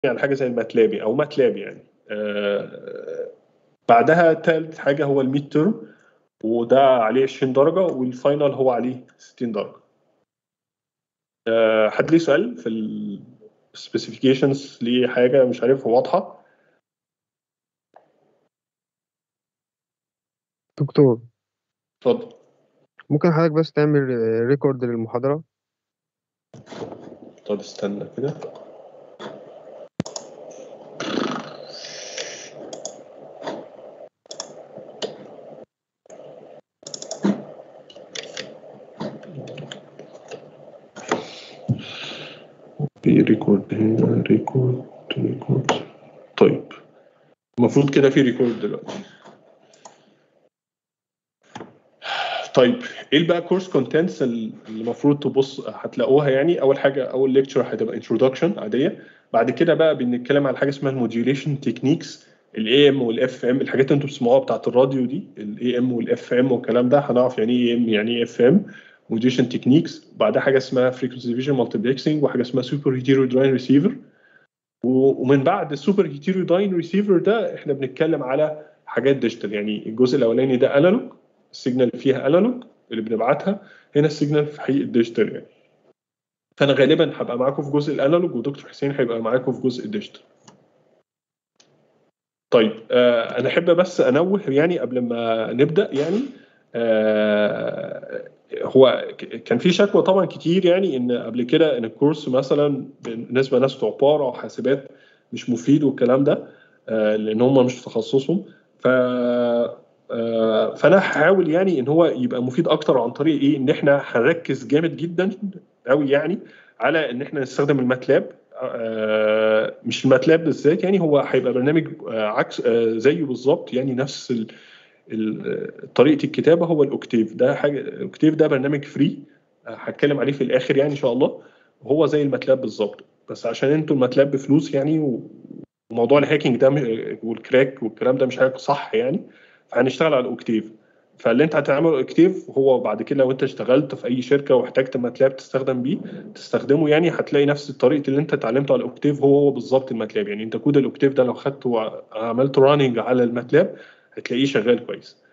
على حاجه زي الماتلاب او ماتلاب يعني آه، بعدها تالت حاجه هو الميد تيرم وده عليه 20 درجه والفاينل هو عليه 60 درجه آه، حد ليه سؤال في السبيسيفيكيشنز ليه حاجه مش عارف واضحه دكتور اتفضل ممكن حضرتك بس تعمل ريكورد للمحاضرة طب استنى كده في ريكورد هنا ريكورد ريكورد طيب المفروض كده في ريكورد دلوقتي طيب ايه بقى كورس كونتنتس اللي المفروض تبص هتلاقوها يعني اول حاجه اول ليكتشر هتبقى انتروداكشن عاديه بعد كده بقى بنتكلم على حاجه اسمها الموديوليشن تكنيكس الاي ام والاف ام الحاجات اللي انتم بتسمعوها بتاعت الراديو دي الاي ام والاف ام والكلام ده هنعرف يعني ايه ام يعني ايه اف ام موديوليشن تكنيكس بعدها حاجه اسمها فريكونسي ديفيجن مالتيبلكسنج وحاجه اسمها سوبر هيتيروداين ريسيفر ومن بعد السوبر هيتيروداين ريسيفر ده احنا بنتكلم على حاجات ديجيتال يعني الجزء الاولاني ده انالوج السيجنال فيها انالوج اللي بنبعتها هنا السيجنال في حقيقه ديجيتال يعني فانا غالبا هبقى معاكم في جزء الانالوج ودكتور حسين هيبقى معاكم في جزء الديجيتال طيب آه انا احب بس انوه يعني قبل ما نبدا يعني آه هو ك- كان في شكوى طبعا كتير يعني ان قبل كده ان الكورس مثلا بالنسبه لناس بتوع بارا وحاسبات مش مفيد والكلام ده آه لان هم مش في تخصصهم ف آه، فانا هحاول يعني ان هو يبقى مفيد اكتر عن طريق ايه ان احنا هنركز جامد جدا قوي يعني على ان احنا نستخدم الماتلاب آه، مش الماتلاب بالذات يعني هو هيبقى برنامج آه، عكس آه، زيه بالظبط يعني نفس ال- ال- طريقه الكتابه هو الاوكتيف ده حاجه الاوكتيف ده برنامج فري هتكلم عليه في الاخر يعني ان شاء الله وهو زي الماتلاب بالظبط بس عشان انتوا الماتلاب بفلوس يعني و- وموضوع الهاكينج ده م- والكراك والكلام ده مش حاجه صح يعني فهنشتغل على الاوكتيف فاللي انت هتعمله اوكتيف هو بعد كده لو انت اشتغلت في اي شركه واحتجت ماتلاب تستخدم بيه تستخدمه يعني هتلاقي نفس طريقه اللي انت اتعلمته على الاوكتيف هو هو بالظبط الماتلاب يعني انت كود الاوكتيف ده لو خدته وعملت راننج على الماتلاب هتلاقيه شغال كويس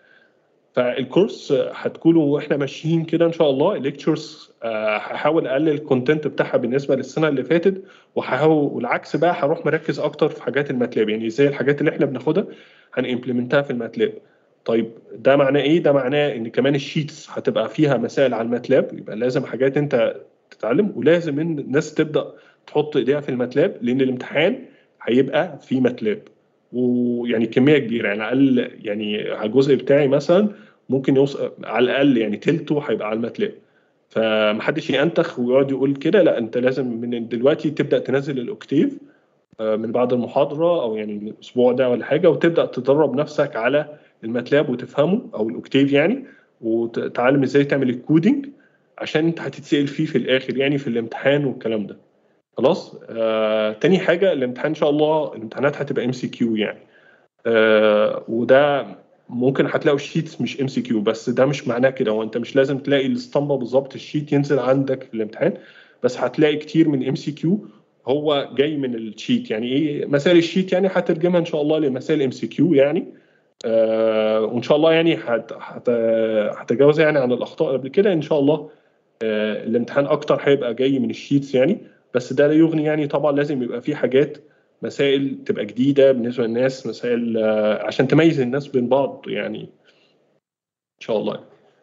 فالكورس هتكونوا واحنا ماشيين كده ان شاء الله الليكتشرز هحاول اقلل الكونتنت بتاعها بالنسبه للسنه اللي فاتت وهحاول والعكس بقى هروح مركز اكتر في حاجات الماتلاب يعني زي الحاجات اللي احنا بناخدها هنimplementها في الماتلاب طيب ده معناه ايه ده معناه ان كمان الشيتس هتبقى فيها مسائل على الماتلاب يبقى لازم حاجات انت تتعلم ولازم ان الناس تبدا تحط ايديها في الماتلاب لان الامتحان هيبقى في ماتلاب ويعني كميه كبيره يعني على الاقل يعني على الجزء بتاعي مثلا ممكن يوصل على الاقل يعني تلته هيبقى على الماتلاب فمحدش ينتخ ويقعد يقول كده لا انت لازم من دلوقتي تبدا تنزل الاوكتيف آه، من بعد المحاضره او يعني الاسبوع ده ولا حاجه وتبدا تدرب نفسك على الماتلاب وتفهمه او الاوكتيف يعني وتتعلم ازاي تعمل الكودينج عشان انت هتتسال فيه في الاخر يعني في الامتحان والكلام ده خلاص آه، تاني حاجه الامتحان ان شاء الله الامتحانات هتبقى ام سي كيو يعني آه، وده ممكن هتلاقوا الشيتس مش ام سي كيو بس ده مش معناه كده هو انت مش لازم تلاقي الاسطمبه بالظبط الشيت ينزل عندك في الامتحان بس هتلاقي كتير من ام سي كيو هو جاي من الشيت يعني ايه مسائل الشيت يعني هترجمها ان شاء الله لمسائل ام سي كيو يعني آه وان شاء الله يعني هت- هت- هتجاوز يعني عن الاخطاء قبل كده ان شاء الله آه الامتحان اكتر هيبقى جاي من الشيتس يعني بس ده لا يغني يعني طبعا لازم يبقى في حاجات مسائل تبقى جديده بالنسبه للناس مسائل آه عشان تميز الناس بين بعض يعني ان شاء الله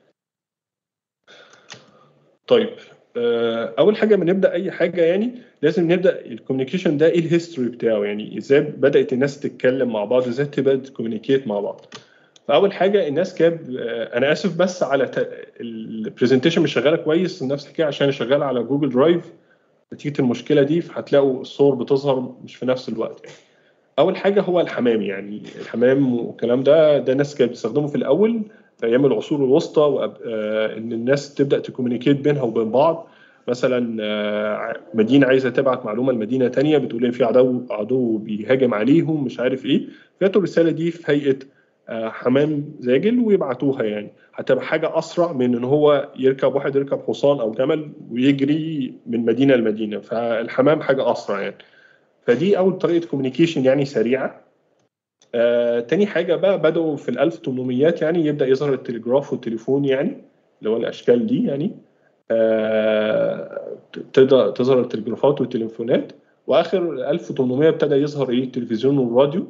طيب آه، اول حاجه ما نبدا اي حاجه يعني لازم نبدا الكوميونيكيشن ده ايه الهيستوري بتاعه يعني ازاي بدات الناس تتكلم مع بعض ازاي تبدا تكوميونيكيت مع بعض فاول حاجه الناس كانت آه، انا اسف بس على البرزنتيشن مش شغاله كويس نفس الحكايه عشان شغال على جوجل درايف نتيجه المشكله دي فهتلاقوا الصور بتظهر مش في نفس الوقت يعني. اول حاجه هو الحمام يعني الحمام والكلام ده ده ناس كانت بتستخدمه في الاول في ايام العصور الوسطى وأب- آه، ان الناس تبدا تكومينيكيت بينها وبين بعض مثلا آه، مدينه عايزه تبعت معلومه لمدينه تانية بتقول ان في عدو عدو بيهاجم عليهم مش عارف ايه فياتوا الرساله دي في هيئه آه، حمام زاجل ويبعتوها يعني هتبقى حاجه اسرع من ان هو يركب واحد يركب حصان او جمل ويجري من مدينه لمدينه فالحمام حاجه اسرع يعني فدي اول طريقه كوميونيكيشن يعني سريعه آه، تاني حاجه بقى بداوا في ال 1800 يعني يبدا يظهر التليجراف والتليفون يعني اللي هو الاشكال دي يعني آه، تبدا تظهر التليجرافات والتليفونات واخر 1800 ابتدى يظهر ايه التلفزيون والراديو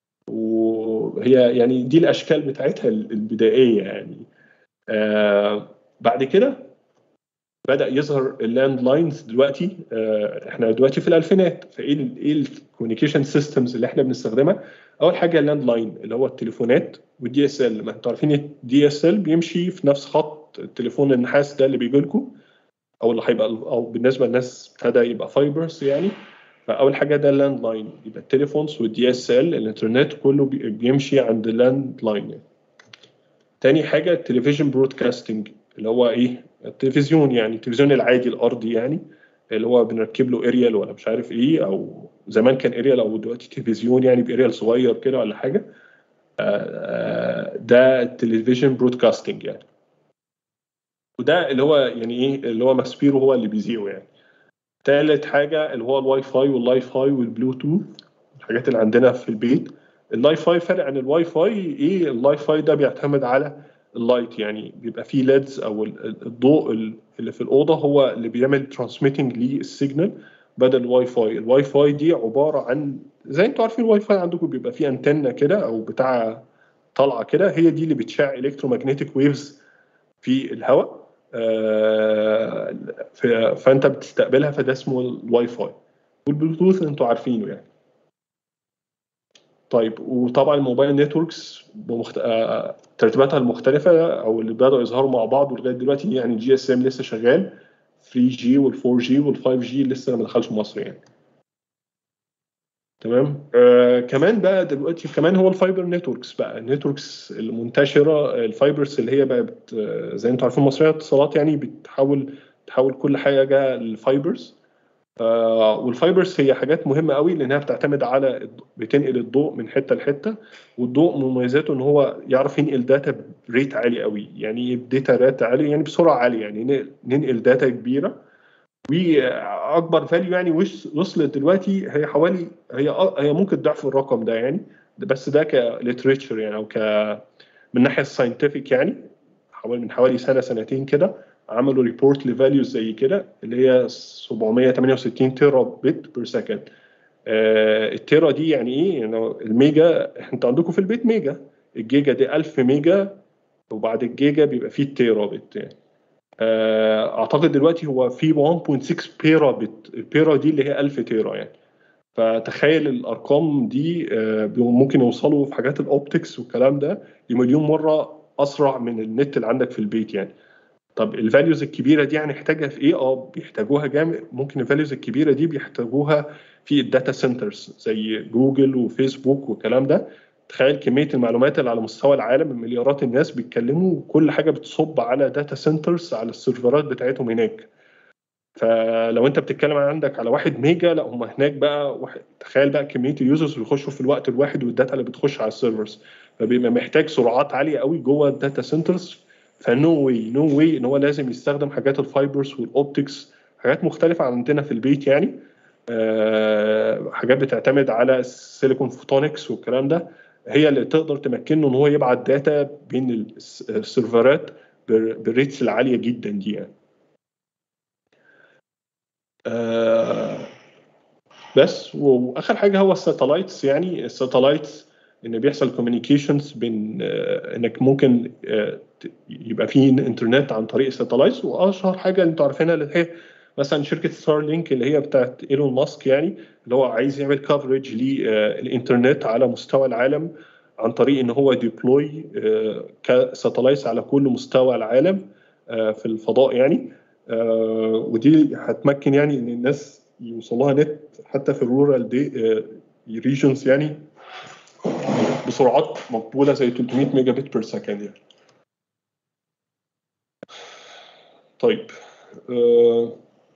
وهي يعني دي الاشكال بتاعتها البدائيه يعني آه بعد كده بدا يظهر اللاند لاينز دلوقتي آه احنا دلوقتي في الالفينات فايه ال ايه الكوميونيكيشن سيستمز اللي احنا بنستخدمها اول حاجه اللاند لاين اللي هو التليفونات والدي اس ال ما انتوا عارفين الدي اس ال بيمشي في نفس خط التليفون النحاس ده اللي بيجي لكم او اللي هيبقى او بالنسبه للناس ابتدى يبقى فايبرز يعني فاول حاجه ده اللاند لاين يبقى التليفونز والدي اس ال الانترنت كله بيمشي عند اللاند لاين يعني. تاني حاجه التلفزيون برودكاستنج اللي هو ايه التلفزيون يعني التلفزيون العادي الارضي يعني اللي هو بنركب له اريال ولا مش عارف ايه او زمان كان اريال او دلوقتي تلفزيون يعني باريال صغير كده ولا حاجه ده التلفزيون برودكاستنج يعني وده اللي هو يعني ايه اللي هو ماسبيرو هو اللي بيذيعه يعني ثالث حاجه اللي هو الواي فاي واللاي فاي والبلوتوث الحاجات اللي عندنا في البيت اللاي فاي فرق عن الواي فاي ايه اللاي فاي ده بيعتمد على اللايت يعني بيبقى فيه ليدز او الضوء اللي في الاوضه هو اللي بيعمل ترانسميتنج للسيجنال بدل الواي فاي الواي فاي دي عباره عن زي انتوا عارفين الواي فاي عندكم بيبقى فيه انتنه كده او بتاع طالعه كده هي دي اللي بتشع الكترومagnetic ويفز في الهواء آه فانت بتستقبلها فده اسمه الواي فاي والبلوتوث انتوا عارفينه يعني طيب وطبعا الموبايل نتوركس بمخت... آه ترتيباتها المختلفه او اللي بداوا يظهروا مع بعض ولغايه دلوقتي يعني جي اس ام لسه شغال 3 جي وال 4 جي وال 5 جي لسه ما دخلش مصر يعني تمام آه كمان بقى دلوقتي كمان هو الفايبر نتوركس بقى النتوركس المنتشره الفايبرز اللي هي بقت زي انتوا عارفين مصريه اتصالات يعني بتحول تحول كل حاجه للفايبرز آه والفايبرز هي حاجات مهمه قوي لانها بتعتمد على بتنقل الضوء من حته لحته والضوء مميزاته ان هو يعرف ينقل داتا بريت عالي قوي يعني داتا ريت عالي يعني بسرعه عاليه يعني ننقل داتا كبيره واكبر فاليو يعني وصلت دلوقتي هي حوالي هي هي ممكن ضعف الرقم ده يعني بس ده كليتريتشر يعني او ك من الناحيه الساينتفك يعني حوالي من حوالي سنه سنتين كده عملوا ريبورت لفاليوز زي كده اللي هي 768 تيرا بت بير سكند آه التيرا دي يعني ايه؟ يعني الميجا انتوا عندكم في البيت ميجا الجيجا دي 1000 ميجا وبعد الجيجا بيبقى فيه التيرا بت يعني اعتقد دلوقتي هو في 1.6 بيرا بت البيرا دي اللي هي 1000 تيرا يعني فتخيل الارقام دي ممكن يوصلوا في حاجات الاوبتكس والكلام ده لمليون مره اسرع من النت اللي عندك في البيت يعني طب الفاليوز الكبيره دي هنحتاجها في ايه اه بيحتاجوها جامد ممكن الفاليوز الكبيره دي بيحتاجوها في الداتا سنترز زي جوجل وفيسبوك والكلام ده تخيل كميه المعلومات اللي على مستوى العالم مليارات الناس بيتكلموا وكل حاجه بتصب على داتا سنترز على السيرفرات بتاعتهم هناك فلو انت بتتكلم عندك على واحد ميجا لا هم هناك بقى واحد تخيل بقى كميه اليوزرز اللي بيخشوا في الوقت الواحد والداتا اللي بتخش على السيرفرز فبيبقى محتاج سرعات عاليه قوي جوه الداتا سنترز فنو واي نو واي ان هو لازم يستخدم حاجات الفايبرز والاوبتكس حاجات مختلفه عندنا في البيت يعني أه حاجات بتعتمد على السيليكون فوتونكس والكلام ده هي اللي تقدر تمكنه ان هو يبعت داتا بين السيرفرات بالريتس العاليه جدا دي يعني. آه بس واخر حاجه هو الساتلايتس يعني الساتلايتس ان بيحصل كوميونيكيشنز بين آه انك ممكن آه يبقى في انترنت عن طريق الساتلايتس واشهر حاجه انتوا عارفينها اللي هي مثلا شركه ستار لينك اللي هي بتاعت ايلون ماسك يعني اللي هو عايز يعمل كفرج للانترنت على مستوى العالم عن طريق ان هو ديبلوي كساتلايتس على كل مستوى العالم في الفضاء يعني ودي هتمكن يعني ان الناس يوصل لها نت حتى في الرورال دي ريجنز يعني بسرعات مقبوله زي 300 ميجا بت بير سكند يعني طيب آه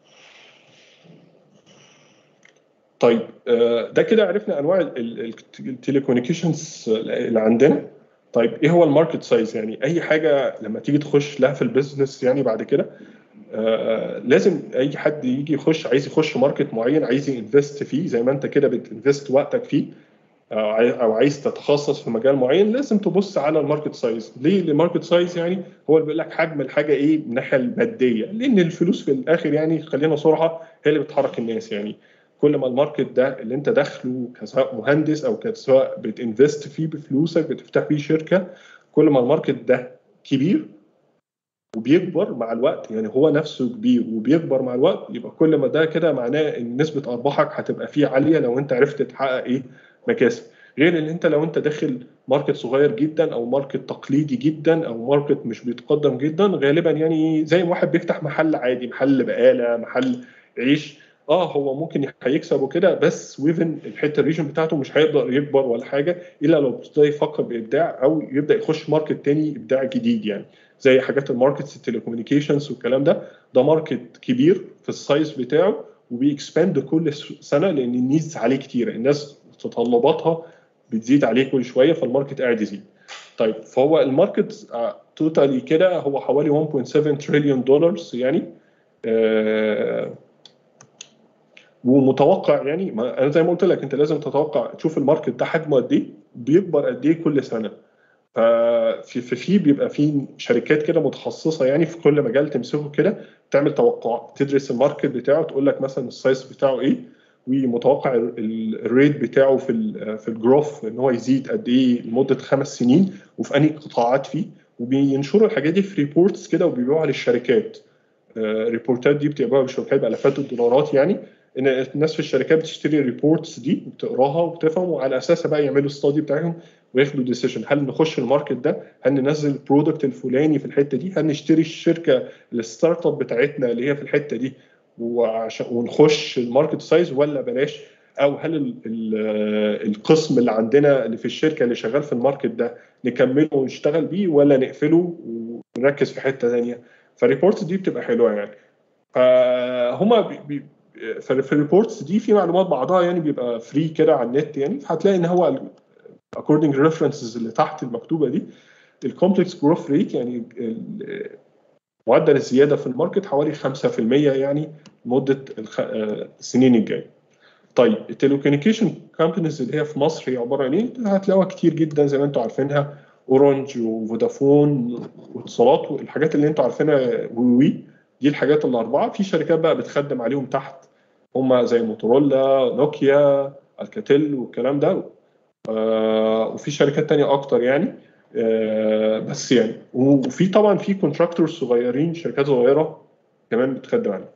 طيب ده كده عرفنا انواع التليكوميونيكيشنز اللي عندنا طيب ايه هو الماركت سايز يعني اي حاجه لما تيجي تخش لها في البيزنس يعني بعد كده آه لازم اي حد يجي يخش عايز يخش ماركت معين عايز ينفست فيه زي ما انت كده بتنفست وقتك فيه او عايز تتخصص في مجال معين لازم تبص على الماركت سايز ليه الماركت سايز يعني هو اللي بيقول لك حجم الحاجه ايه من الناحيه الماديه لان الفلوس في الاخر يعني خلينا صراحه هي اللي بتحرك الناس يعني كل ما الماركت ده اللي انت داخله كسواء مهندس او كسواء بتنفست فيه بفلوسك بتفتح فيه شركه كل ما الماركت ده كبير وبيكبر مع الوقت يعني هو نفسه كبير وبيكبر مع الوقت يبقى كل ما ده كده معناه ان نسبه ارباحك هتبقى فيه عاليه لو انت عرفت تحقق ايه مكاسب غير ان انت لو انت داخل ماركت صغير جدا او ماركت تقليدي جدا او ماركت مش بيتقدم جدا غالبا يعني زي واحد بيفتح محل عادي محل بقاله محل عيش اه هو ممكن هيكسب وكده بس ويفن الحته الريجن بتاعته مش هيقدر يكبر ولا حاجه الا لو ابتدى يفكر بابداع او يبدا يخش ماركت تاني ابداع جديد يعني زي حاجات الماركتس التليكومينيكيشنز والكلام ده ده ماركت كبير في السايز بتاعه وبيكسباند كل سنه لان النيدز عليه كتيره الناس متطلباتها بتزيد عليه كل شويه فالماركت قاعد يزيد طيب فهو الماركت توتالي كده هو حوالي 1.7 تريليون دولار يعني آه ومتوقع يعني ما انا زي ما قلت لك انت لازم تتوقع تشوف الماركت ده حجمه قد ايه بيكبر قد ايه كل سنه ففي في, في بيبقى في شركات كده متخصصه يعني في كل مجال تمسكه كده تعمل توقع تدرس الماركت بتاعه تقول لك مثلا السايز بتاعه ايه ومتوقع الريت بتاعه في ال في الجروث ان هو يزيد قد ايه لمده خمس سنين وفي انهي قطاعات فيه وبينشروا الحاجات دي في ريبورتس كده وبيبيعوها للشركات الريبورتات دي بتبقى بشركات بالافات الدولارات يعني ان الناس في الشركات بتشتري الريبورتس دي وبتقراها وبتفهم وعلى اساسها بقى يعملوا ستادي بتاعهم وياخدوا ديسيشن هل نخش الماركت ده؟ هل ننزل البرودكت الفلاني في الحته دي؟ هل نشتري الشركه الستارت اب بتاعتنا اللي هي في الحته دي وعشان ونخش الماركت سايز ولا بلاش؟ او هل ال ال القسم اللي عندنا اللي في الشركه اللي شغال في الماركت ده نكمله ونشتغل بيه ولا نقفله ونركز في حته ثانيه؟ فالريبورتس دي بتبقى حلوه يعني. فهما بي بي في الريبورتس دي في معلومات بعضها يعني بيبقى فري كده على النت يعني فهتلاقي ان هو according references اللي تحت المكتوبه دي الكومبلكس جروث ريت يعني معدل الزياده في الماركت حوالي 5% يعني مده السنين الجايه. طيب التليكوميونيكيشن كومبانيز اللي هي في مصر هي عباره عن ايه؟ هتلاقوها كتير جدا زي ما انتم عارفينها اورنج وفودافون واتصالات والحاجات اللي انتم عارفينها وي دي الحاجات الاربعه في شركات بقى بتخدم عليهم تحت هم زي موتورولا نوكيا الكاتيل والكلام ده آه وفي شركات تانية اكتر يعني آه بس يعني وفي طبعا في كونتراكتورز صغيرين شركات صغيره كمان بتخدم عليهم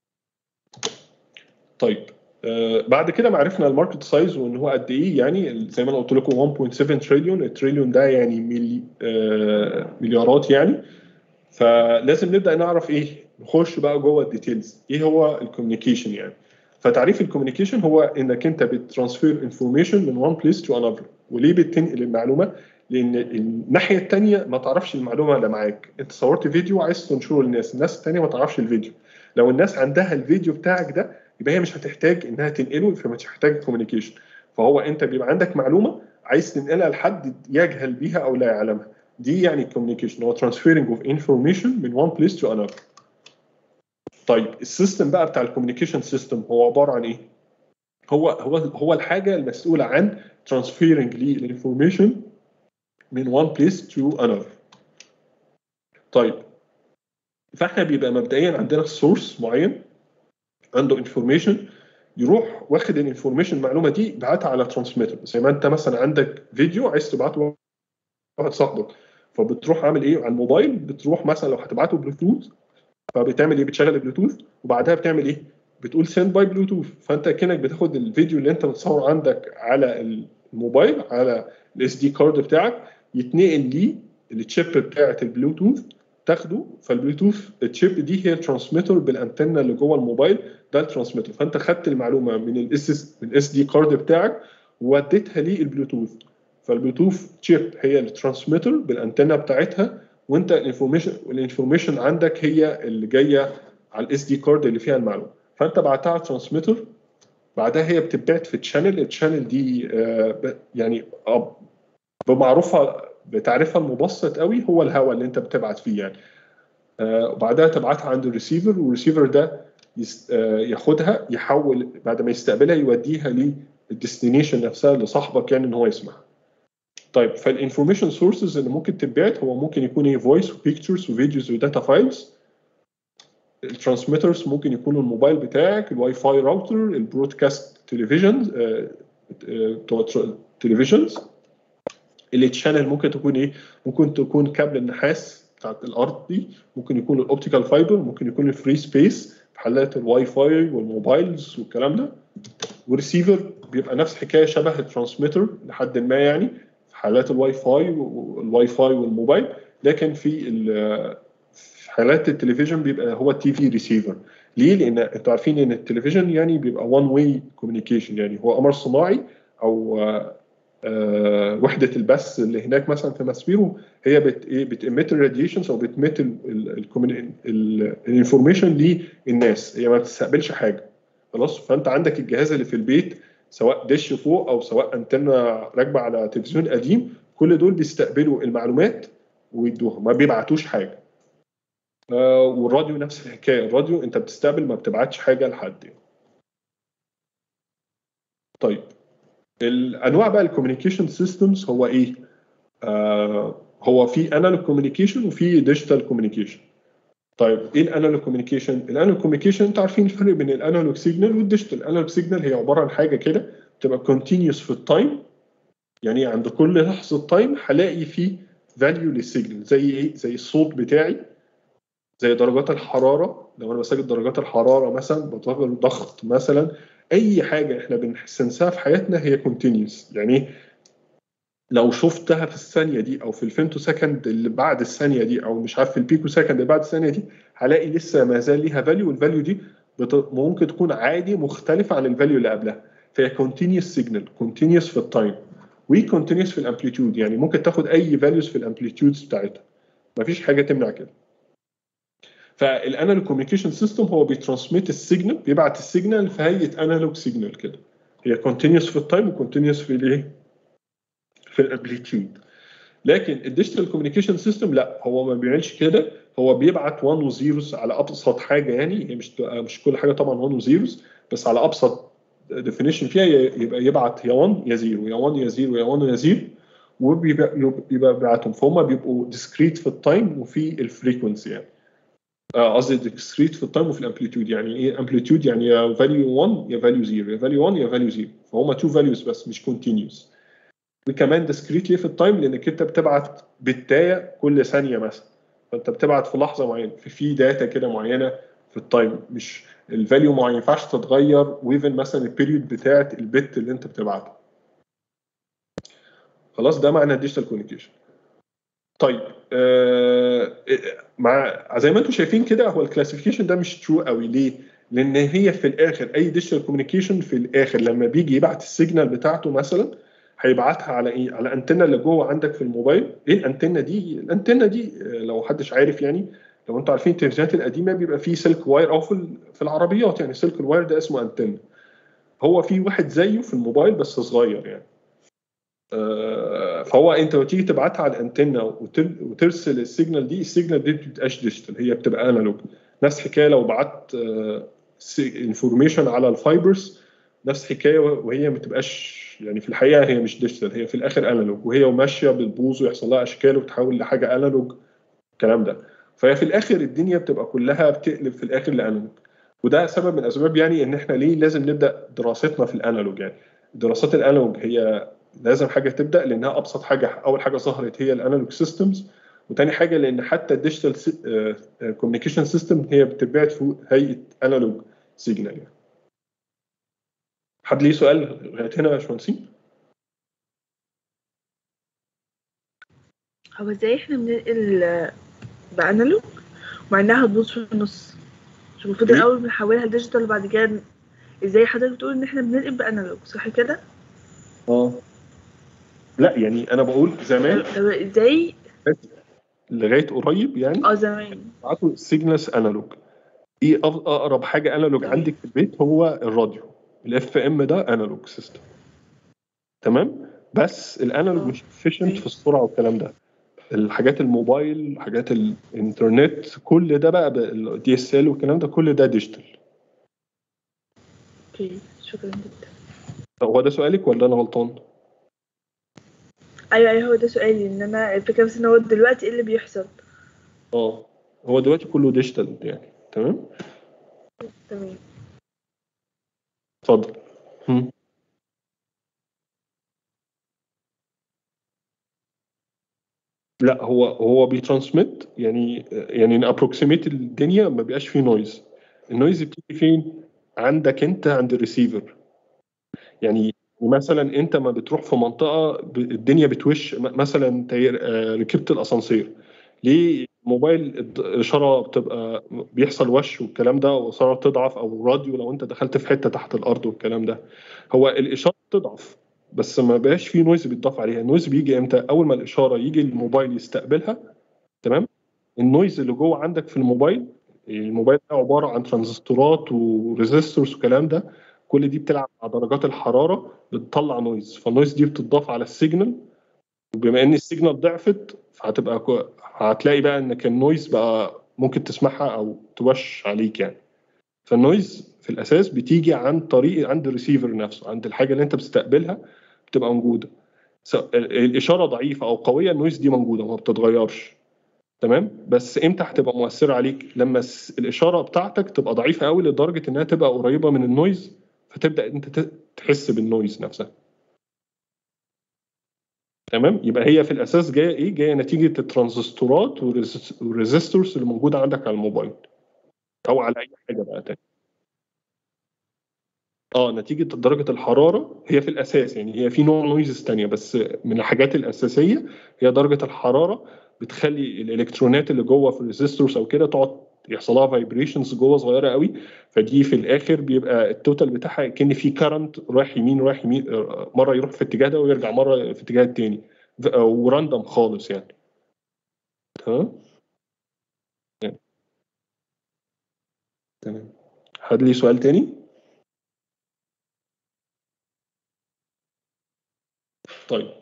طيب آه بعد كده ما عرفنا الماركت سايز وان هو قد ايه يعني زي ما انا قلت لكم 1.7 تريليون التريليون ده يعني ملي آه مليارات يعني فلازم نبدا نعرف ايه نخش بقى جوه الديتيلز ايه هو الكوميونيكيشن يعني فتعريف الكوميونيكيشن هو انك انت بترانسفير انفورميشن من وان بليس تو انذر وليه بتنقل المعلومه لان الناحيه الثانيه ما تعرفش المعلومه اللي معاك انت صورت فيديو عايز تنشره للناس الناس الثانيه ما تعرفش الفيديو لو الناس عندها الفيديو بتاعك ده يبقى هي مش هتحتاج انها تنقله فمش هتحتاج كوميونيكيشن فهو انت بيبقى عندك معلومه عايز تنقلها لحد يجهل بيها او لا يعلمها دي يعني الكوميونيكيشن هو transferring of information من one place to another طيب السيستم بقى بتاع الكوميونيكيشن سيستم هو عباره عن ايه؟ هو هو هو الحاجه المسؤوله عن transferring الانفورميشن من one place to another طيب فاحنا بيبقى مبدئيا عندنا سورس معين عنده انفورميشن يروح واخد الانفورميشن المعلومه دي يبعتها على ترانسميتر زي ما انت مثلا عندك فيديو عايز تبعته واحد صاحبك فبتروح عامل ايه على الموبايل بتروح مثلا لو هتبعته بلوتوث فبتعمل ايه بتشغل البلوتوث وبعدها بتعمل ايه بتقول سند باي بلوتوث فانت كانك بتاخد الفيديو اللي انت متصور عندك على الموبايل على الاس دي كارد بتاعك يتنقل ليه التشيب بتاعه البلوتوث تاخده فالبلوتوث التشيب دي هي الترانسميتر بالانتنه اللي جوه الموبايل ده الترانسميتر فانت خدت المعلومه من الاس من الاس دي كارد بتاعك ووديتها للبلوتوث فالبلوتوث تشيب هي الترانسميتر بالانتنه بتاعتها وانت الانفورميشن والانفورميشن عندك هي اللي جايه على الاس دي كارد اللي فيها المعلومه فانت بعتها على ترانسميتر بعدها هي بتتبعت في تشانل التشانل دي يعني بمعروفها بتعريفها المبسط قوي هو الهواء اللي انت بتبعت فيه يعني آه، وبعدها تبعتها عند الريسيفر والريسيفر ده يس- آه، ياخدها يحول بعد ما يستقبلها يوديها للديستنيشن نفسها لصاحبك يعني ان هو يسمعها. طيب فالانفورميشن سورسز اللي ممكن تتبعت هو ممكن يكون ايه فويس وبيكتشرز وفيديوز وداتا فايلز الترانسميترز ممكن يكونوا الموبايل بتاعك الواي فاي راوتر البرودكاست تلفزيون تلفزيونز التشانل ممكن تكون ايه ممكن تكون كابل النحاس بتاعت الارض دي ممكن يكون الاوبتيكال فايبر ممكن يكون الفري سبيس في حالات الواي فاي والموبايلز والكلام ده وريسيفر بيبقى نفس حكايه شبه الترانسميتر لحد ما يعني في حالات الواي فاي والواي فاي والموبايل لكن في ال- في حالات التلفزيون بيبقى هو التي في ريسيفر ليه؟ لان انتوا عارفين ان التلفزيون يعني بيبقى وان واي كوميونيكيشن يعني هو قمر صناعي او آه، آه، وحده البث اللي هناك مثلا في ماسبيرو هي بت ايه بتميت الراديشنز او بتميت الانفورميشن للناس هي ما بتستقبلش حاجه خلاص فانت عندك الجهاز اللي في البيت سواء دش فوق او سواء انتنه راكبه على تلفزيون قديم كل دول بيستقبلوا المعلومات ويدوها ما بيبعتوش حاجه آه، والراديو نفس الحكايه الراديو انت بتستقبل ما بتبعتش حاجه لحد يعني. طيب الانواع بقى الكوميونيكيشن سيستمز هو ايه؟ آه هو في انالوج كوميونيكيشن وفي ديجيتال كوميونيكيشن. طيب ايه الانالوج كوميونيكيشن؟ الانالوج كوميونيكيشن انتوا عارفين الفرق بين الانالوج سيجنال والديجيتال، الانالوج سيجنال هي عباره عن حاجه كده بتبقى كونتينيوس في التايم يعني عند كل لحظه تايم هلاقي فيه فاليو للسيجنال زي ايه؟ زي الصوت بتاعي زي درجات الحراره لو انا بسجل درجات الحراره مثلا بطلب الضغط مثلا اي حاجه احنا بنحسنها في حياتنا هي كونتينيوس يعني لو شفتها في الثانيه دي او في الفيمتو سكند اللي بعد الثانيه دي او مش عارف في البيكو سكند اللي بعد الثانيه دي هلاقي لسه ما زال ليها فاليو والفاليو دي بت... ممكن تكون عادي مختلفه عن الفاليو اللي قبلها فهي كونتينيوس سيجنال كونتينيوس في التايم وكونتينيوس في الامبليتيود يعني ممكن تاخد اي فاليوز في الامبليتيودز بتاعتها مفيش حاجه تمنع كده فالانالوج كوميونيكيشن سيستم هو بيترانسميت السيجنال بيبعت السيجنال في هيئه انالوج سيجنال كده هي كونتينيوس في التايم وكونتينيوس في الايه في الامبليتيود لكن الديجيتال كوميونيكيشن سيستم لا هو ما بيعملش كده هو بيبعت 1 وزيروز على ابسط حاجه يعني هي مش مش كل حاجه طبعا 1 وزيروز بس على ابسط ديفينيشن فيها يبقى يبعت يا 1 يا 0 يا 1 يا 0 يا 1 يا 0 وبيبقى يبقى بيبعتهم فهم بيبقوا ديسكريت في التايم وفي الفريكونسي يعني قصدي ديسكريت في التايم وفي الامبليتيود يعني ايه امبليتيود يعني يا فاليو 1 يا فاليو 0 يا فاليو 1 يا فاليو 0 فهم تو فاليوز بس مش كونتينيوس وكمان ديسكريتلي في التايم لانك انت بتبعت بتايه كل ثانيه مثلا فانت بتبعت في لحظه معينه في في داتا كده معينه في التايم مش الفاليو ما ينفعش تتغير ويفن مثلا البيريود بتاعت البت اللي انت بتبعته خلاص ده معنى الديجيتال كوميونيكيشن طيب آه مع زي ما انتم شايفين كده هو الكلاسيفيكيشن ده مش ترو قوي ليه؟ لان هي في الاخر اي ديجيتال كوميونيكيشن في الاخر لما بيجي يبعت السيجنال بتاعته مثلا هيبعتها على ايه؟ على انتنه اللي جوه عندك في الموبايل، ايه الانتنه دي؟ الانتنه دي لو حدش عارف يعني لو انتوا عارفين التلفزيونات القديمه بيبقى فيه سلك واير او في في العربيات يعني سلك الواير ده اسمه انتنه. هو في واحد زيه في الموبايل بس صغير يعني. فهو انت لما تيجي تبعتها على الانتنه وترسل السيجنال دي السيجنال دي ما بتبقاش ديجيتال هي بتبقى انالوج نفس حكايه لو بعت انفورميشن على الفايبرز نفس حكايه وهي ما بتبقاش يعني في الحقيقه هي مش ديجيتال هي في الاخر انالوج وهي ماشيه بتبوظ ويحصل لها اشكال وتتحول لحاجه انالوج الكلام ده فهي في الاخر الدنيا بتبقى كلها بتقلب في الاخر لانالوج وده سبب من الاسباب يعني ان احنا ليه لازم نبدا دراستنا في الانالوج يعني دراسات الانالوج هي لازم حاجه تبدا لانها ابسط حاجه اول حاجه ظهرت هي الانالوج سيستمز وتاني حاجه لان حتى الديجيتال كوميونيكيشن سيستم هي بتتبعت في هيئه انالوج سيجنال يعني. حد ليه سؤال لغايه هنا يا باشمهندسين؟ هو ازاي احنا بننقل بانالوج مع انها هتبوظ في النص مش المفروض الاول بنحولها لديجيتال وبعد كده ازاي حضرتك بتقول ان احنا بننقل بانالوج صح كده؟ اه لا يعني انا بقول زمان طب ازاي لغايه قريب يعني اه زمان بعتوا سيجنالز انالوج ايه اقرب حاجه انالوج عندك في البيت هو الراديو الاف ام ده انالوج سيستم تمام بس الانالوج مش افيشنت في السرعه والكلام ده الحاجات الموبايل حاجات الانترنت كل ده بقى الدي اس ال والكلام ده كل ده ديجيتال اوكي شكرا جدا هو ده سؤالك ولا انا غلطان؟ ايوه ايوه هو ده سؤالي ان انا الفكره بس ان هو دلوقتي ايه اللي بيحصل اه هو دلوقتي كله ديجيتال يعني تمام تمام اتفضل هم. لا هو هو بيترانسميت يعني يعني ابروكسيميت الدنيا ما بيبقاش فيه نويز النويز بتيجي فين عندك انت عند الريسيفر يعني مثلا انت ما بتروح في منطقه ب- الدنيا بتوش م- مثلا انت آه، ركبت الاسانسير ليه موبايل الد- الاشاره بتبقى بيحصل وش والكلام ده واشاره تضعف او راديو لو انت دخلت في حته تحت الارض والكلام ده هو الاشاره بتضعف بس ما بقاش فيه نويز بيتضاف عليها النويز بيجي امتى اول ما الاشاره يجي الموبايل يستقبلها تمام النويز اللي جوه عندك في الموبايل الموبايل ده عباره عن ترانزستورات وريزيستورز والكلام ده كل دي بتلعب مع درجات الحراره بتطلع نويز فالنويز دي بتضاف على السيجنال وبما ان السيجنال ضعفت فهتبقى كو... هتلاقي بقى انك النويز بقى ممكن تسمعها او توش عليك يعني فالنويز في الاساس بتيجي عن طريق عند الريسيفر نفسه عند الحاجه اللي انت بتستقبلها بتبقى موجوده س- الاشاره ضعيفه او قويه النويز دي موجوده ما بتتغيرش تمام بس امتى هتبقى مؤثره عليك لما الس- الاشاره بتاعتك تبقى ضعيفه قوي لدرجه انها تبقى قريبه من النويز فتبدا انت ت- تحس بالنويز نفسها تمام يبقى هي في الاساس جايه ايه جايه نتيجه الترانزستورات والريزس- والريزيستورز اللي موجوده عندك على الموبايل او على اي حاجه بقى تاني اه نتيجه درجه الحراره هي في الاساس يعني هي في نوع نويزز تانية بس من الحاجات الاساسيه هي درجه الحراره بتخلي الالكترونات اللي جوه في الريزيستورز او كده تقعد يحصل لها فايبريشنز جوه صغيره قوي فدي في الاخر بيبقى التوتال بتاعها كان في كارنت رايح يمين رايح يمين آه، مره يروح في اتجاه ده ويرجع مره في اتجاه التاني ف- وراندوم خالص يعني تمام يعني. تمام حد لي سؤال تاني طيب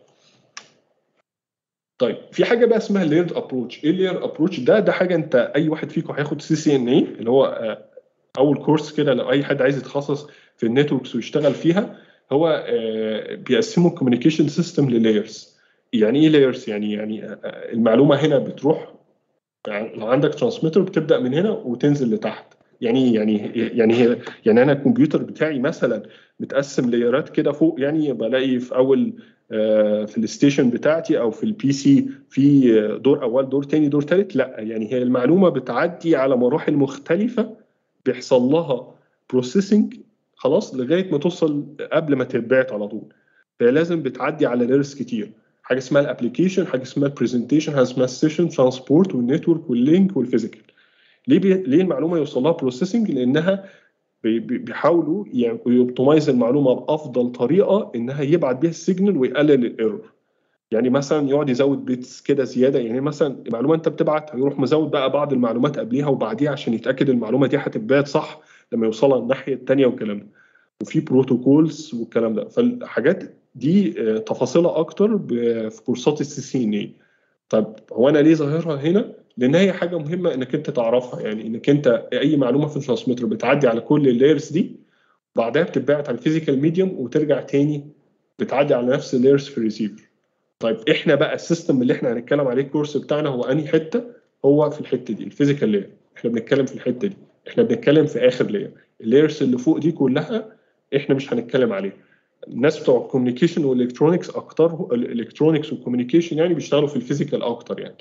طيب في حاجه بقى اسمها ليرد ابروتش ايه الليرد ابروتش ده ده حاجه انت اي واحد فيكم هياخد سي سي ان اي اللي هو آه، اول كورس كده لو اي حد عايز يتخصص في النتوركس ويشتغل فيها هو آه، بيقسموا الكوميونيكيشن سيستم للايرز يعني ايه لايرز يعني يعني آه، آه، المعلومه هنا بتروح يعني لو عندك ترانسميتر بتبدا من هنا وتنزل لتحت يعني يعني يعني هي يعني انا الكمبيوتر بتاعي مثلا متقسم لايرات كده فوق يعني بلاقي في اول آه، في الستيشن بتاعتي او في البي سي في دور اول دور تاني دور تالت لا يعني هي المعلومه بتعدي على مراحل مختلفه بيحصل لها بروسيسنج خلاص لغايه ما توصل قبل ما تتبعت على طول فهي لازم بتعدي على ليرز كتير حاجه اسمها الابلكيشن حاجه اسمها البرزنتيشن حاجه اسمها السيشن ترانسبورت والنتورك واللينك والفيزيكال ليه بي... ليه المعلومه يوصل لها بروسيسنج لانها بي- بي- بيحاولوا يوبتمايز المعلومه بافضل طريقه انها يبعت بيها السيجنال ويقلل الايرور يعني مثلا يقعد يزود بيتس كده زياده يعني مثلا المعلومه انت بتبعت هيروح مزود بقى بعض المعلومات قبليها وبعديها عشان يتاكد المعلومه دي هتتبعت صح لما يوصلها الناحيه الثانيه والكلام ده وفي بروتوكولز والكلام ده فالحاجات دي آه، تفاصيلها اكتر ب- في كورسات السي سي ان اي طب هو انا ليه ظاهرها هنا؟ لان هي حاجه مهمه انك انت تعرفها يعني انك انت اي معلومه في الترانسميتر بتعدي على كل اللايرز دي وبعدها بتتبعت على الفيزيكال ميديوم وترجع تاني بتعدي على نفس اللايرز في الريسيفر طيب احنا بقى السيستم اللي احنا هنتكلم عليه الكورس بتاعنا هو انهي حته؟ هو في الحته دي الفيزيكال لاير احنا بنتكلم في الحته دي احنا بنتكلم في اخر لاير اللايرز اللي فوق دي كلها احنا مش هنتكلم عليها الناس بتوع الكوميونيكيشن والالكترونكس اكتر الالكترونكس والكوميونيكيشن يعني بيشتغلوا في الفيزيكال اكتر يعني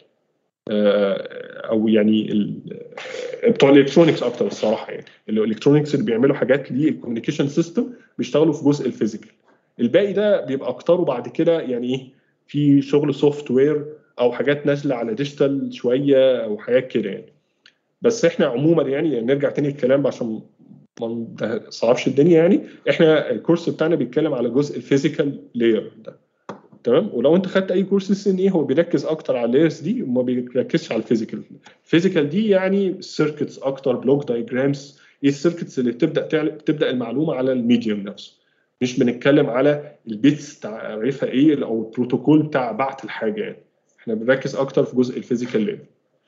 آه، او يعني ال- بتوع الالكترونكس اكتر الصراحه يعني الالكترونكس اللي بيعملوا حاجات للكوميونيكيشن سيستم بيشتغلوا في جزء الفيزيكال الباقي ده بيبقى اكتره بعد كده يعني ايه في شغل سوفت وير او حاجات نازله على ديجيتال شويه او حاجات كده يعني بس احنا عموما يعني, يعني نرجع تاني الكلام عشان ما نصعبش الدنيا يعني احنا الكورس بتاعنا بيتكلم على جزء الفيزيكال لاير ده تمام ولو انت خدت اي كورس اس ان ايه هو بيركز اكتر على اللايرز دي وما بيركزش على الفيزيكال الفيزيكال دي يعني سيركتس اكتر بلوك دايجرامز ايه السيركتس اللي بتبدا تعل... تبدا المعلومه على الميديوم نفسه مش بنتكلم على البيتس تعرفها ايه او البروتوكول بتاع بعت الحاجه يعني احنا بنركز اكتر في جزء الفيزيكال ليفل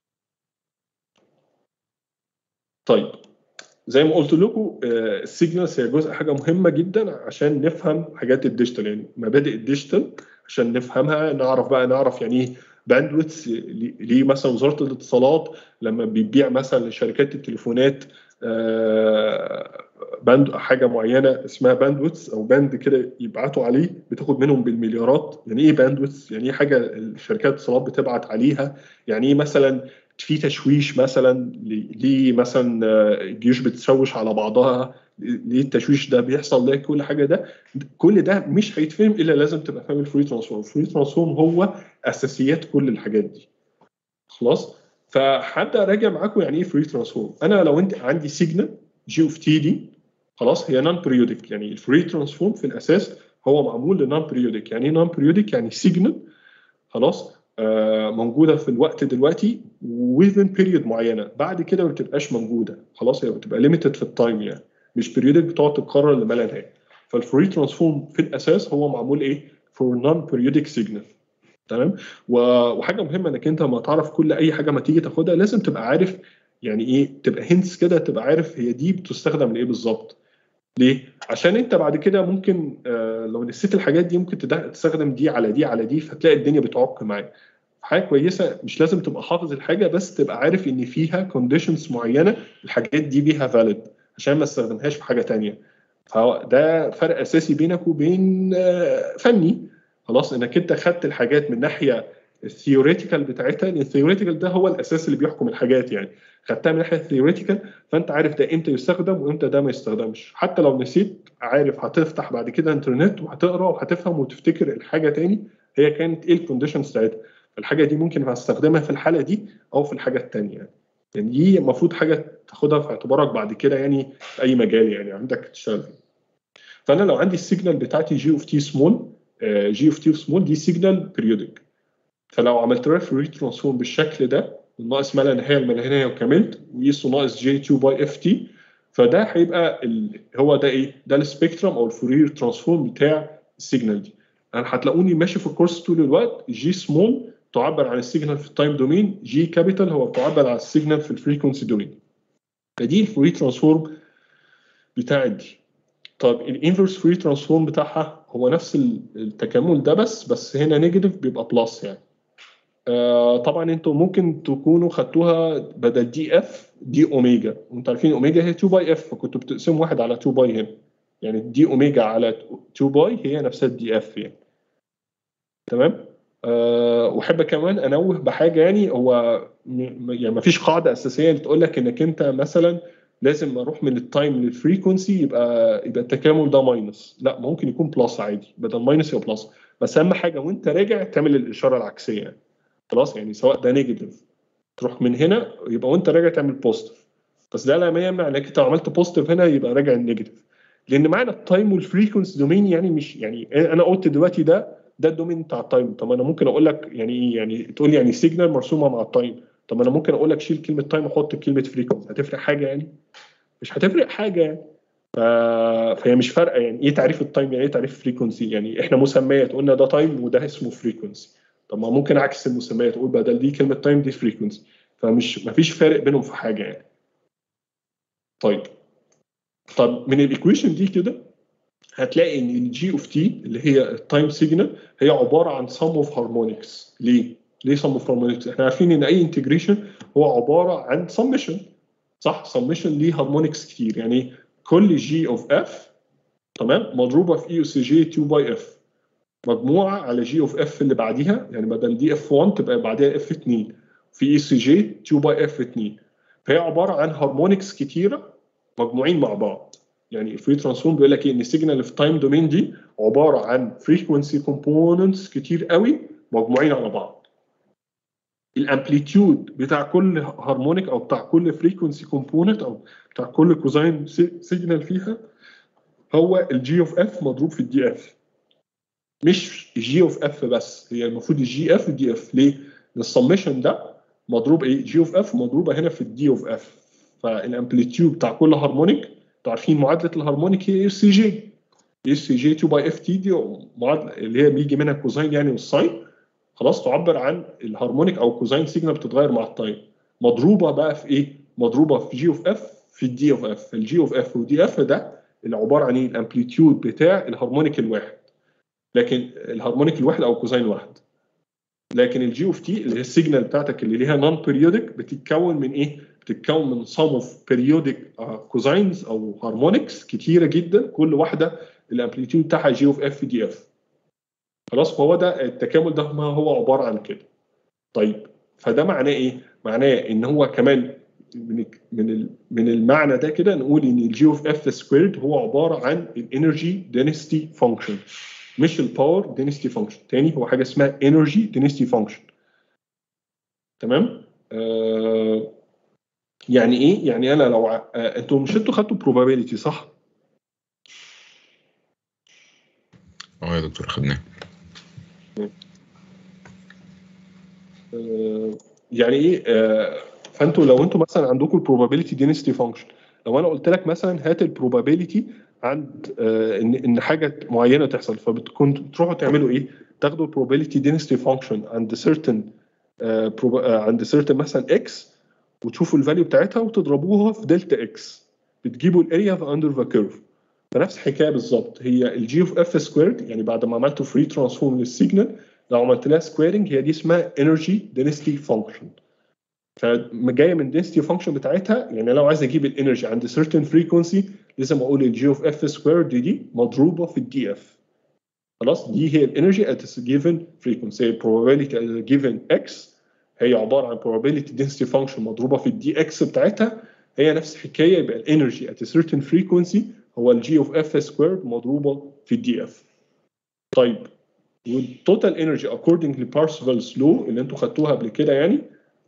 طيب زي ما قلت لكم السيجنالز هي جزء حاجه مهمه جدا عشان نفهم حاجات الديجيتال يعني مبادئ الديجيتال عشان نفهمها نعرف بقى نعرف يعني ايه باندويتس ليه مثلا وزاره الاتصالات لما بيبيع مثلا لشركات التليفونات آه، باند حاجه معينه اسمها باندويتس او باند كده يبعتوا عليه بتاخد منهم بالمليارات يعني ايه باندويتس يعني ايه حاجه الشركات الاتصالات بتبعت عليها يعني ايه مثلا في تشويش مثلا ليه مثلا آه، الجيوش بتشوش على بعضها ليه التشويش ده بيحصل ليه كل حاجه ده كل ده مش هيتفهم الا لازم تبقى فاهم الفري ترانسفورم الفري ترانسفورم هو اساسيات كل الحاجات دي خلاص فهبدا اراجع معاكم يعني ايه فري ترانسفورم انا لو انت عندي سيجنال جي اوف تي دي خلاص هي نون بريودك يعني الفري ترانسفورم في الاساس هو معمول لنون بريودك يعني ايه نون بريودك يعني سيجنال خلاص آه، موجوده في الوقت دلوقتي within بيريود معينه بعد كده ما بتبقاش موجوده خلاص هي بتبقى ليميتد في التايم يعني مش بيريودك بتقعد تتكرر لما لا نهايه فالفري ترانسفورم في الاساس هو معمول ايه فور نون بيريودك سيجنال تمام و- وحاجه مهمه انك انت لما تعرف كل اي حاجه ما تيجي تاخدها لازم تبقى عارف يعني ايه تبقى هنتس كده تبقى عارف هي دي بتستخدم لايه بالظبط ليه؟ عشان انت بعد كده ممكن آه لو نسيت الحاجات دي ممكن تدا- تستخدم دي على دي على دي فتلاقي الدنيا بتعك معاك. حاجه كويسه مش لازم تبقى حافظ الحاجه بس تبقى عارف ان فيها كونديشنز معينه الحاجات دي بيها فاليد عشان ما استخدمهاش في حاجه تانية. فده فرق اساسي بينك وبين آه، فني خلاص انك انت خدت الحاجات من ناحيه الثيوريتيكال بتاعتها لان الثيوريتيكال ده هو الاساس اللي بيحكم الحاجات يعني خدتها من ناحيه الثيوريتيكال فانت عارف ده امتى يستخدم وامتى ده ما يستخدمش حتى لو نسيت عارف هتفتح بعد كده انترنت وهتقرا وهتفهم وتفتكر الحاجه تاني هي كانت ايه الكونديشنز بتاعتها الحاجه دي ممكن هستخدمها في الحاله دي او في الحاجه الثانيه يعني. يعني دي المفروض حاجه تاخدها في اعتبارك بعد كده يعني في اي مجال يعني عندك تشتغل فيه فانا لو عندي السيجنال بتاعتي جي اوف تي سمول جي اوف تي سمول دي سيجنال بيريودك فلو عملت لها فوري ترانسفورم بالشكل ده ناقص ما لا نهايه لما لا نهايه وكملت وقيسه ناقص جي 2 باي اف تي فده هيبقى ال... هو ده ايه؟ ده السبيكترم او الفورير ترانسفورم بتاع السيجنال دي. انا هتلاقوني ماشي في الكورس طول الوقت جي سمول تعبر عن السيجنال في التايم دومين جي كابيتال هو بتعبر عن السيجنال في الفريكونسي دومين. فدي الفوري ترانسفورم بتاعت دي. طب الانفرس فري ترانسفورم بتاعها هو نفس التكامل ده بس بس هنا نيجاتيف بيبقى بلس يعني. آه، طبعا انتوا ممكن تكونوا خدتوها بدل دي اف دي اوميجا وانتوا عارفين اوميجا هي 2 باي اف فكنتوا بتقسموا واحد على 2 باي هنا يعني دي اوميجا على 2 باي هي نفسها الدي اف يعني تمام أه واحب كمان انوه بحاجه يعني هو م- يعني ما فيش قاعده اساسيه اللي تقول لك انك انت مثلا لازم اروح من التايم للفريكونسي يبقى يبقى التكامل ده ماينس لا ممكن يكون بلس عادي بدل ماينس يبقى بلس بس اهم حاجه وانت راجع تعمل الاشاره العكسيه يعني خلاص يعني سواء ده نيجاتيف تروح من هنا يبقى وانت راجع تعمل بوزيتيف بس ده لا يمنع انك انت لو عملت بوزيتيف هنا يبقى راجع النيجاتيف لان معنى التايم والفريكونسي دومين يعني مش يعني انا قلت دلوقتي ده ده الدومين بتاع التايم طب انا ممكن اقول لك يعني ايه يعني تقول لي يعني سيجنال مرسومه مع التايم طب انا ممكن اقول لك شيل كلمه تايم وحط كلمه فريكونسي هتفرق حاجه يعني مش هتفرق حاجه يعني ف... فهي مش فارقه يعني ايه تعريف التايم يعني ايه تعريف فريكونسي يعني احنا مسميات قلنا ده تايم وده اسمه فريكونسي طب ما ممكن اعكس المسميات اقول بدل دي كلمه تايم دي فريكونسي فمش مفيش فارق بينهم في حاجه يعني طيب طب من الايكويشن دي كده هتلاقي ان الجي اوف تي اللي هي التايم سيجنال هي عباره عن سم اوف هارمونكس ليه؟ ليه سم اوف هارمونكس؟ احنا عارفين ان اي انتجريشن هو عباره عن سمشن صح؟ سمشن ليه هارمونكس كتير يعني كل جي اوف اف تمام مضروبه في اي اس جي 2 باي اف مجموعه على جي اوف اف اللي بعديها يعني بدل دي اف 1 تبقى بعديها اف 2 في اي سي جي 2 باي اف 2 فهي عباره عن هارمونكس كتيره مجموعين مع بعض يعني الفري ترانسفورم بيقول لك ايه ان السيجنال في تايم دومين دي عباره عن فريكونسي كومبوننتس كتير قوي مجموعين على بعض الامبليتيود بتاع كل هارمونيك او بتاع كل فريكونسي كومبوننت او بتاع كل كوزاين سيجنال فيها هو الجي اوف اف مضروب في الدي اف مش جي اوف اف بس هي المفروض الجي اف دي اف ليه؟ لان السمشن ده مضروب ايه؟ جي اوف اف مضروبه هنا في الدي اوف اف فالامبليتيود بتاع كل هارمونيك انتوا عارفين معادله الهارمونيك هي اس سي جي اس سي جي 2 باي اف تي دي معادله اللي هي بيجي منها كوزين يعني والساين خلاص تعبر عن الهارمونيك او كوزاين سيجنال بتتغير مع التايم مضروبه بقى في ايه؟ مضروبه في جي اوف اف في الدي اوف اف الجي اوف اف والدي اف ده اللي عباره عن ايه؟ الامبليتيود بتاع الهارمونيك الواحد لكن الهارمونيك الواحد او كوزاين واحد لكن الجي اوف تي اللي هي السيجنال بتاعتك اللي ليها نون بيريودك بتتكون من ايه؟ بتتكون من سم اوف بيريودك كوزاينز او هارمونكس كتيره جدا كل واحده الامبليتيود بتاعها جي اوف اف دي اف خلاص فهو ده التكامل ده ما هو عباره عن كده طيب فده معناه ايه؟ معناه ان هو كمان من من من المعنى ده كده نقول ان الجي اوف اف سكويرد هو عباره عن الانرجي دينستي فانكشن مش الباور دينستي فانكشن تاني هو حاجه اسمها انرجي دينستي فانكشن تمام آه يعني ايه يعني انا لو ع- آه انتوا مش انتوا خدتوا probability صح اه يا دكتور خدناه آه يعني ايه آه فانتوا لو انتوا مثلا عندكم البروبابيلتي density فانكشن لو انا قلت لك مثلا هات البروبابيلتي عند آه ان ان حاجه معينه تحصل فبتكون تروحوا تعملوا ايه؟ تاخدوا البروبابيلتي density فانكشن عند certain آه proba- آه عند certain مثلا اكس وتشوفوا الفاليو بتاعتها وتضربوها في دلتا اكس بتجيبوا الاريا في اندر ذا كيرف فنفس الحكايه بالظبط هي الجي اوف اف سكويرد يعني بعد ما عملتوا فري ترانسفورم للسيجنال لو عملت لها سكويرنج هي دي اسمها انرجي دينستي فانكشن فجايه من density فانكشن بتاعتها يعني لو عايز اجيب الانرجي عند certain frequency لازم اقول الجي اوف اف سكويرد دي مضروبه في الدي اف خلاص دي هي الانرجي at a given frequency هي probability at a given x هي عباره عن probability density function مضروبه في الدي اكس بتاعتها هي نفس الحكايه يبقى الانرجي at a certain frequency هو الجي اوف اف سكويرد مضروبه في الدي اف طيب والتوتال انرجي according لبارسفالز لو اللي انتوا خدتوها قبل كده يعني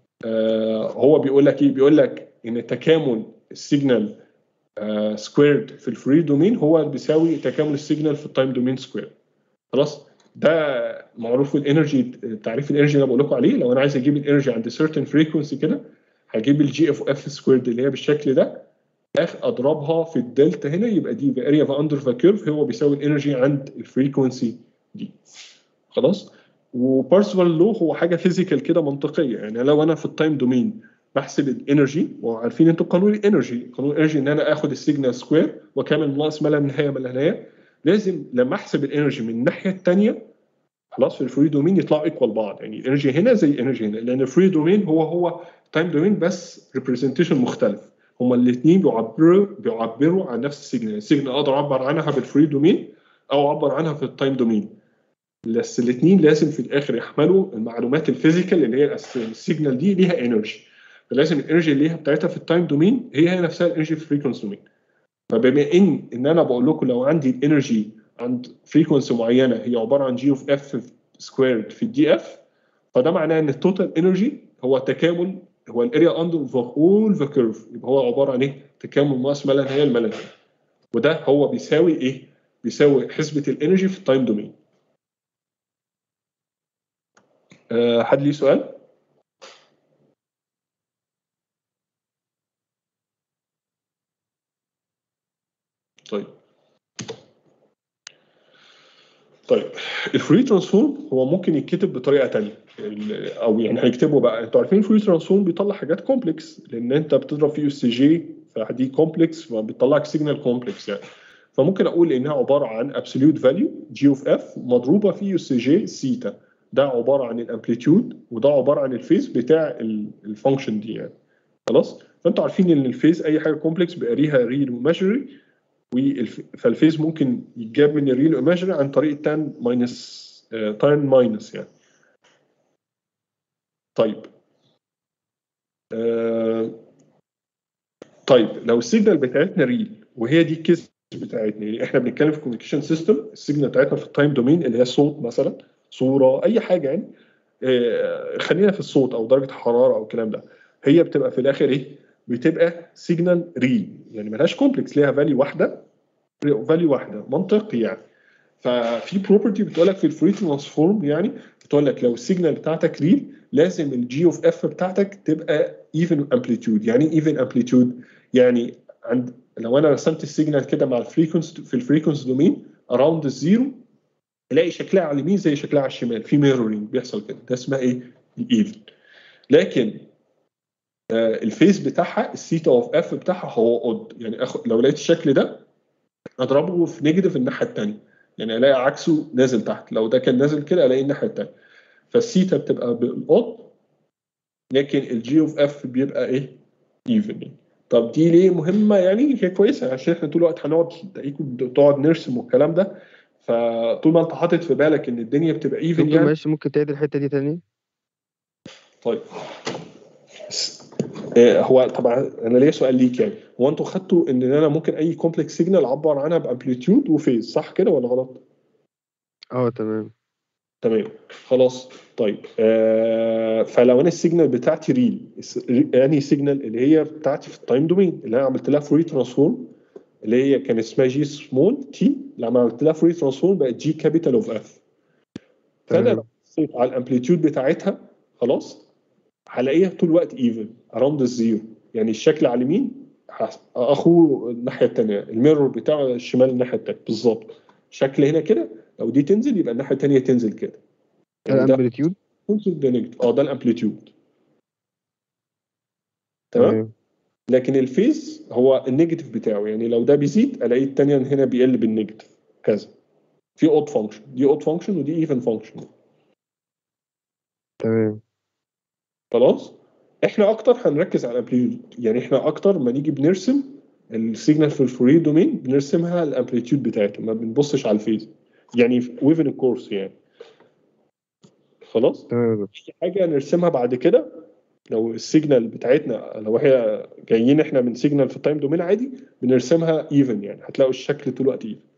آه هو بيقول لك ايه بيقول لك ان تكامل السيجنال آه سكويرد في الفري دومين هو بيساوي تكامل السيجنال في التايم دومين سكوير خلاص ده معروف الانرجي تعريف الانرجي اللي انا بقول لكم عليه لو انا عايز اجيب الانرجي عند certain frequency كده هجيب الجي اف اف سكويرد اللي هي بالشكل ده اخ اضربها في الدلتا هنا يبقى دي اريا في اندر ذا كيرف هو بيساوي الانرجي عند الفريكونسي دي خلاص وبارسفال لو هو حاجه فيزيكال كده منطقيه يعني لو انا في التايم دومين بحسب الانرجي وعارفين انتوا قانون الانرجي قانون الانرجي ان انا اخد السيجنال سكوير واكمل ناقص ما لا نهايه ما لا نهايه لازم لما احسب الانرجي من الناحيه الثانيه خلاص في الفري دومين يطلعوا ايكوال بعض يعني الانرجي هنا زي الانرجي هنا لان الفري دومين هو هو تايم دومين بس ريبريزنتيشن مختلف هما الاثنين بيعبروا بيعبروا عن نفس السيجنال السيجنال اقدر اعبر عنها بالفري دومين او اعبر عنها في التايم دومين بس الاثنين لازم في الاخر يحملوا المعلومات الفيزيكال اللي هي الأس- السيجنال دي ليها انرجي فلازم الانرجي اللي هي بتاعتها في التايم دومين هي هي نفسها الانرجي في الفريكونسي دومين فبما ان ان انا بقول لكم لو عندي الانرجي عند فريكونسي معينه هي عباره عن جي اوف اف سكويرد في الدي اف فده معناه ان التوتال انرجي هو تكامل هو الاريا اندر ذا هول ذا كيرف يبقى هو عباره عن ايه؟ تكامل ناقص ما لا نهايه لما لا نهايه وده هو بيساوي ايه؟ بيساوي حسبه الانرجي في التايم دومين أه حد ليه سؤال؟ طيب طيب الفري ترانسفورم هو ممكن يتكتب بطريقه تانية ال- او يعني هنكتبه بقى انتوا عارفين الفري ترانسفورم بيطلع حاجات كومبلكس لان انت بتضرب فيه اس جي فدي كومبلكس فبيطلع لك سيجنال كومبلكس يعني فممكن اقول انها عباره عن ابسوليوت فاليو جي اوف اف مضروبه في اس جي سيتا ده عباره عن الامبليتيود وده عباره عن الفيز بتاع الفانكشن دي يعني خلاص فانتوا عارفين ان الفيز اي حاجه كومبلكس بيبقى ليها ريل وماجري فالفيز ممكن يتجاب من الريل والايماجري عن طريق تان ماينس تان ماينس يعني طيب آه طيب لو السيجنال بتاعتنا ريل وهي دي الكيس بتاعتنا يعني احنا بنتكلم في كوميونيكيشن سيستم السيجنال بتاعتنا في التايم دومين اللي هي صوت مثلا صوره اي حاجه يعني آه خلينا في الصوت او درجه حراره او الكلام ده هي بتبقى في الاخر ايه؟ بتبقى سيجنال ريل يعني ملهاش كومبلكس ليها فاليو واحده فاليو واحده منطقي يعني ففي بروبرتي بتقول لك في الفري ترانسفورم يعني بتقول لك لو السيجنال بتاعتك ريل لازم الجي اوف اف بتاعتك تبقى ايفن امبليتيود يعني ايه ايفن امبليتيود يعني عند لو انا رسمت السيجنال كده مع الفريكونس في الفريكونس دومين اراوند الزيرو تلاقي شكلها على اليمين زي شكلها على الشمال في ميرورينج بيحصل كده ده اسمها ايه الايفن لكن آه الفيس بتاعها الثيتا اوف اف بتاعها هو اود يعني أخ... لو لقيت الشكل ده اضربه في نيجاتيف الناحيه الثانيه يعني الاقي عكسه نازل تحت لو ده كان نازل كده الاقي الناحيه الثانيه فالثيتا بتبقى بالاود لكن الجي اوف اف بيبقى ايه ايفن يعني طب دي ليه مهمه يعني هي كويسه عشان احنا طول الوقت هنقعد تلاقيكم تقعد نرسم والكلام ده فطول ما انت حاطط في بالك ان الدنيا بتبقى ايفن دكتور يعني معلش ممكن تعيد الحتة دي تاني طيب س- آه، هو طبعا انا ليا سؤال ليك يعني هو انتوا خدتوا ان انا ممكن اي كومبلكس سيجنال اعبر عنها بامبليتيود وفيز صح كده ولا غلط؟ اه تمام تمام خلاص طيب آه فلو انا السيجنال بتاعتي ريل يعني سيجنال اللي هي بتاعتي في التايم دومين اللي انا عملت لها فوري ترانسفورم اللي هي كان اسمها جي سمول تي لما عملت لها فوري ترانسفورم بقت جي كابيتال اوف اف فانا تمام. لو بصيت على الامبليتيود بتاعتها خلاص هلاقيها طول الوقت ايفن اراوند الزيرو يعني الشكل على اليمين هس- اخوه الناحيه الثانيه الميرور بتاعه الشمال الناحيه الثانيه بالظبط شكل هنا كده لو دي تنزل يبقى الناحيه الثانيه تنزل كده ده يعني ده الامبليتيود تنزل ده نيجاتيف اه ده الامبليتيود تمام تمام لكن الفيز هو النيجاتيف بتاعه يعني لو ده بيزيد الاقي الثانيه هنا بيقل بالنيجاتيف كذا في اود فانكشن دي اود فانكشن ودي ايفن فانكشن تمام خلاص احنا اكتر هنركز على الامبليتيود يعني احنا اكتر ما نيجي بنرسم السيجنال في الفوريه دومين بنرسمها الامبليتيود بتاعتها ما بنبصش على الفيز يعني ويفن الكورس يعني خلاص تمام يا دكتور. في حاجه نرسمها بعد كده لو السيجنال بتاعتنا لو هي جايين احنا من سيجنال في التايم دومين عادي بنرسمها ايفن يعني هتلاقوا الشكل طول الوقت ايفن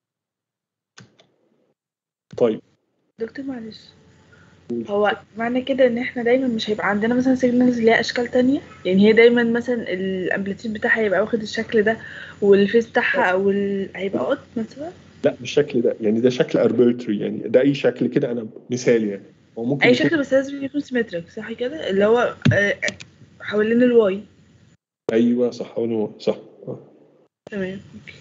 طيب دكتور معلش هو معنى كده ان احنا دايما مش هيبقى عندنا مثلا سيجنالز ليها اشكال تانية يعني هي دايما مثلا الامبليتيود بتاعها هيبقى واخد الشكل ده والفيس بتاعها او ال... هيبقى اوت مثلا لا بالشكل ده يعني ده شكل اربيتري يعني ده اي شكل كده انا مثال يعني هو ممكن اي يكون- شكل بس لازم يكون سيمتريك صح كده اللي هو آه، حوالين الواي ايوه صح هو صح آه. تمام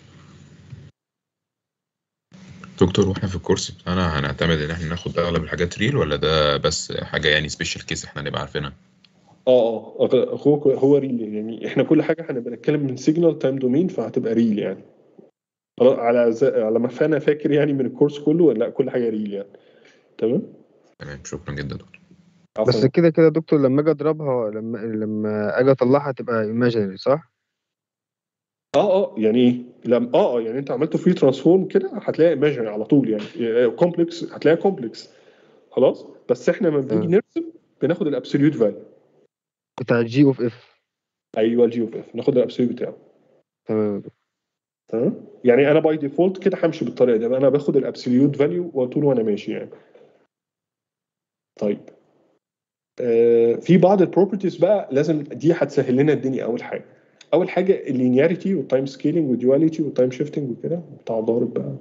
دكتور واحنا في الكورس بتاعنا هنعتمد ان احنا ناخد اغلب الحاجات ريل ولا ده بس حاجه يعني سبيشال كيس احنا نبقى عارفينها اه اه أغ- هو هو ريل يعني احنا كل حاجه هنبقى نتكلم من سيجنال تايم دومين فهتبقى ريل يعني خلاص، على ز... على ما انا فاكر يعني من الكورس كله لا كل حاجه ريل يعني تمام تمام شكرا جدا دكتور بس عفواً. كده كده يا دكتور لما اجي اضربها لما لما اجي اطلعها تبقى ايماجينري صح؟ اه اه يعني ايه؟ لما اه اه يعني انت عملت فري ترانسفورم كده هتلاقي ايماجينري على طول يعني كومبلكس هتلاقي كومبلكس خلاص بس احنا لما بنيجي تمام. نرسم بناخد الابسوليوت فاليو بتاع الجي اوف اف ايوه الجي اوف اف ناخد الابسوليوت بتاعه تمام يا دكتور. تمام يعني انا باي ديفولت كده همشي بالطريقه دي انا باخد الابسوليوت فاليو طول وانا ماشي يعني طيب آه في بعض البروبرتيز بقى لازم دي هتسهل لنا الدنيا اول حاجه اول حاجه اللينياريتي والتايم سكيلينج والديواليتي والتايم شيفتنج وكده بتاع ضارب بقى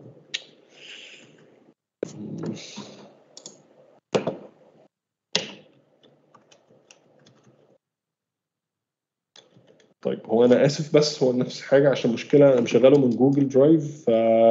طيب هو انا اسف بس هو نفس حاجه عشان مشكله انا مشغله من جوجل درايف ف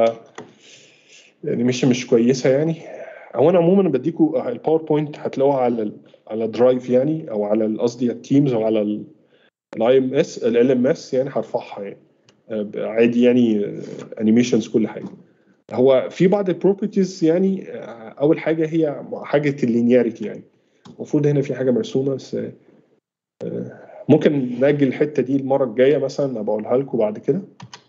يعني مش مش كويسه يعني هو انا عموما بديكوا الباوربوينت هتلاقوها على ال على درايف يعني او على ال- قصدي التيمز او على الاي ام اس ال ام اس يعني هرفعها يعني آه، عادي يعني انيميشنز كل حاجه هو في بعض البروبرتيز يعني آه، اول حاجه هي حاجه اللينياريتي يعني المفروض هنا في حاجه مرسومه بس آه، ممكن نأجل الحته دي المره الجايه مثلا ابقى اقولها لكم بعد كده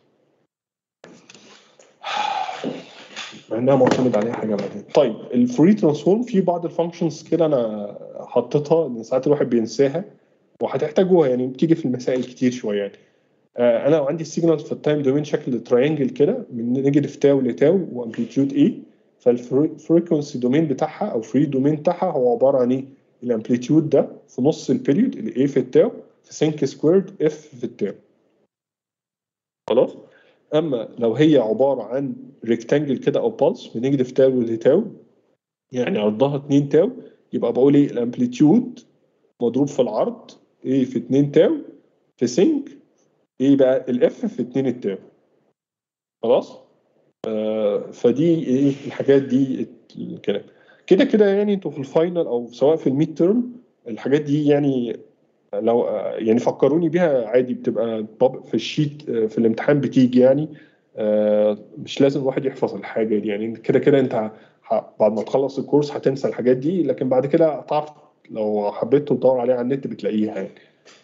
مع انها معتمد عليها حاجه بعدين طيب الفري ترانسفورم في بعض الفانكشنز كده انا حطيتها ان ساعات الواحد بينساها وهتحتاجوها يعني بتيجي في المسائل كتير شويه يعني آه انا عندي السيجنال في التايم دومين شكل تراينجل كده من نيجاتيف تاو لتاو وامبليتيود اي فالفريكونسي دومين بتاعها او فري دومين بتاعها هو عباره عن ايه؟ الامبليتيود ده في نص البيريود الاي في التاو في سينك سكويرد اف في التاو خلاص اما لو هي عباره عن ريكتانجل كده او بالس من نيجاتيف تاو لتاو يعني عرضها 2 تاو يبقى بقول ايه الامبليتيود مضروب في العرض ايه في 2 تاو في سينك ايه بقى الاف في 2 التاو خلاص آه، فدي ايه الحاجات دي الكلام كده كده يعني انتوا في الفاينل او سواء في الميد تيرم الحاجات دي يعني لو يعني فكروني بيها عادي بتبقى طب في الشيت آه، في الامتحان بتيجي يعني آه، مش لازم الواحد يحفظ الحاجه دي يعني كده كده انت ه- بعد ما تخلص الكورس هتنسى الحاجات دي لكن بعد كده هتعرف لو حبيت تدور عليها على النت بتلاقيها يعني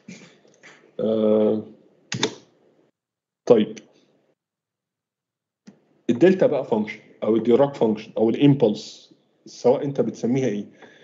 آه، طيب الدلتا بقى فانكشن او الديراك فانكشن او الامبلس سواء انت بتسميها ايه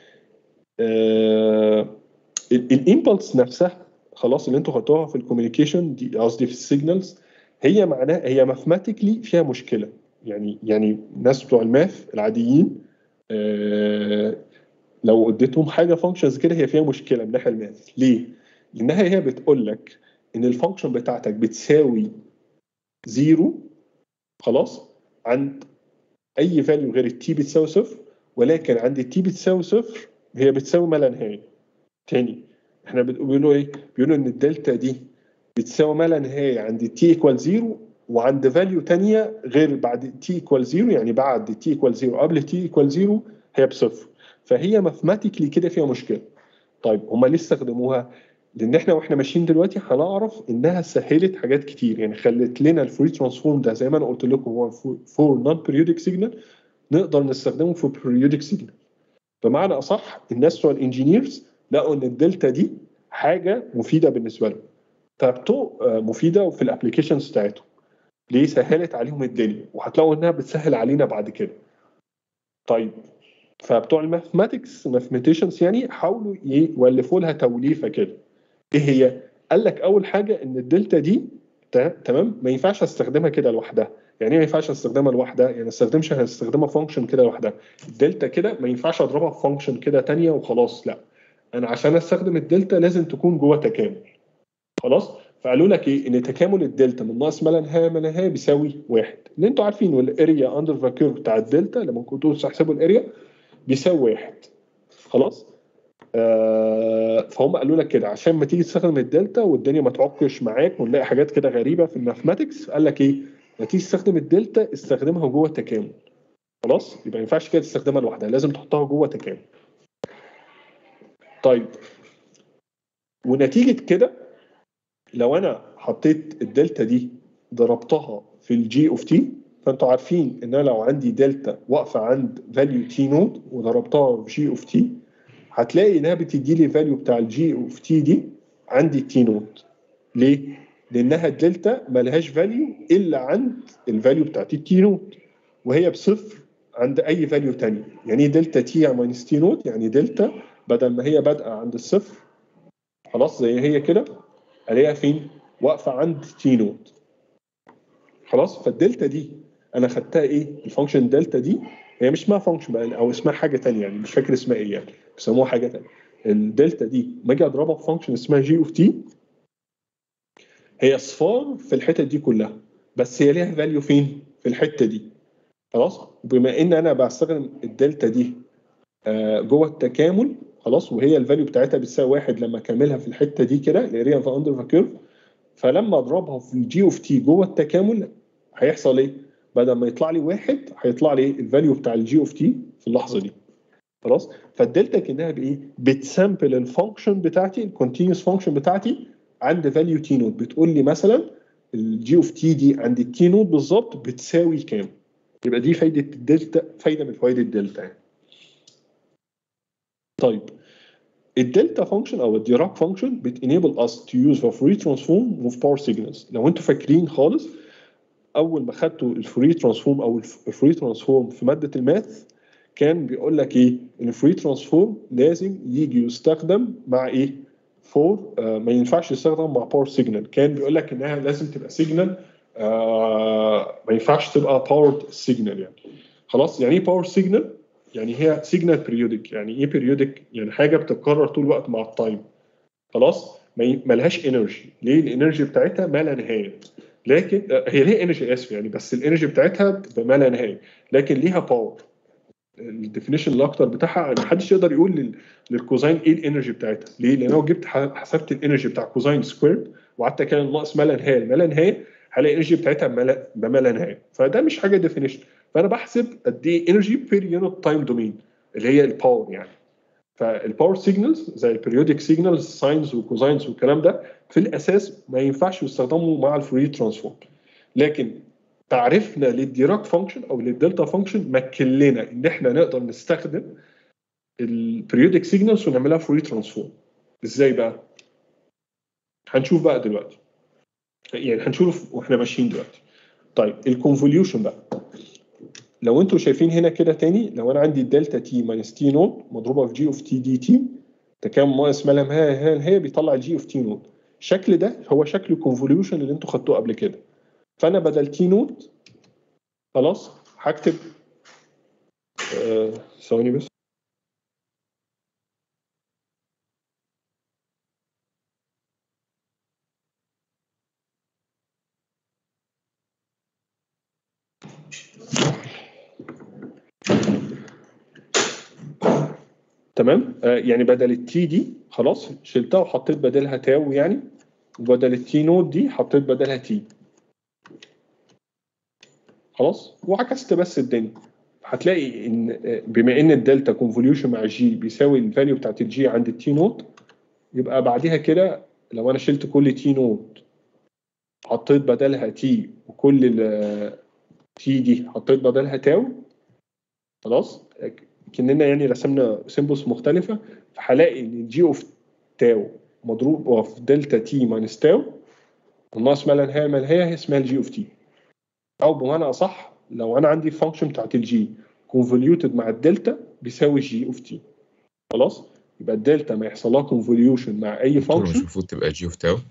آه الامبلس نفسها خلاص اللي انتوا خدتوها في الكوميونيكيشن دي قصدي في السيجنالز هي معناها هي ماثماتيكلي فيها مشكله يعني يعني الناس بتوع الماث العاديين آه لو اديتهم حاجه فانكشنز كده هي فيها مشكله من ناحيه الماث ليه؟ لانها هي بتقول لك ان الفانكشن بتاعتك بتساوي زيرو خلاص عند اي فاليو غير التي بتساوي صفر ولكن عند التي بتساوي صفر هي بتساوي ما لا نهايه تاني احنا بيقولوا ايه بيقولوا ان الدلتا دي بتساوي ما لا نهايه عند التي ايكوال زيرو وعند فاليو تانية غير بعد تي ايكوال زيرو يعني بعد تي ايكوال زيرو قبل تي ايكوال زيرو هي بصفر فهي ماثماتيكلي كده فيها مشكله طيب هما ليه استخدموها لان احنا واحنا ماشيين دلوقتي هنعرف انها سهلت حاجات كتير يعني خلت لنا الفري ترانسفورم ده زي ما انا قلت لكم هو فور نون بيريودك سيجنال نقدر نستخدمه في بيريودك سيجنال بمعنى اصح الناس بتوع الانجينيرز لقوا ان الدلتا دي حاجه مفيده بالنسبه لهم فبتو مفيده في الابلكيشنز بتاعتهم ليه سهلت عليهم الدنيا وهتلاقوا انها بتسهل علينا بعد كده طيب فبتوع الماثماتكس ماثماتيشنز يعني حاولوا يولفوا لها توليفه كده ايه هي؟ قال لك اول حاجه ان الدلتا دي تمام ما ينفعش استخدمها كده لوحدها يعني ايه ما ينفعش استخدمها لوحدها يعني ما استخدمش هستخدمها فانكشن كده لوحدها الدلتا كده ما ينفعش اضربها في فانكشن كده تانية وخلاص لا انا عشان استخدم الدلتا لازم تكون جوه تكامل خلاص فقالوا لك ايه ان تكامل الدلتا من ناقص ما لا نهايه ما لا نهايه بيساوي واحد اللي انتوا عارفينه الاريا اندر ذا كيرف بتاع الدلتا لما كنتوا تحسبوا الاريا بيساوي واحد خلاص آه فهم قالوا لك كده عشان ما تيجي تستخدم الدلتا والدنيا ما تعكش معاك ونلاقي حاجات كده غريبه في الماثماتكس قال لك ايه ما تيجي تستخدم الدلتا استخدمها جوه التكامل خلاص يبقى ما ينفعش كده تستخدمها لوحدها لازم تحطها جوه تكامل طيب ونتيجه كده لو انا حطيت الدلتا دي ضربتها في الجي اوف تي فانتوا عارفين ان انا لو عندي دلتا واقفه عند فاليو تي نود وضربتها في جي اوف تي هتلاقي انها بتدي لي فاليو بتاع الجي اوف تي دي عندي تي نود ليه؟ لانها الدلتا مالهاش فاليو الا عند الفاليو بتاعت التي نود وهي بصفر عند اي فاليو تاني يعني ايه دلتا تي ماينس تي نود يعني دلتا بدل ما هي بادئه عند الصفر خلاص زي هي كده الاقيها فين؟ واقفه عند تي نود خلاص فالدلتا دي انا خدتها ايه؟ الفانكشن دلتا دي هي مش اسمها فانكشن بقى او اسمها حاجه ثانيه يعني مش فاكر اسمها ايه يعني بيسموها حاجه ثانيه الدلتا دي لما اجي اضربها في فانكشن اسمها جي اوف تي هي اصفار في الحتت دي كلها بس هي ليها فاليو فين؟ في الحته دي خلاص وبما ان انا بستخدم الدلتا دي آه جوه التكامل خلاص وهي الفاليو بتاعتها بتساوي واحد لما اكملها في الحته دي كده الاريا في اندر ذا كيرف فلما اضربها في الجي اوف تي جوه التكامل هيحصل ايه؟ بدل ما يطلع لي واحد هيطلع لي الفاليو بتاع الجي اوف تي في اللحظه دي خلاص فالدلتا كانها بايه؟ بتسامبل الفانكشن بتاعتي الكونتينوس فانكشن بتاعتي عند فاليو تي نود بتقول لي مثلا الجي اوف تي دي عند التي نود بالظبط بتساوي كام؟ يبقى دي فايده الدلتا فايده من فوائد الدلتا يعني. طيب الدلتا فانكشن او الديراك فانكشن بتنيبل اس تو يوز فري ترانسفورم اوف باور سيجنالز لو انتوا فاكرين خالص اول ما خدتوا الفري ترانسفورم او الفري ترانسفورم في ماده الماث كان بيقول لك ايه الفري ترانسفورم لازم يجي يستخدم مع ايه فور آه ما ينفعش يستخدم مع باور سيجنال كان بيقول لك انها لازم تبقى سيجنال آه ما ينفعش تبقى باورد سيجنال يعني خلاص يعني ايه باور سيجنال يعني هي سيجنال بيريودك يعني ايه بيريودك يعني حاجه بتتكرر طول الوقت مع التايم خلاص ما لهاش انرجي ليه الانرجي بتاعتها ما لا نهايه لكن هي ليها انرجي اسف يعني بس الانرجي بتاعتها بتبقى ما لا نهايه لكن ليها باور الديفينيشن الاكتر بتاعها ما حدش يقدر يقول لل... للكوزاين ايه الانرجي بتاعتها ليه؟ لان لو جبت حسبت الانرجي بتاع كوزاين سكويرد وقعدت اكلم ناقص ما لا نهايه ما لا نهايه هلاقي الانرجي بتاعتها بما- بما لا نهايه فده مش حاجه ديفينيشن فانا بحسب قد ايه انرجي بير يونت تايم دومين اللي هي الباور يعني فالباور سيجنالز زي البريودك سيجنالز ساينز وكوزاينز والكلام ده في الاساس ما ينفعش يستخدموا مع الفوريه ترانسفورم لكن تعريفنا للديراك فانكشن او للدلتا فانكشن مكن لنا ان احنا نقدر نستخدم البريودك سيجنالز ونعملها فوري ترانسفورم ازاي بقى؟ هنشوف بقى دلوقتي يعني هنشوف واحنا ماشيين دلوقتي طيب الكونفوليوشن بقى لو انتوا شايفين هنا كده تاني لو انا عندي الدلتا تي ماينس تي نوت مضروبه في جي اوف تي دي تي تكامل ناقص ما لم هي هي بيطلع الجي اوف تي نوت الشكل ده هو شكل الكونفوليوشن اللي انتوا خدتوه قبل كده فانا بدل تي نوت خلاص هكتب آه، ثواني بس تمام آه يعني بدل التي دي خلاص شلتها وحطيت بدلها تاو يعني وبدل التي نوت دي حطيت بدلها تي خلاص وعكست بس الدنيا هتلاقي ان آه، بما ان الدلتا كونفوليوشن مع الجي بيساوي الفاليو بتاعت الجي عند التي نوت يبقى بعديها كده لو انا شلت كل تي نوت حطيت بدلها تي وكل تي دي حطيت بدلها تاو خلاص كاننا يعني رسمنا سيمبلز مختلفه فهلاقي ان الجي اوف تاو مضروب في دلتا تي ماينس تاو والناقص ما لا نهايه ما لا نهايه هي اسمها الجي اوف تي او بمعنى اصح لو انا عندي فانكشن بتاعت الجي كونفوليوتد مع الدلتا بيساوي جي اوف تي خلاص يبقى الدلتا ما يحصل لها كونفوليوشن مع اي دكتور مش فانكشن المفروض تبقى جي اوف تاو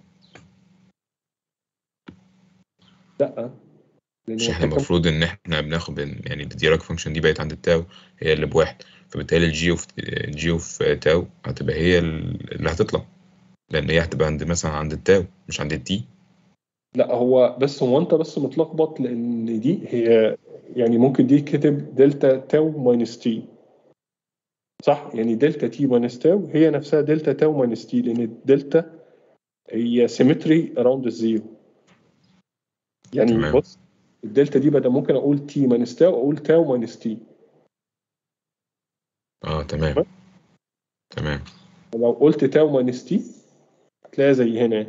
لا لان مش هو احنا التكامل- المفروض ان احنا بناخد بن- يعني الديراك فانكشن دي بقت عند التاو هي اللي بواحد فبالتالي الجي اوف جي اوف تاو هتبقى هي اللي هتطلع لان هي هتبقى عند مثلا عند التاو مش عند التي لا هو بس هو انت بس متلخبط لان دي هي يعني ممكن دي كتب دلتا تاو ماينس تي صح يعني دلتا تي ماينس تاو هي نفسها دلتا تاو ماينس تي لان الدلتا هي سيمتري اراوند الزيرو يعني تمام. بص الدلتا دي بدل ممكن اقول تي ماينس تاو اقول تاو ماينس تي اه تمام تمام لو قلت تاو ماينس تي هتلاقيها زي هنا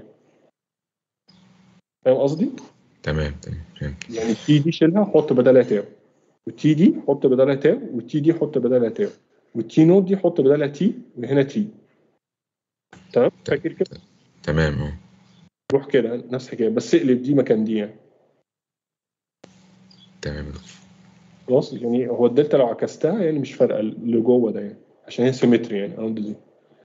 فاهم قصدي؟ تمام تمام فهمت يعني التي دي شيلها حط بدلها تاو والتي دي حط بدلها تاو والتي دي حط بدلها تاو والتي نوت دي حط بدلها تي وهنا تي تمام فاكر كده تمام اه روح كده نفس الحكايه بس اقلب دي مكان دي يعني تمام يا دكتور. خلاص يعني هو الدلتا لو عكستها يعني مش فارقه اللي جوه ده يعني عشان هي سيمتري يعني اراوند دي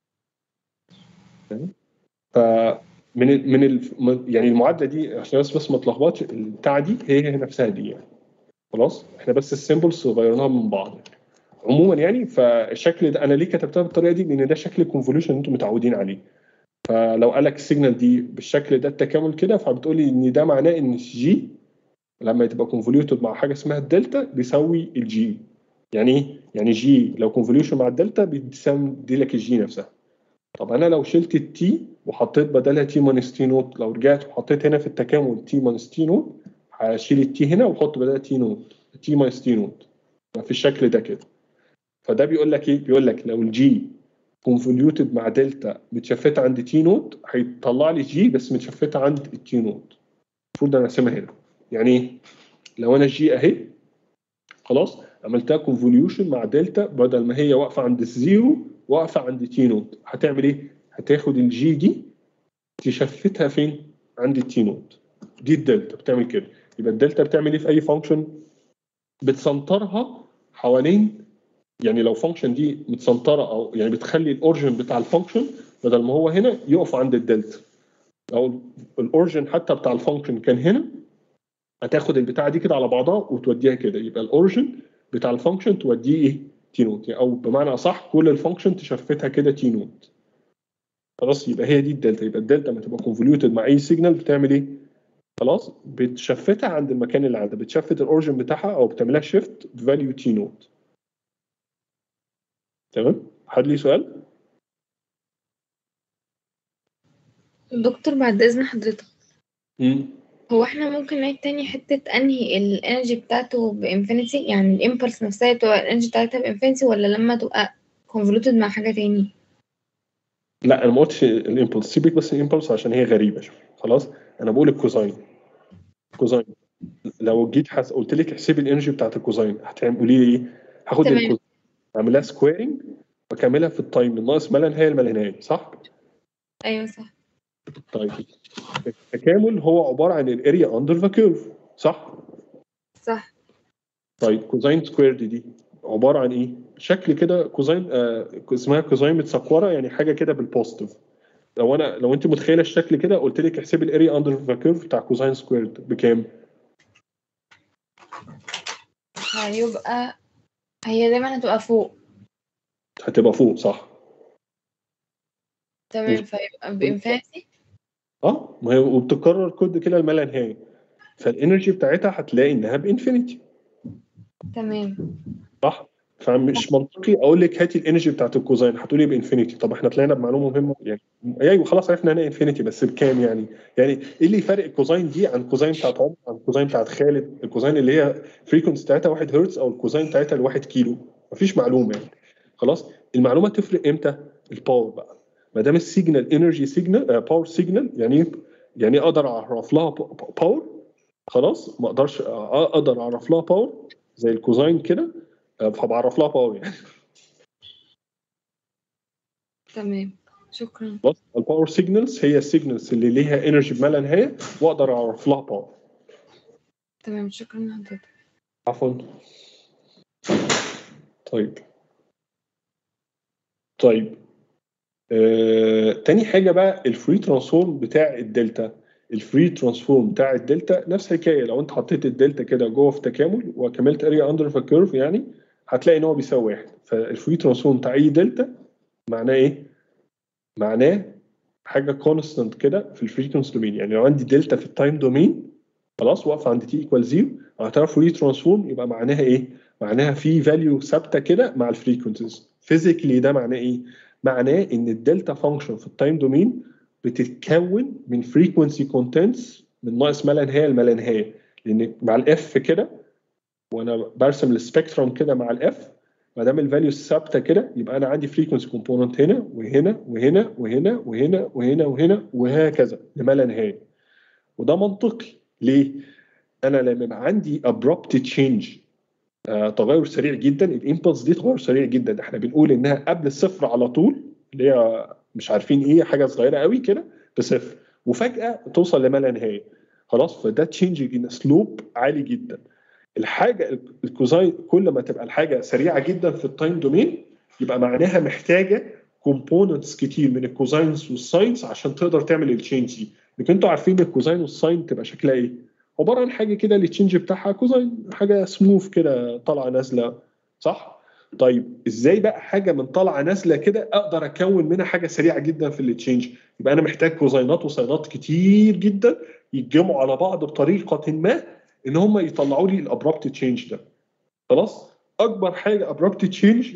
تمام فمن ال من ال يعني المعادله دي عشان بس بس ما تلخبطش البتاعه دي هي هي نفسها دي يعني خلاص احنا بس السيمبلز غيرناها من بعض عموما يعني فالشكل ده انا ليه كتبتها بالطريقه دي لان ده شكل الكونفوليوشن انتم متعودين عليه فلو قالك السيجنال دي بالشكل ده التكامل كده فبتقولي ان ده معناه ان جي لما تبقى كونفوليوتد مع حاجه اسمها الدلتا بيساوي الجي يعني ايه؟ يعني جي لو كونفوليوشن مع الدلتا بيدي لك الجي نفسها طب انا لو شلت التي وحطيت بدلها تي ماينس تي نوت لو رجعت وحطيت هنا في التكامل تي ماينس تي نوت هشيل التي هنا واحط بدلها تي نوت تي ماينس تي نوت في الشكل ده كده فده بيقول لك ايه؟ بيقول لك لو الجي كونفوليوتد مع دلتا متشفته عند تي نوت هيطلع لي جي بس متشفته عند التي نوت المفروض انا ارسمها هنا يعني ايه؟ لو انا جي اهي خلاص عملتها كونفوليوشن مع دلتا بدل ما هي واقفه عند الزيرو واقفه عند تي نوت هتعمل ايه؟ هتاخد الجي دي تشفتها فين؟ عند التي نوت دي الدلتا بتعمل كده يبقى الدلتا بتعمل ايه في اي فانكشن؟ بتسنطرها حوالين يعني لو فانكشن دي متسنطره او يعني بتخلي الاورجن بتاع الفانكشن بدل ما هو هنا يقف عند الدلتا او الاورجن حتى بتاع الفانكشن كان هنا هتاخد البتاعه دي كده على بعضها وتوديها كده يبقى الاورجن بتاع الفانكشن توديه ايه تي نوت او بمعنى اصح كل الفانكشن تشفتها كده تي نوت خلاص يبقى هي دي الدلتا يبقى الدلتا لما تبقى كونفوليوتد مع اي سيجنال بتعمل ايه خلاص بتشفتها عند المكان اللي عندها بتشفت الاورجن بتاعها او بتعملها شيفت فاليو تي نوت تمام حد ليه سؤال دكتور بعد إذن حضرتك امم هو احنا ممكن نعيد تاني حتة انهي الانرجي بتاعته بانفينيتي يعني الامبلس نفسها تبقى الانرجي بتاعتها بانفينيتي ولا لما تبقى convoluted مع حاجة تاني لا انا ما قلتش الامبلس سيبك بس الامبلس عشان هي غريبه شويه خلاص انا بقول الكوزاين كوزاين لو جيت حس... قلت لك احسبي الانرجي بتاعت الكوزاين هتقولي لي ايه؟ هاخد تمام. الكوزاين اعملها سكويرنج واكملها في التايم من ناقص ما لا نهايه لما لا نهايه صح؟ ايوه صح طيب التكامل هو عباره عن الاريا اندر ذا كيرف صح؟ صح طيب كوزاين سكويرد دي عباره عن ايه؟ شكل كده كوزاين آه اسمها كوزاين متسكوره يعني حاجه كده بالبوزيتيف لو انا لو انت متخيله الشكل كده قلت لك احسبي الاريا اندر ذا كيرف بتاع كوزاين سكويرد بكام؟ هيبقى هي دايما هتبقى فوق هتبقى فوق صح؟ تمام فيبقى بانفينيتي اه ما هي وبتكرر كود كده لما لا نهايه فالانرجي بتاعتها هتلاقي انها بانفينيتي تمام صح؟ فمش منطقي اقول لك هاتي الانرجي بتاعت الكوزاين هتقولي بانفينيتي طب احنا طلعنا بمعلومه مهمه يعني ايوه خلاص عرفنا انها انفينيتي بس بكام يعني؟ يعني ايه اللي يفرق الكوزاين دي عن الكوزاين بتاعت عمر عن الكوزاين بتاعت خالد الكوزاين اللي هي فريكونسي بتاعتها 1 هرتز او الكوزاين بتاعتها ل 1 كيلو مفيش معلومه يعني خلاص المعلومه تفرق امتى؟ الباور بقى ما دام السيجنال انرجي سيجنال باور سيجنال يعني إيه؟ يعني اقدر اعرف لها باور خلاص ما اقدرش اقدر اعرف لها باور زي الكوزاين كده آه، فبعرف لها باور يعني تمام شكرا خلاص الباور سيجنالز هي السيجنالز اللي ليها انرجي بما لا نهايه واقدر اعرف لها باور تمام شكرا لحضرتك عفوا طيب طيب آه، تاني حاجة بقى الفري ترانسفورم بتاع الدلتا الفري ترانسفورم بتاع الدلتا نفس الحكاية لو انت حطيت الدلتا كده جوه في تكامل وكملت اريا اندر في كيرف يعني هتلاقي ان هو بيساوي واحد فالفري ترانسفورم بتاع اي دلتا معناه ايه؟ معناه حاجة كونستنت كده في الفريكونس دومين يعني لو عندي دلتا في التايم دومين خلاص واقفة عند تي ايكوال زيرو هتعرف فري ترانسفورم يبقى معناها ايه؟ معناها في فاليو ثابته كده مع الفريكونسيز فيزيكلي ده معناه ايه؟ معناه ان الدلتا فانكشن في التايم دومين بتتكون من فريكونسي كونتنتس من ناقص ما لا نهايه لما لا نهايه لان مع الاف كده وانا برسم السبيكترم كده مع الاف ما دام الفاليوز ثابته كده يبقى انا عندي فريكونسي كومبوننت هنا وهنا وهنا وهنا وهنا وهنا وهنا وهكذا لما لا نهايه وده منطقي ليه؟ انا لما يبقى عندي abrupt change آه، تغير سريع جدا الامبلس دي تغير سريع جدا احنا بنقول انها قبل الصفر على طول اللي هي مش عارفين ايه حاجه صغيره قوي كده بصفر وفجاه توصل لما لا نهايه خلاص فده تشينج ان سلوب عالي جدا الحاجه الكوزاين كل ما تبقى الحاجه سريعه جدا في التايم دومين يبقى معناها محتاجه كومبوننتس كتير من الكوزاينز والساينز عشان تقدر تعمل التشينج دي لكن انتوا عارفين الكوزاين والساين تبقى شكلها ايه عباره عن حاجه كده التشينج بتاعها كوزاين حاجه سموث كده طالعه نازله صح طيب ازاي بقى حاجه من طالعه نازله كده اقدر اكون منها حاجه سريعه جدا في التشينج يبقى انا محتاج كوزاينات وساينات كتير جدا يتجمعوا على بعض بطريقه ما ان هم يطلعوا لي الابرابت تشينج ده خلاص اكبر حاجه ابرابت تشينج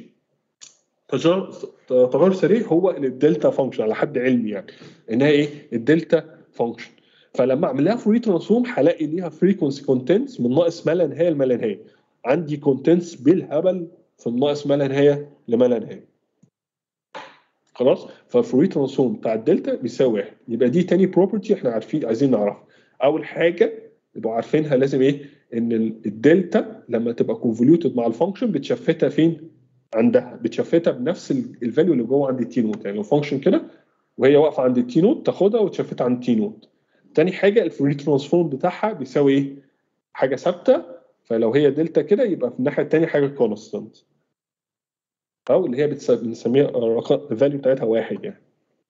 تغير سريع هو الدلتا فانكشن على حد علمي يعني انها ايه الدلتا فانكشن فلما اعمل لها فوري ترانسفورم هلاقي ليها فريكونسي كونتنتس من ناقص ما لا نهايه لما لا نهايه عندي كونتنتس بالهبل في الناقص ما لا نهايه لما لا نهايه خلاص فالفوري ترانسفورم بتاع الدلتا بيساوي واحد يبقى دي تاني بروبرتي احنا عارفين عايزين نعرفها اول حاجه يبقوا عارفينها لازم ايه ان الدلتا لما تبقى كونفوليوتد مع الفانكشن بتشفتها فين عندها بتشفتها بنفس الفاليو اللي جوه عند التي نوت يعني لو فانكشن كده وهي واقفه عند التي نوت تاخدها وتشفتها عند التي نوت تاني حاجه الفوري ترانسفورم بتاعها بيساوي ايه حاجه ثابته فلو هي دلتا كده يبقى في الناحيه الثانيه حاجه كونستانت او اللي هي بنسميها الفاليو بتاعتها واحد يعني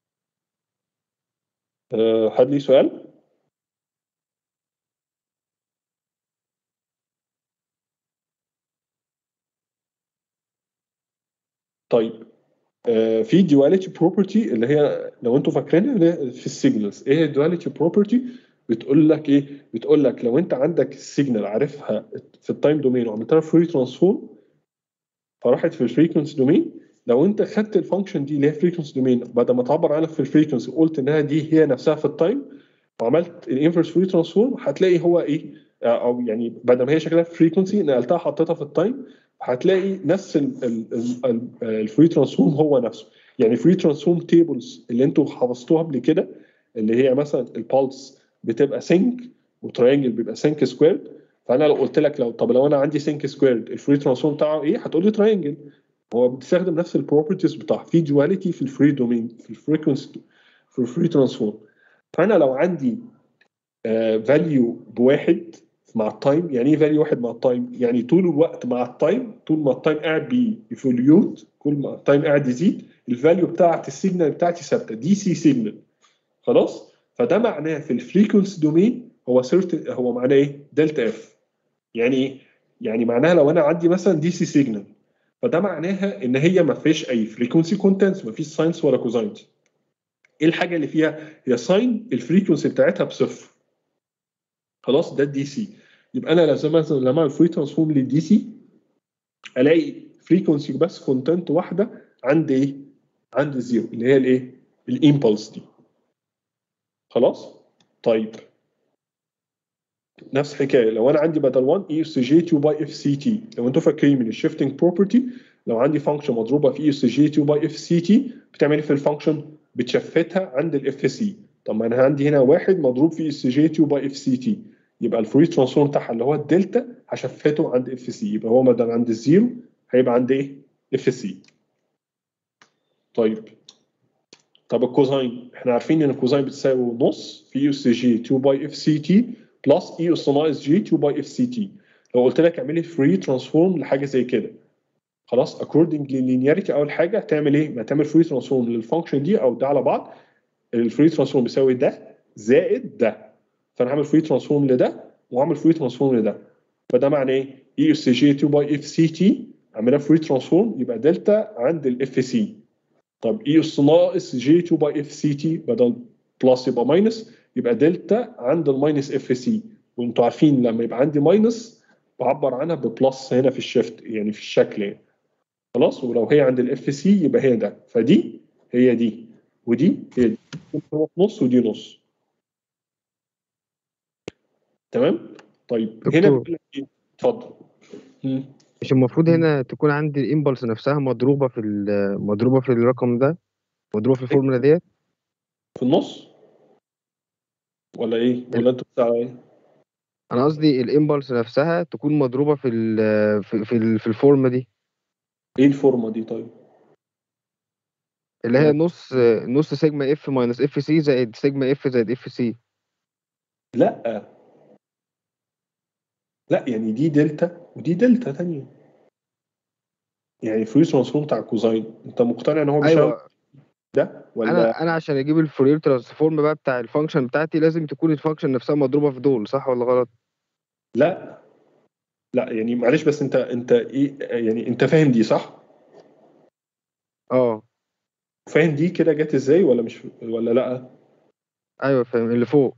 أه حد ليه سؤال؟ طيب آه في duality property اللي هي لو انتوا فاكرينها اللي هي في السيجنالز ايه duality property بتقول لك ايه بتقول لك لو انت عندك السيجنال عارفها في التايم دومين وعملت لها فري ترانسفورم فراحت في الفريكونسي دومين لو انت خدت الفانكشن دي اللي هي فريكونسي دومين بدل ما تعبر عنها في الفريكونسي قلت انها دي هي نفسها في التايم وعملت الانفرس فوري ترانسفورم هتلاقي هو ايه او يعني بدل ما هي شكلها فريكونسي نقلتها حطيتها في التايم هتلاقي نفس الفري ترانسفورم هو نفسه يعني فري ترانسفورم تيبلز اللي انتوا حفظتوها قبل كده اللي هي مثلا البالس بتبقى سينك وترينجل بيبقى سينك سكويرد فانا لو قلت لك لو طب لو انا عندي سينك سكويرد الفري ترانسفورم بتاعه ايه هتقول لي ترينجل هو بتستخدم نفس البروبرتيز بتاع في دواليتي في الفري دومين في الفريكونسي في الفري ترانسفورم فانا لو عندي فاليو بواحد مع التايم يعني ايه فاليو واحد مع التايم يعني طول الوقت مع التايم طول ما التايم قاعد بيفوليوت كل ما التايم قاعد يزيد الفاليو بتاعت السيجنال بتاعتي ثابته دي سي سيجنال خلاص فده معناه في الفريكونسي دومين هو سيرت هو معناه ايه دلتا اف يعني ايه يعني معناها لو انا عندي مثلا دي سي سيجنال فده معناها ان هي ما فيش اي فريكونسي كونتنتس ما فيش ساينس ولا كوزاينز ايه الحاجه اللي فيها هي ساين الفريكونسي بتاعتها بصفر خلاص ده الدي سي يبقى انا لازم مثلا لما اعمل فري ترانسفورم للدي سي الاقي فريكونسي بس كونتنت واحده عند ايه عند الزيرو اللي هي الايه الامبلس دي خلاص طيب نفس الحكايه لو انا عندي بدل 1 اي اس جي 2 باي اف سي تي لو انتوا فاكرين من الشيفتنج بروبرتي لو عندي فانكشن مضروبه في اي اس جي 2 باي اف سي تي بتعمل ايه في الفانكشن بتشفتها عند الاف سي طب ما انا عندي هنا واحد مضروب في اس جي 2 باي اف سي تي يبقى الفري ترانسفورم بتاعها اللي هو الدلتا هشفته عند اف سي يبقى هو بدل عند الزيرو هيبقى عند ايه اف سي طيب طب الكوزاين احنا عارفين ان الكوزاين بتساوي نص في اس جي 2 باي اف سي تي بلس اي اس ناقص جي 2 باي اف سي تي لو قلت لك اعملي فري ترانسفورم لحاجه زي كده خلاص اكوردنج للينياريتي اول حاجه تعمل ايه؟ ما تعمل فري ترانسفورم للفانكشن دي او ده على بعض الفري ترانسفورم بيساوي ده زائد ده فانا هعمل فري ترانسفورم لده وهعمل فري ترانسفورم لده فده معناه ايه؟ اي اس جي 2 باي اف سي تي اعملها فري ترانسفورم يبقى دلتا عند الاف سي طب اي اس ناقص جي 2 باي اف سي تي بدل بلس يبقى ماينس يبقى دلتا عند الماينس اف سي وانتوا عارفين لما يبقى عندي ماينس بعبر عنها ببلس هنا في الشيفت يعني في الشكل يعني خلاص ولو هي عند الاف سي يبقى هي ده فدي هي دي ودي هي دي هو نص ودي نص تمام طيب هنا دكتور. بيقول لك ايه اتفضل مم. مش المفروض هنا تكون عندي الامبلس نفسها مضروبة في ال- مضروبة في الرقم ده مضروبة في الفورمولا ديت في النص ولا ايه ولا انتوا بتاع ايه انا قصدي الامبلس نفسها تكون مضروبة في ال في في, ال- في الفورمة دي ايه الفورمه دي طيب اللي هي نص نص سيجما اف ماينس اف سي زائد سيجما اف زائد اف سي لا لا يعني دي دلتا ودي دلتا تانية يعني فري ترانسفورم بتاع الكوزاين انت مقتنع ان هو بيشاور ايوه ده ولا انا انا عشان اجيب الفورير ترانسفورم بقى بتاع الفانكشن بتاعتي لازم تكون الفانكشن نفسها مضروبة في دول صح ولا غلط لا لا يعني معلش بس انت انت ايه يعني انت فاهم دي صح؟ اه فاهم دي كده جت ازاي ولا مش ولا لا؟ ايوه فاهم اللي فوق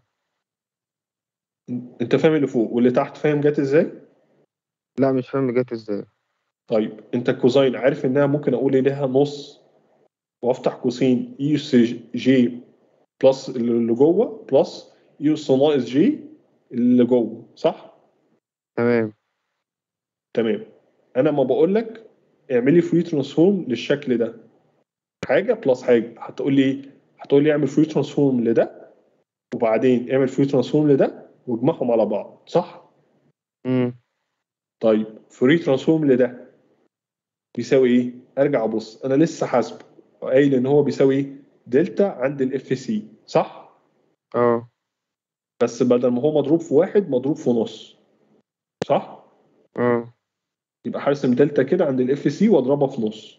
انت فاهم اللي فوق واللي تحت فاهم جت ازاي؟ لا مش فاهم جت ازاي طيب انت الكوزاين عارف انها ممكن اقول لها نص وافتح قوسين اي اس جي بلس اللي جوه بلس اي اس ناقص جي اللي جوه صح؟ تمام تمام انا ما بقول لك اعملي فري ترانسفورم للشكل ده حاجه بلس حاجه هتقول لي ايه؟ هتقول لي اعمل فري ترانسفورم لده وبعدين اعمل فري ترانسفورم لده واجمعهم على بعض صح؟ امم طيب فري ترانسفورم لده بيساوي ايه؟ ارجع ابص انا لسه حاسبه قايل ان هو بيساوي ايه؟ دلتا عند الاف سي صح؟ اه بس بدل ما هو مضروب في واحد مضروب في نص صح؟ اه يبقى هرسم دلتا كده عند الاف سي واضربها في نص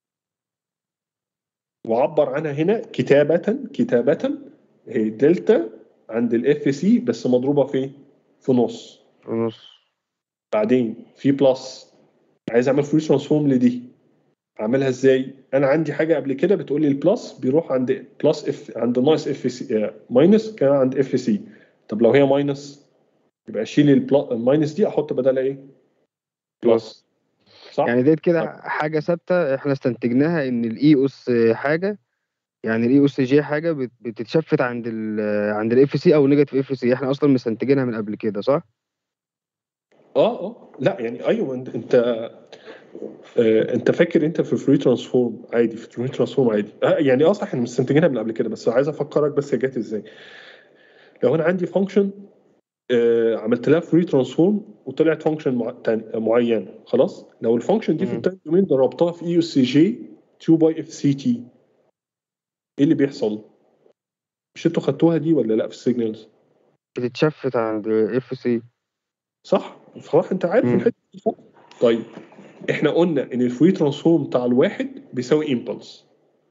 وعبر عنها هنا كتابة كتابة هي دلتا عند الاف سي بس مضروبة في في نص في نص بعدين في بلس عايز اعمل فري ترانسفورم لدي اعملها ازاي انا عندي حاجه قبل كده بتقول لي البلس بيروح عند بلس اف عند ناقص اف سي ماينس كان عند اف سي طب لو هي ماينس يبقى اشيل البل- الماينس دي احط بدلها ايه بلس صح يعني ديت كده حاجة ثابتة احنا استنتجناها ان الاي اس حاجة يعني الاي او سي جي حاجه بت- بتتشفت عند ال عند الاف سي او نيجاتيف اف سي احنا اصلا مستنتجينها من قبل كده صح؟ اه اه لا يعني ايوه انت انت آه انت فاكر انت في فري ترانسفورم عادي في فري ترانسفورم عادي آه يعني اه صح احنا مستنتجينها من قبل كده بس عايز افكرك بس هي جت ازاي لو انا عندي فانكشن آه عملت لها فري ترانسفورم وطلعت فانكشن مع... تاني- معينه خلاص لو الفانكشن دي في مم. التايم دومين ضربتها في اي او سي جي 2 باي اف سي تي ايه اللي بيحصل؟ مش انتوا خدتوها دي ولا لا في السيجنالز؟ بتتشفت عند اف سي صح؟ صح انت عارف مم. الحته دي صح؟ طيب احنا قلنا ان الفري ترانسفورم بتاع الواحد بيساوي امبلس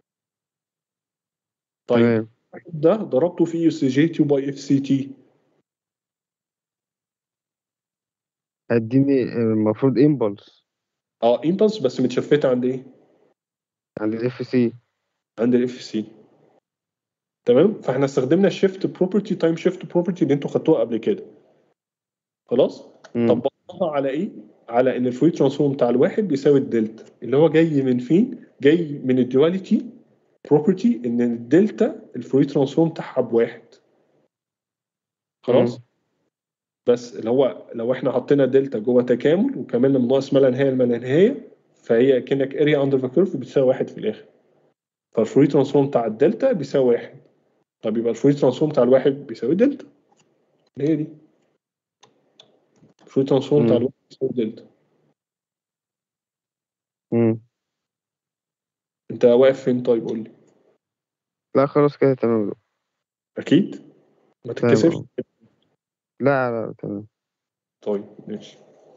طيب تمام ده ضربته في يو سي جي 2 باي اف سي تي هديني المفروض امبلس اه امبلس بس متشفته عند ايه؟ عند الاف سي عند الاف سي تمام فاحنا استخدمنا الشيفت بروبرتي تايم شيفت بروبرتي اللي انتوا خدتوها قبل كده خلاص طبقناها على ايه؟ على ان الفري ترانسفورم بتاع الواحد بيساوي الدلتا اللي هو جاي من فين؟ جاي من الدواليتي بروبرتي ان الدلتا الفري ترانسفورم بتاعها بواحد خلاص؟ بس اللي هو لو احنا حطينا دلتا جوه تكامل وكملنا من ناقص ما لا نهايه لما لا نهايه فهي كانك اريا اندر ذا كيرف بتساوي واحد في الاخر فالفري ترانسفورم بتاع الدلتا بيساوي واحد طب يبقى الفري ترانسفورم بتاع الواحد بيساوي دلتا اللي هي دي الفري ترانسفورم بتاع مم. الواحد بيساوي دلتا مم. انت واقف فين طيب قول لي لا خلاص كده تمام اكيد ما تمام تتكسفش اه. لا لا تمام طيب ماشي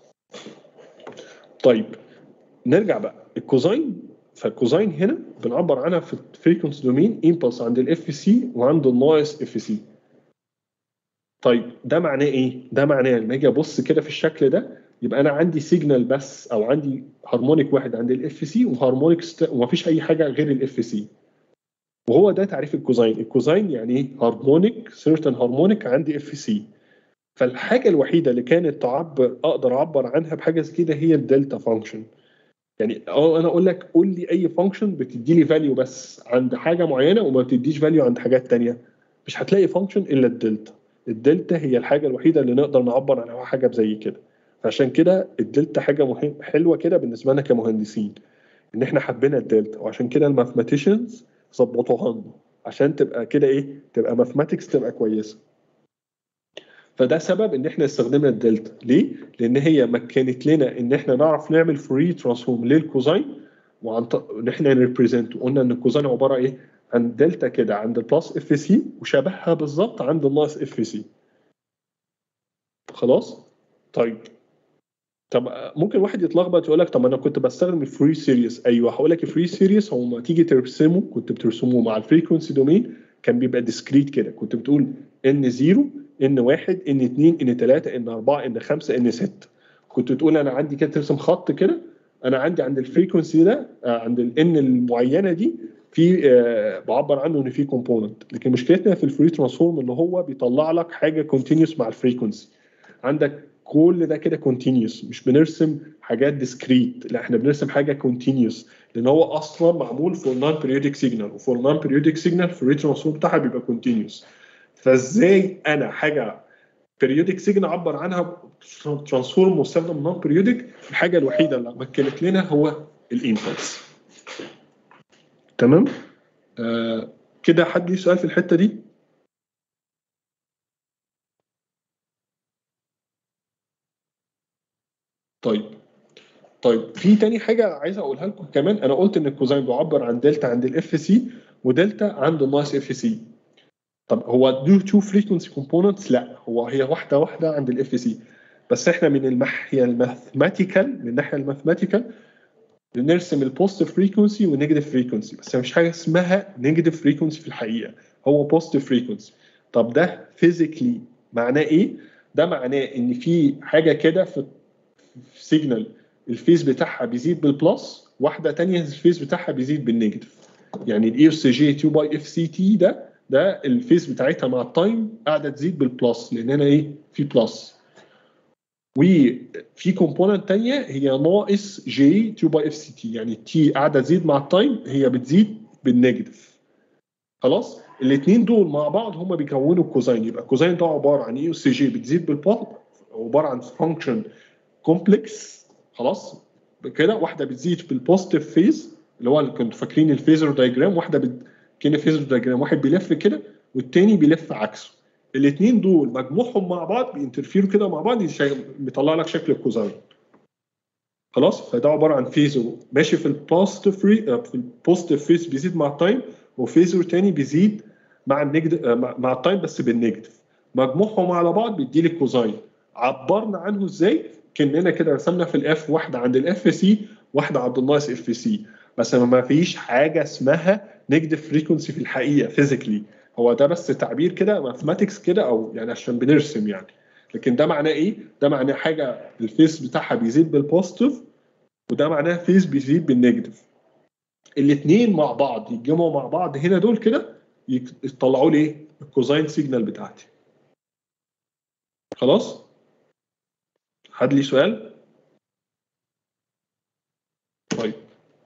طيب نرجع بقى الكوزاين فالكوزاين هنا بنعبر عنها في الفريكونسي دومين امبلس عند الاف سي وعند الناقص اف سي طيب ده معناه ايه؟ ده معناه لما اجي ابص كده في الشكل ده يبقى انا عندي سيجنال بس او عندي هارمونيك واحد عند الاف سي وهارمونيك ست... ومفيش اي حاجه غير الاف سي وهو ده تعريف الكوزاين الكوزاين يعني ايه هارمونيك سيرتن هارمونيك عندي اف سي فالحاجه الوحيده اللي كانت تعبر اقدر اعبر عنها بحاجه زي كده هي الدلتا فانكشن يعني اه انا اقول لك قول لي اي فانكشن بتدي لي فاليو بس عند حاجه معينه وما بتديش فاليو عند حاجات تانية مش هتلاقي فانكشن الا الدلتا الدلتا هي الحاجه الوحيده اللي نقدر نعبر عنها حاجه زي كده فعشان كده الدلتا حاجه مهم حلوه كده بالنسبه لنا كمهندسين ان احنا حبينا الدلتا وعشان كده الماثماتيشنز ظبطوها لنا عشان تبقى كده ايه تبقى ماثماتكس تبقى كويسه فده سبب ان احنا استخدمنا الدلتا ليه؟ لان هي مكنت لنا ان احنا نعرف نعمل فري ترانسفورم للكوزاين وعن ط- ان احنا نريبريزنت قلنا ان الكوزاين عباره ايه؟ عن دلتا كده عند البلس اف سي وشبهها بالظبط عند الناقص اف سي خلاص؟ طيب طب ممكن واحد يتلخبط يقول لك طب انا كنت بستخدم الفري سيريس ايوه هقول لك الفري سيريس هو ما تيجي ترسمه كنت بترسمه مع الفريكونسي دومين كان بيبقى ديسكريت كده كنت بتقول ان 0 ان 1 ان 2 ان 3 ان 4 ان 5 ان 6 كنت تقول انا عندي كده ترسم خط كده انا عندي عند الفريكونسي ده آه، عند الان المعينه دي في آه، بعبر عنه ان في كومبوننت لكن مشكلتنا في الفري ترانسفورم اللي هو بيطلع لك حاجه كونتينيوس مع الفريكونسي عندك كل ده كده كونتينيوس مش بنرسم حاجات ديسكريت لا احنا بنرسم حاجه كونتينيوس لان هو اصلا معمول فور نون بيريودك سيجنال وفور نون بيريودك سيجنال الفري ترانسفورم بتاعها بيبقى كونتينيوس فازاي انا حاجه بيريودك سيجنال اعبر عنها ترانسفورم مستخدم نون بيريودك الحاجه الوحيده اللي مكنت لنا هو الامبلس تمام آه كده حد ليه سؤال في الحته دي طيب طيب في تاني حاجه عايز اقولها لكم كمان انا قلت ان الكوزاين بيعبر عن دلتا عند الاف سي ودلتا عند الناقص اف سي طب هو دو تو فريكونسي كومبوننتس لا هو هي واحده واحده عند الاف سي بس احنا من الناحيه الماثماتيكال من الناحيه الماثماتيكال بنرسم البوزيتيف فريكونسي والنيجاتيف فريكونسي بس مفيش حاجه اسمها نيجاتيف فريكونسي في الحقيقه هو بوزيتيف فريكونسي طب ده فيزيكلي معناه ايه؟ ده معناه ان في حاجه كده في سيجنال الفيز بتاعها بيزيد بالبلس واحده تانية الفيز بتاعها بيزيد بالنيجاتيف يعني الاي اس جي 2 باي اف سي تي ده ده الفيز بتاعتها مع التايم قاعده تزيد بالبلس لان هنا ايه في بلس وفي كومبوننت تانية هي ناقص جي 2 باي اف سي تي يعني تي قاعده تزيد مع التايم هي بتزيد بالنيجاتيف خلاص الاثنين دول مع بعض هم بيكونوا الكوزاين يبقى الكوزاين ده عباره عن اي اس جي بتزيد بالبوت عباره عن فانكشن كومبلكس خلاص كده واحده بتزيد بالبوزيتيف فيز اللي هو اللي كنتوا فاكرين الفيزر دايجرام واحده بت... كان الفيزر دايجرام واحد بيلف كده والتاني بيلف عكسه الاثنين دول مجموعهم مع بعض بينترفيروا كده مع بعض يشي- بيطلع لك شكل الكوزاين خلاص فده عباره عن فيزر ماشي في البوزيتيف في البوزيتيف فيز بيزيد مع التايم وفيزر تاني بيزيد مع النيجاتيف مع مع التايم بس بالنيجاتيف مجموعهم على بعض بيدي لي الكوزاين عبرنا عنه ازاي كاننا كده رسمنا في الاف واحده عند الاف سي واحده عند الناقص اف سي بس ما فيش حاجه اسمها نيجاتيف فريكونسي في الحقيقه فيزيكلي هو ده بس تعبير كده ماثماتكس كده او يعني عشان بنرسم يعني لكن ده معناه ايه؟ ده معناه حاجه الفيس بتاعها بيزيد بالبوزيتيف وده معناه فيس بيزيد بالنيجاتيف الاثنين مع بعض يتجمعوا مع بعض هنا دول كده يك- يطلعوا لي ايه؟ الكوزاين سيجنال بتاعتي خلاص؟ حد لي سؤال؟ طيب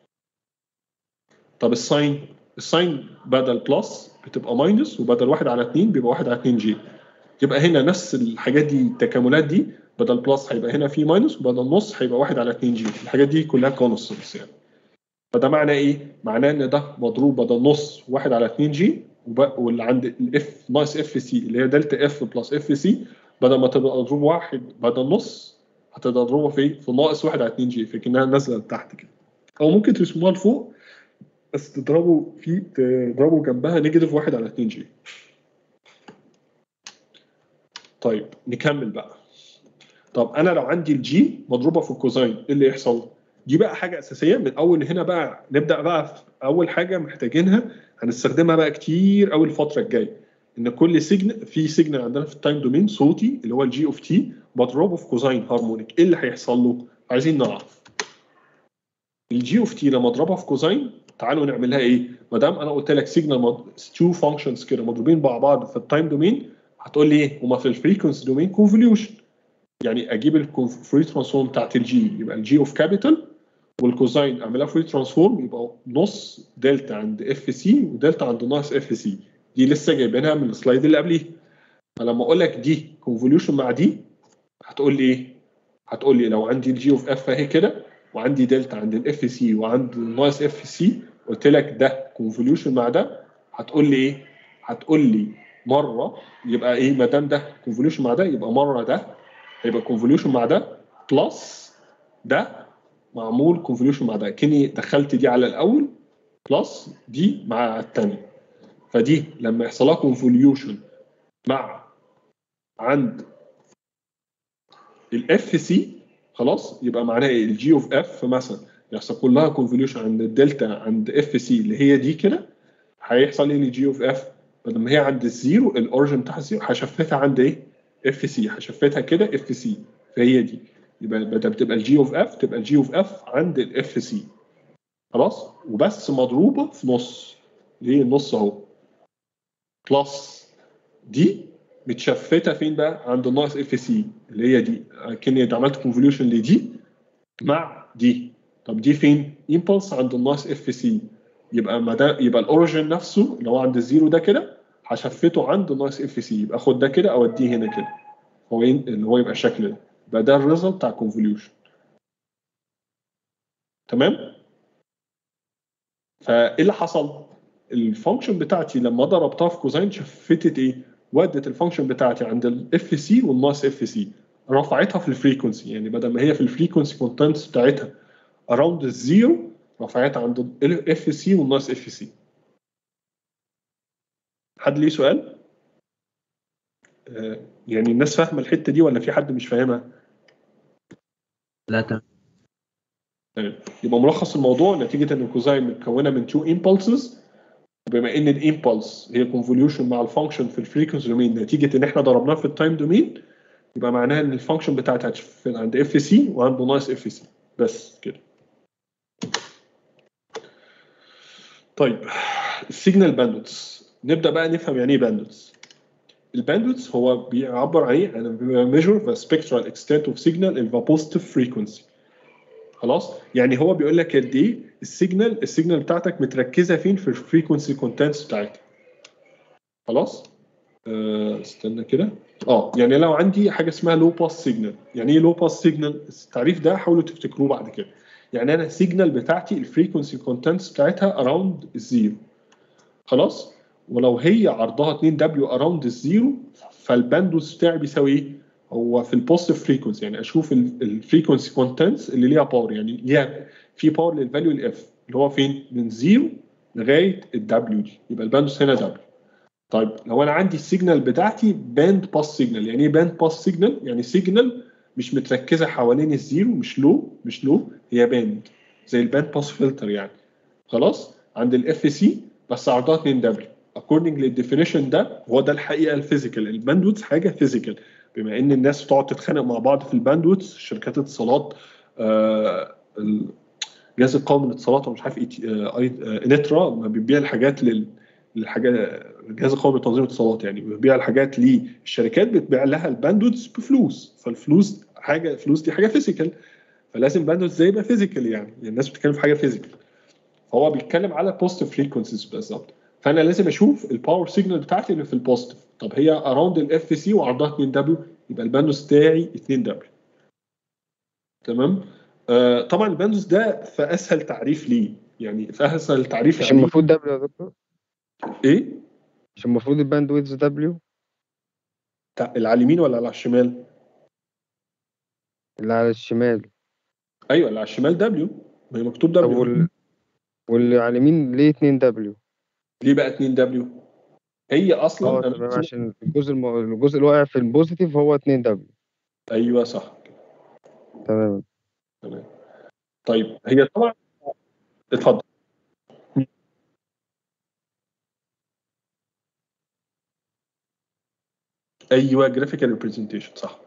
طب الساين الساين بدل بلس بتبقى ماينس وبدل واحد على اتنين بيبقى واحد على اتنين جي يبقى هنا نفس الحاجات دي التكاملات دي بدل بلس هيبقى هنا في ماينس وبدل نص هيبقى واحد على اتنين جي الحاجات دي كلها كونستنتس يعني فده معناه ايه؟ معناه ان ده مضروب بدل نص واحد على 2 جي وب- واللي عند الاف ناقص اف سي اللي هي دلتا اف بلس اف سي بدل ما تبقى مضروب واحد بدل نص هتبقى مضروبه في إيه؟ في ناقص واحد على 2 جي فكانها نازله لتحت كده او ممكن ترسموها لفوق بس تضربوا في تضربوا جنبها نيجاتيف واحد على 2 جي طيب نكمل بقى طب انا لو عندي الجي مضروبه في الكوزاين ايه اللي يحصل؟ دي بقى حاجه اساسيه من اول هنا بقى نبدا بقى في اول حاجه محتاجينها هنستخدمها بقى كتير قوي الفتره الجايه ان كل سيجنال في سيجنال عندنا في التايم دومين صوتي اللي هو الجي اوف تي مضروبه في كوزاين هارمونيك ايه اللي هيحصل له؟ عايزين نعرف الجي اوف تي لما اضربها في كوزاين تعالوا نعملها ايه؟ ما دام انا قلت لك سيجنال تو فانكشنز كده مضروبين مع بعض في التايم دومين هتقول لي ايه؟ هما في الفريكونسي دومين كونفوليوشن يعني اجيب الفري ترانسفورم بتاعت الجي يبقى الجي اوف كابيتال والكوزاين اعملها فري ترانسفورم يبقى نص دلتا عند اف سي ودلتا عند ناقص اف سي دي لسه جايبينها من السلايد اللي قبليه فلما اقول لك دي كونفوليوشن مع دي هتقول لي ايه؟ هتقول لي لو عندي الجي اوف اف اهي كده وعندي دلتا عند الاف سي وعند ناقص اف سي قلت لك ده كونفوليوشن مع ده هتقول لي ايه؟ هتقول لي مره يبقى ايه ما دام ده كونفوليوشن مع ده يبقى مره ده هيبقى كونفوليوشن مع ده بلس ده معمول كونفوليوشن مع ده كني دخلت دي على الاول بلس دي مع الثاني فدي لما يحصل لها كونفوليوشن مع عند الاف سي خلاص يبقى معناها ايه الجي اوف اف مثلا يحصل كلها كونفوليوشن عند الدلتا عند اف سي اللي هي دي كده هيحصل ايه للجي اوف اف بدل ما هي عند الزيرو الاوريجن بتاع الزيرو هشفتها عند ايه اف سي هشفتها كده اف سي فهي دي يبقى بدل بتبقى الجي اوف اف تبقى الجي اوف اف عند الاف سي خلاص وبس مضروبه في نص ليه النص اهو بلس دي متشفته فين بقى عند الناقص اف سي اللي هي دي كاني عملت كونفوليوشن لدي مع دي طب دي فين امبلس عند الناقص اف سي يبقى ما ده يبقى الاوريجن نفسه اللي هو عند الزيرو ده كده هشفته عند ناقص اف سي يبقى اخد ده كده اوديه هنا كده هو ين- اللي هو يبقى الشكل ده يبقى ده الريزلت بتاع الكونفوليوشن تمام فايه اللي حصل الفانكشن بتاعتي لما ضربتها في كوزين شفتت ايه ودت الفانكشن بتاعتي عند الاف سي والناقص اف سي رفعتها في الفريكونسي يعني بدل ما هي في الفريكونسي كونتنتس بتاعتها اراوند الزيرو رفعتها عند الاف سي والناقص اف سي حد ليه سؤال؟ آه، يعني الناس فاهمه الحته دي ولا في حد مش فاهمها؟ لا تمام تمام يبقى ملخص الموضوع نتيجه ان الكوزاين متكونه من تو امبulses بما ان الامبلس هي كونفوليوشن مع الفانكشن في الفريكونسي دومين نتيجه ان احنا ضربناه في التايم دومين يبقى معناها ان الفانكشن بتاعتها هتشوف عند اف سي وعنده ناقص اف سي بس كده طيب السيجنال باندوتس نبدا بقى نفهم يعني ايه باندوتس الباندوتس هو بيعبر عن ايه عن measure the spectral extent of signal in the positive frequency خلاص يعني هو بيقول لك قد ايه السيجنال السيجنال بتاعتك متركزه فين في الفريكونسي كونتنتس بتاعتها خلاص آه، استنى كده اه يعني لو عندي حاجه اسمها لو باس سيجنال يعني ايه لو باس سيجنال التعريف ده حاولوا تفتكروه بعد كده يعني انا السيجنال بتاعتي الفريكونسي كونتنتس بتاعتها اراوند الزيرو خلاص ولو هي عرضها 2 دبليو اراوند الزيرو فالباندوث بتاعي بيساوي ايه؟ هو في البوزيتيف فريكونسي يعني اشوف الفريكونسي كونتنتس اللي ليها باور يعني ليها في باور للفاليو الاف اللي هو فين؟ من زيرو لغايه الدبليو دي يبقى الباندوث هنا دبليو طيب لو انا عندي السيجنال بتاعتي باند باس سيجنال يعني ايه باند باس سيجنال؟ يعني سيجنال مش متركزه حوالين الزيرو مش لو مش لو هي باند زي الباند باس فلتر يعني خلاص عند الاف سي بس عرضها 2 دبليو according للديفينيشن ده هو ده الحقيقه الفيزيكال الباندويث حاجه فيزيكال بما ان الناس بتقعد تتخانق مع بعض في الباندويث شركات الاتصالات آه الجهاز القومي للاتصالات ومش عارف ايه آه آه انترا ما بيبيع الحاجات لل الحاجات الجهاز القومي لتنظيم الاتصالات يعني بيبيع الحاجات للشركات بتبيع لها الباندويث بفلوس فالفلوس حاجه الفلوس دي حاجه فيزيكال فلازم باندويث ده يبقى فيزيكال يعني. يعني الناس بتتكلم في حاجه فيزيكال فهو بيتكلم على بوزيتيف فريكونسيز بالظبط فانا لازم اشوف الباور سيجنال بتاعتي اللي في البوزيتيف طب هي اراوند الاف سي وعرضها 2 دبليو يبقى الباندوس بتاعي 2 دبليو تمام آه طبعا الباندوس ده في اسهل تعريف ليه يعني في اسهل تعريف مش يعني المفروض دبليو يا دكتور ايه مش المفروض الباند ويدز دبليو تع- اللي على اليمين ولا على الشمال اللي على الشمال ايوه اللي على الشمال دبليو ما هي مكتوب طب دبليو وال... واللي على اليمين ليه 2 دبليو ليه بقى 2 دبليو هي اه اصلا تمام أنا- عشان الجزء الم... الجزء اللي واقع في البوزيتيف هو 2 دبليو ايوه صح تمام طيب هي طبعا اتفضل ايوه جرافيكال ريبريزنتيشن صح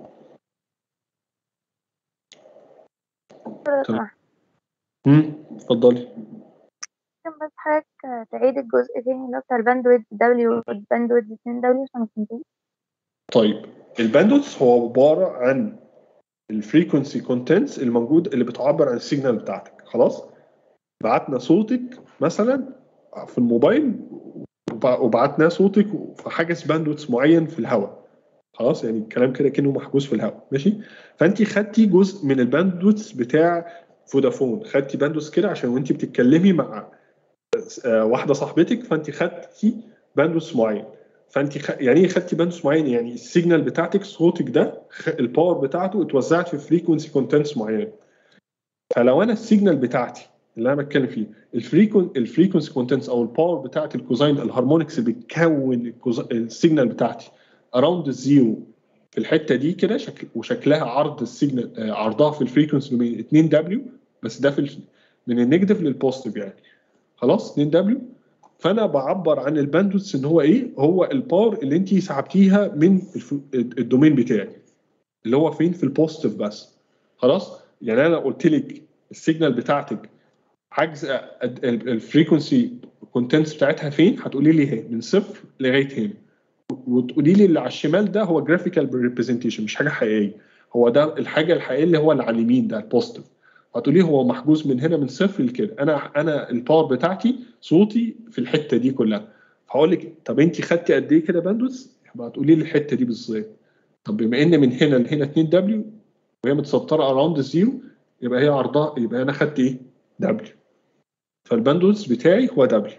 تمام. امم اتفضلي ممكن بس حضرتك تعيد الجزء تاني اللي هو بتاع الباندويد دبليو والباندويد 2 دبليو عشان ما فهمتوش طيب الباندوث هو عباره عن الفريكونسي كونتنتس الموجود اللي بتعبر عن السيجنال بتاعتك خلاص بعتنا صوتك مثلا في الموبايل وبع- وبعتنا صوتك في حاجز باندوث معين في الهواء خلاص يعني الكلام كده كأنه محجوز في الهواء ماشي فانت خدتي جزء من الباندوث بتاع فودافون خدتي باندوث كده عشان وانت بتتكلمي مع آه، واحده صاحبتك فانت خدتي باندوث معين فانت خ... يعني ايه خدتي باندوث معين يعني السيجنال بتاعتك صوتك ده خ- الباور بتاعته اتوزعت في فريكونسي كونتنتس معينه فلو انا السيجنال بتاعتي اللي انا بتكلم فيه الفريكون الفريكونسي كونتنتس او الباور بتاعت الكوزاين الهارمونكس اللي بتكون الكوز- السيجنال بتاعتي اراوند الزيرو في الحته دي كده شكل وشكلها عرض السيجنال آه، عرضها في الفريكونسي دومين 2 دبليو بس ده في ال- من النيجاتيف للبوزيتيف يعني خلاص 2 دبليو فانا بعبر عن الباندوث ان هو ايه هو الباور اللي انت سحبتيها من الف- الدومين بتاعي اللي هو فين في البوزيتيف بس خلاص يعني انا قلت لك السيجنال بتاعتك حجز الفريكونسي كونتنتس بتاعتها فين هتقولي لي هي من صفر لغايه هنا وتقولي لي اللي على الشمال ده هو جرافيكال ريبريزنتيشن مش حاجه حقيقيه هو ده الحاجه الحقيقيه اللي هو اللي على اليمين ده البوزيتيف هتقولي هو محجوز من هنا من صفر لكده انا انا الباور بتاعتي صوتي في الحته دي كلها هقول لك طب انت خدتي قد ايه كده باندوث يبقى هتقولي لي الحته دي بالظبط طب بما ان من هنا لهنا 2 دبليو وهي متسطره اراوند الزيرو يبقى هي عرضها يبقى انا خدت ايه دبليو فالباندوث بتاعي هو دبليو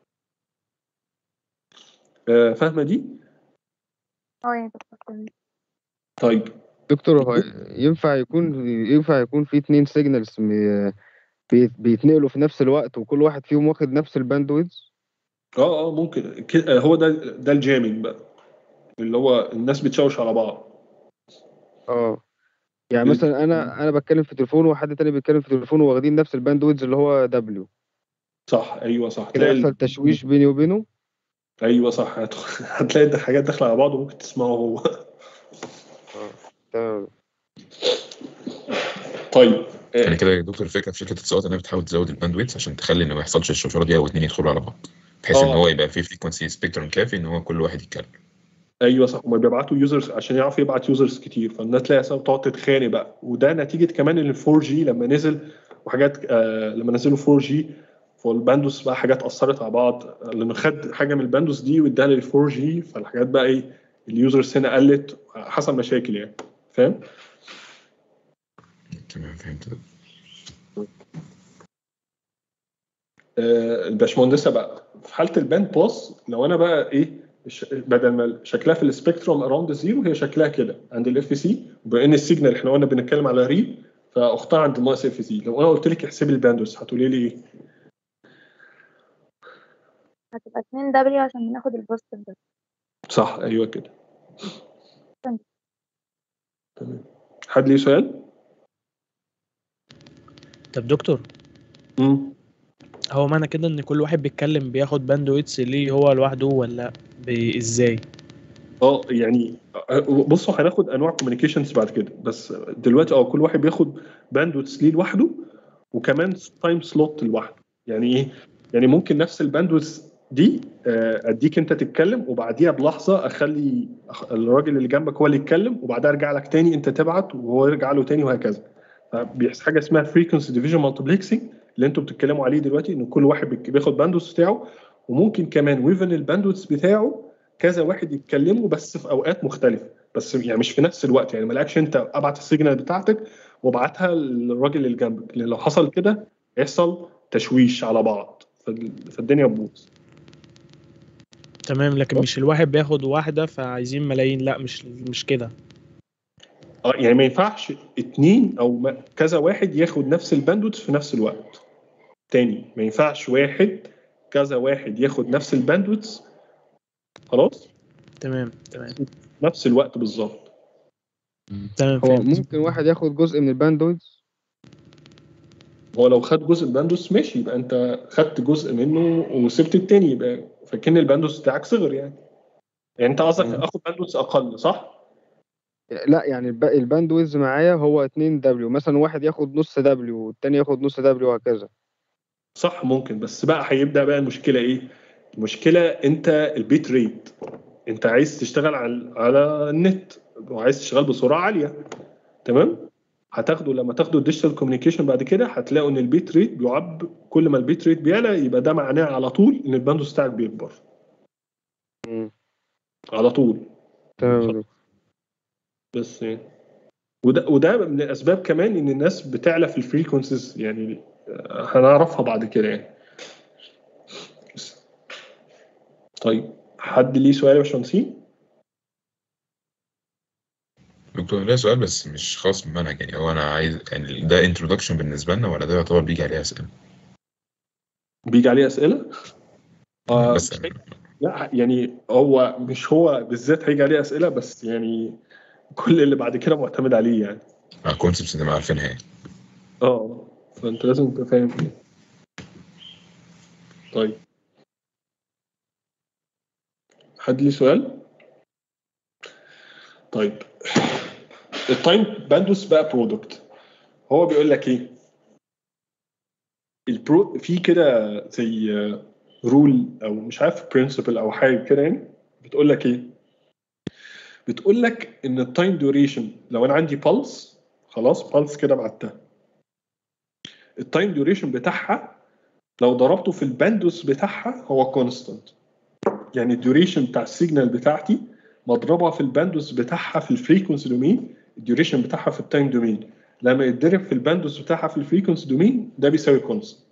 آه، فاهمه دي اه يا دكتور تمام. طيب دكتور هو ينفع يكون ينفع يكون في اتنين سيجنالز بيتنقلوا في نفس الوقت وكل واحد فيهم واخد نفس الباند ويدز اه اه ممكن كده- هو ده ده الجامنج بقى اللي هو الناس بتشوش على بعض اه يعني ال- مثلا انا انا بتكلم في تليفون وحد تاني بيتكلم في تليفون واخدين نفس الباند ويدز اللي هو دبليو صح ايوه صح كده تلاقي يحصل ال- تشويش بيني وبينه ايوه صح هت- هتلاقي ده حاجات داخله على بعض وممكن تسمعه هو تمام طيب يعني آه، كده يا دكتور الفكره في شركه الاتصالات انها بتحاول تزود الباندويث عشان تخلي ان ما يحصلش الشوشره دي او اتنين يدخلوا على بعض بحيث ان آه. هو يبقى فيه فريكونسي سبيكترم كافي ان هو كل واحد يتكلم ايوه صح هما بيبعتوا يوزرز عشان يعرف يبعت يوزرز كتير فالناس تلاقي أساسا بتقعد تتخانق بقى وده نتيجه كمان ان ال 4 جي لما نزل وحاجات آه لما نزلوا 4 جي فالباندوس بقى حاجات اثرت على بعض لانه خد حاجه من الباندوس دي واداها لل 4 جي فالحاجات بقى ايه اليوزرز هنا قلت حصل مشاكل يعني فاهم؟ تمام فهمت آه، الباشمهندسه بقى في حاله الباند بلس لو انا بقى ايه ش- بدل ما شكلها في السبيكتروم اراوند زيرو هي شكلها كده عند الاف سي وبما ان السيجنال احنا قلنا بنتكلم على ريد فاختها عند ناقص اف سي لو انا قلت لك احسبي الباندوس هتقولي لي ايه؟ هتبقى 2 دبليو عشان بناخد البوزيتيف ده صح ايوه كده تمام. تمام حد ليه سؤال؟ طب دكتور امم هو معنى كده ان كل واحد بيتكلم بياخد باندويتس ليه هو لوحده ولا ب- ازاي اه يعني آه، بصوا هناخد انواع كوميونيكيشنز بعد كده بس دلوقتي اه كل واحد بياخد باندويتس ليه لوحده وكمان تايم سلوت لوحده يعني ايه؟ يعني ممكن نفس الباندويتس دي آه، اديك انت تتكلم وبعديها بلحظه اخلي أخ- الراجل اللي جنبك هو اللي يتكلم وبعدها ارجع لك تاني انت تبعت وهو يرجع له تاني وهكذا فبيحصل حاجه اسمها فريكونسي ديفيجن مالتيبلكسنج اللي انتوا بتتكلموا عليه دلوقتي ان كل واحد بيك- بياخد باندويتس بتاعه وممكن كمان ويفن الباندويتس بتاعه كذا واحد يتكلموا بس في اوقات مختلفه بس يعني مش في نفس الوقت يعني مالكش انت ابعت السيجنال بتاعتك وابعتها للراجل اللي جنبك لان لو حصل كده يحصل تشويش على بعض فال- فالدنيا تبوظ تمام لكن مش الواحد بياخد واحدة فعايزين ملايين لا مش مش كده اه يعني ما ينفعش اتنين او ما- كذا واحد ياخد نفس الباندويث في نفس الوقت تاني ما ينفعش واحد كذا واحد ياخد نفس الباندويث خلاص تمام تمام نفس الوقت بالظبط تمام هو فهمت ممكن واحد ياخد جزء من الباندويدز هو لو خد جزء الباندوس ماشي يبقى انت خدت جزء منه وسبت التاني يبقى فكان الباندوس بتاعك صغر يعني يعني انت قصدك مم. اخد باندوس اقل صح؟ لا يعني الب- الباندويدز معايا هو 2 دبليو مثلا واحد ياخد نص دبليو والتاني ياخد نص دبليو وهكذا صح ممكن بس بقى هيبدا بقى المشكله ايه؟ المشكله انت البيت ريت انت عايز تشتغل على على النت وعايز تشتغل بسرعه عاليه تمام؟ هتاخده لما تاخده الديجيتال كوميونيكيشن بعد كده هتلاقوا ان البيت ريت بيعب كل ما البيت ريت بيعلى يبقى ده معناه على طول ان الباندوس بتاعك بيكبر مم. على طول تمام يا دكتور. بس يعني وده وده من الاسباب كمان ان الناس بتعلى في الفريكونسيز يعني آه، هنعرفها بعد كده يعني بس. طيب حد ليه سؤال يا باشمهندسين؟ دكتور ليا سؤال بس مش خاص بالمنهج يعني هو انا عايز يعني ده انترودكشن بالنسبه لنا ولا ده يعتبر بيجي عليه اسئله بيجي عليه اسئله؟ آه بس لا يعني هو مش هو بالذات هيجي عليه اسئله بس يعني كل اللي بعد كده معتمد عليه يعني كونسبتس نبقى عارفينها يعني اه فانت لازم تبقى فاهم ايه طيب حد ليه سؤال؟ طيب التايم باندوس بقى برودكت هو بيقول لك ايه؟ البرو في كده زي رول او مش عارف برنسبل او حاجه كده يعني بتقول لك ايه؟ بتقول لك ان التايم ديوريشن لو انا عندي بالس خلاص بالس كده بعتها التايم ديوريشن بتاعها لو ضربته في الباندوس بتاعها هو كونستانت يعني الديوريشن بتاع السيجنال بتاعتي مضربها في الباندوس بتاعها في الفريكونسي دومين الديوريشن بتاعها في التايم دومين لما يتضرب في الباندوس بتاعها في الفريكونسي دومين ده بيساوي كونستانت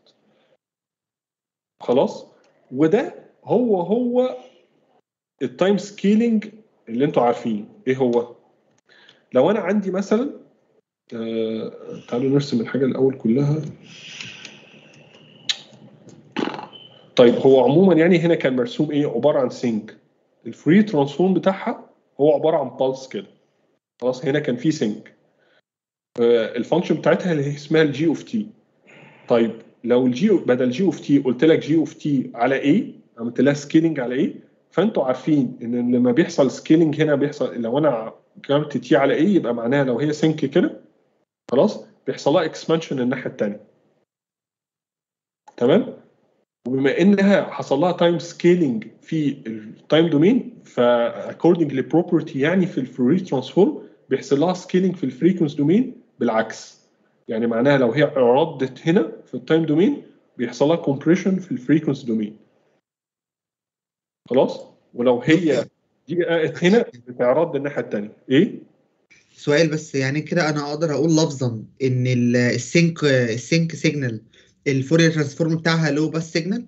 خلاص وده هو هو التايم سكيلينج اللي انتوا عارفينه ايه هو لو انا عندي مثلا آه تعالوا نرسم الحاجه الاول كلها طيب هو عموما يعني هنا كان مرسوم ايه عباره عن سينك الفري ترانسفورم بتاعها هو عباره عن بالس كده خلاص هنا كان في سينك آه الفانكشن بتاعتها اللي هي اسمها الجي اوف تي طيب لو الجي بدل جي اوف تي قلت لك جي اوف تي على ايه عملت لها سكيلينج على ايه فانتوا عارفين ان لما بيحصل سكيلينج هنا بيحصل لو انا كتبت تي على ايه يبقى معناها لو هي سينك كده خلاص بيحصل لها اكسبانشن الناحيه الثانيه تمام وبما انها حصل لها تايم سكيلينج في التايم دومين فاكوردنج لبروبرتي يعني في الفوري ترانسفورم بيحصل لها سكيلينج في الفريكونس دومين بالعكس يعني معناها لو هي ردت هنا في التايم دومين بيحصل لها كومبريشن في الفريكونسي دومين خلاص ولو هي دي قاعت هنا بتعرض الناحيه الثانيه ايه سؤال بس يعني كده انا اقدر اقول لفظا ان ال- السينك السينك سيجنال الفورير ترانسفورم بتاعها لو باس سيجنال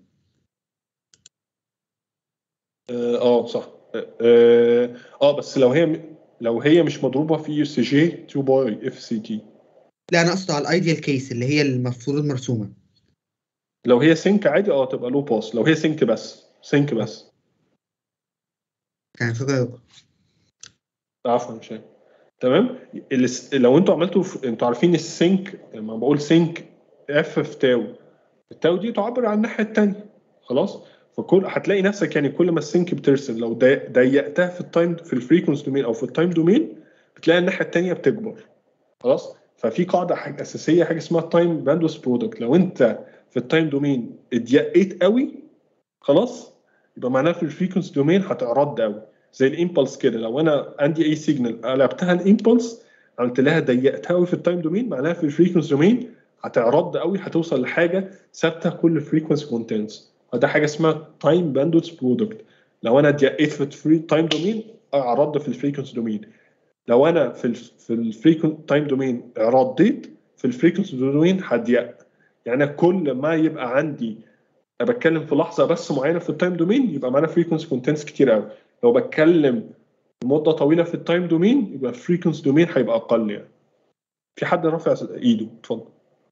اه آه، صح اه آه، بس لو هي لو هي مش مضروبه في يو سي جي 2 باي اف سي تي لا انا اقصد على الايديال كيس اللي هي المفروض مرسومه لو هي سينك عادي اه تبقى لو باس لو هي سينك بس سينك بس كان شكرا يا دكتور. عفوا مش عارف. تمام الس- لو انتوا عملتوا في... انتوا عارفين السينك لما بقول سينك اف في تاو التاو دي تعبر عن الناحيه الثانيه خلاص فكل هتلاقي نفسك يعني كل ما السينك بترسم لو ضي- ضيقتها في التايم في الفريكونسي دومين او في التايم دومين بتلاقي الناحيه الثانيه بتكبر خلاص ففي قاعده حاجة اساسيه حاجه اسمها التايم باندوس برودكت لو انت في التايم دومين اتضيقت قوي خلاص يبقى معناها في الفريكونسي دومين هتعرض قوي زي الامبلس كده لو انا عندي اي سيجنال قلبتها الامبلس عملت لها ضيقتها قوي في التايم دومين معناها في الفريكونسي دومين هتعرض قوي هتوصل لحاجه ثابته كل فريكونسي كونتنتس فده حاجه اسمها تايم باندوتس برودكت لو انا ضيقت في الفري تايم دومين اعرض في الفريكونسي دومين لو انا في ال في الفريكون تايم دومين عرضيت في الفريكونسي دومين هضيق يعني أنا كل ما يبقى عندي انا بتكلم في لحظه بس معينه في التايم دومين يبقى معانا فريكونسي كونتنتس كتير قوي لو بتكلم مده طويله في التايم دومين يبقى الفريكونسي دومين هيبقى اقل يعني في حد رافع ايده اتفضل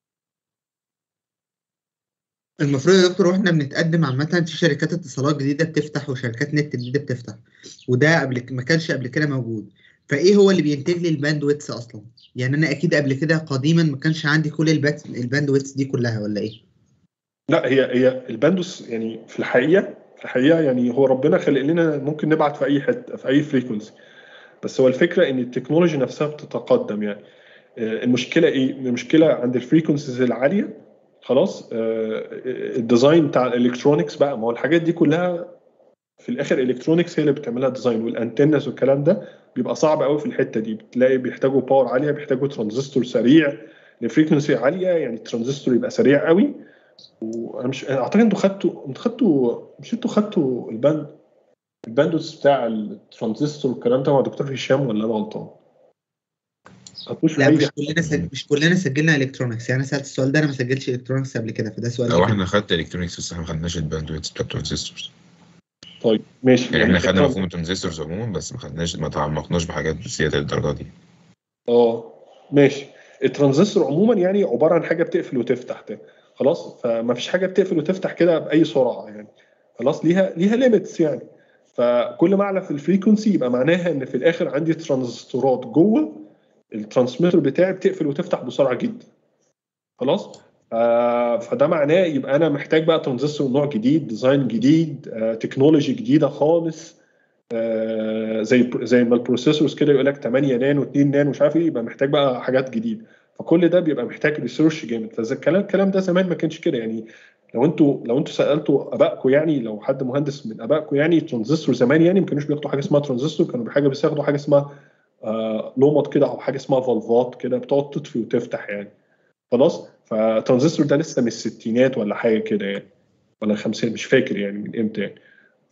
المفروض يا دكتور واحنا بنتقدم عامة في شركات اتصالات جديدة بتفتح وشركات نت جديدة بتفتح وده قبل ما كانش قبل كده موجود فايه هو اللي بينتج لي الباندويتس اصلا؟ يعني انا اكيد قبل كده قديما ما كانش عندي كل البات- الباندويتس دي كلها ولا ايه؟ لا هي هي الباندوس يعني في الحقيقه في الحقيقه يعني هو ربنا خلق لنا ممكن نبعت في اي حته في اي فريكونسي بس هو الفكره ان التكنولوجي نفسها بتتقدم يعني آه، المشكله ايه؟ المشكله عند الفريكونسيز العاليه خلاص آه، الديزاين بتاع الالكترونكس بقى ما هو الحاجات دي كلها في الاخر الكترونكس هي اللي بتعملها ديزاين والانتنس والكلام ده بيبقى صعب قوي في الحته دي بتلاقي بيحتاجوا باور عاليه بيحتاجوا ترانزستور سريع لفريكونسي عاليه يعني الترانزستور يبقى سريع قوي وانا مش اعتقد انتوا خدتوا انتوا خدتوا مش انتوا خدتوا الباند الباندوس بتاع الترانزستور والكلام ده مع دكتور هشام ولا انا غلطان؟ خدتوش في لا اي مش كلنا سج... مش كلنا سجلنا الكترونكس يعني انا سالت السؤال ده انا ما سجلتش الكترونكس قبل كده فده سؤال لو ليك احنا خدت الكترونكس بس احنا ما خدناش الباندويتس بتاع الترانزستورز طيب ماشي يعني احنا خدنا الترانز- مفهوم الترانزستورز عموما بس ما خدناش ما تعمقناش بحاجات بزياده للدرجه دي اه ماشي الترانزستور عموما يعني عباره عن حاجه بتقفل وتفتح ده خلاص فما فيش حاجه بتقفل وتفتح كده باي سرعه يعني خلاص ليها ليها ليميتس يعني فكل ما اعلى في الفريكونسي يبقى معناها ان في الاخر عندي ترانزستورات جوه الترانسميتر بتاعي بتقفل وتفتح بسرعه جدا خلاص آه فده معناه يبقى انا محتاج بقى ترانزستور نوع جديد ديزاين جديد آه تكنولوجي جديده خالص آه زي زي ما البروسيسورز كده يقول لك 8 نانو 2 نانو مش عارف ايه يبقى محتاج بقى حاجات جديده فكل ده بيبقى محتاج ريسيرش جامد فالكلام الكلام ده زمان ما كانش كده يعني لو انتوا لو انتوا سالتوا ابائكم يعني لو حد مهندس من ابائكم يعني ترانزستور زمان يعني ما كانوش بياخدوا حاجه اسمها ترانزستور كانوا بحاجه بياخدوا حاجه اسمها آه لومط كده او حاجه اسمها فالفات كده بتقعد تطفي وتفتح يعني خلاص فترانزستور ده لسه من الستينات ولا حاجه كده يعني ولا الخمسينات مش فاكر يعني من امتى يعني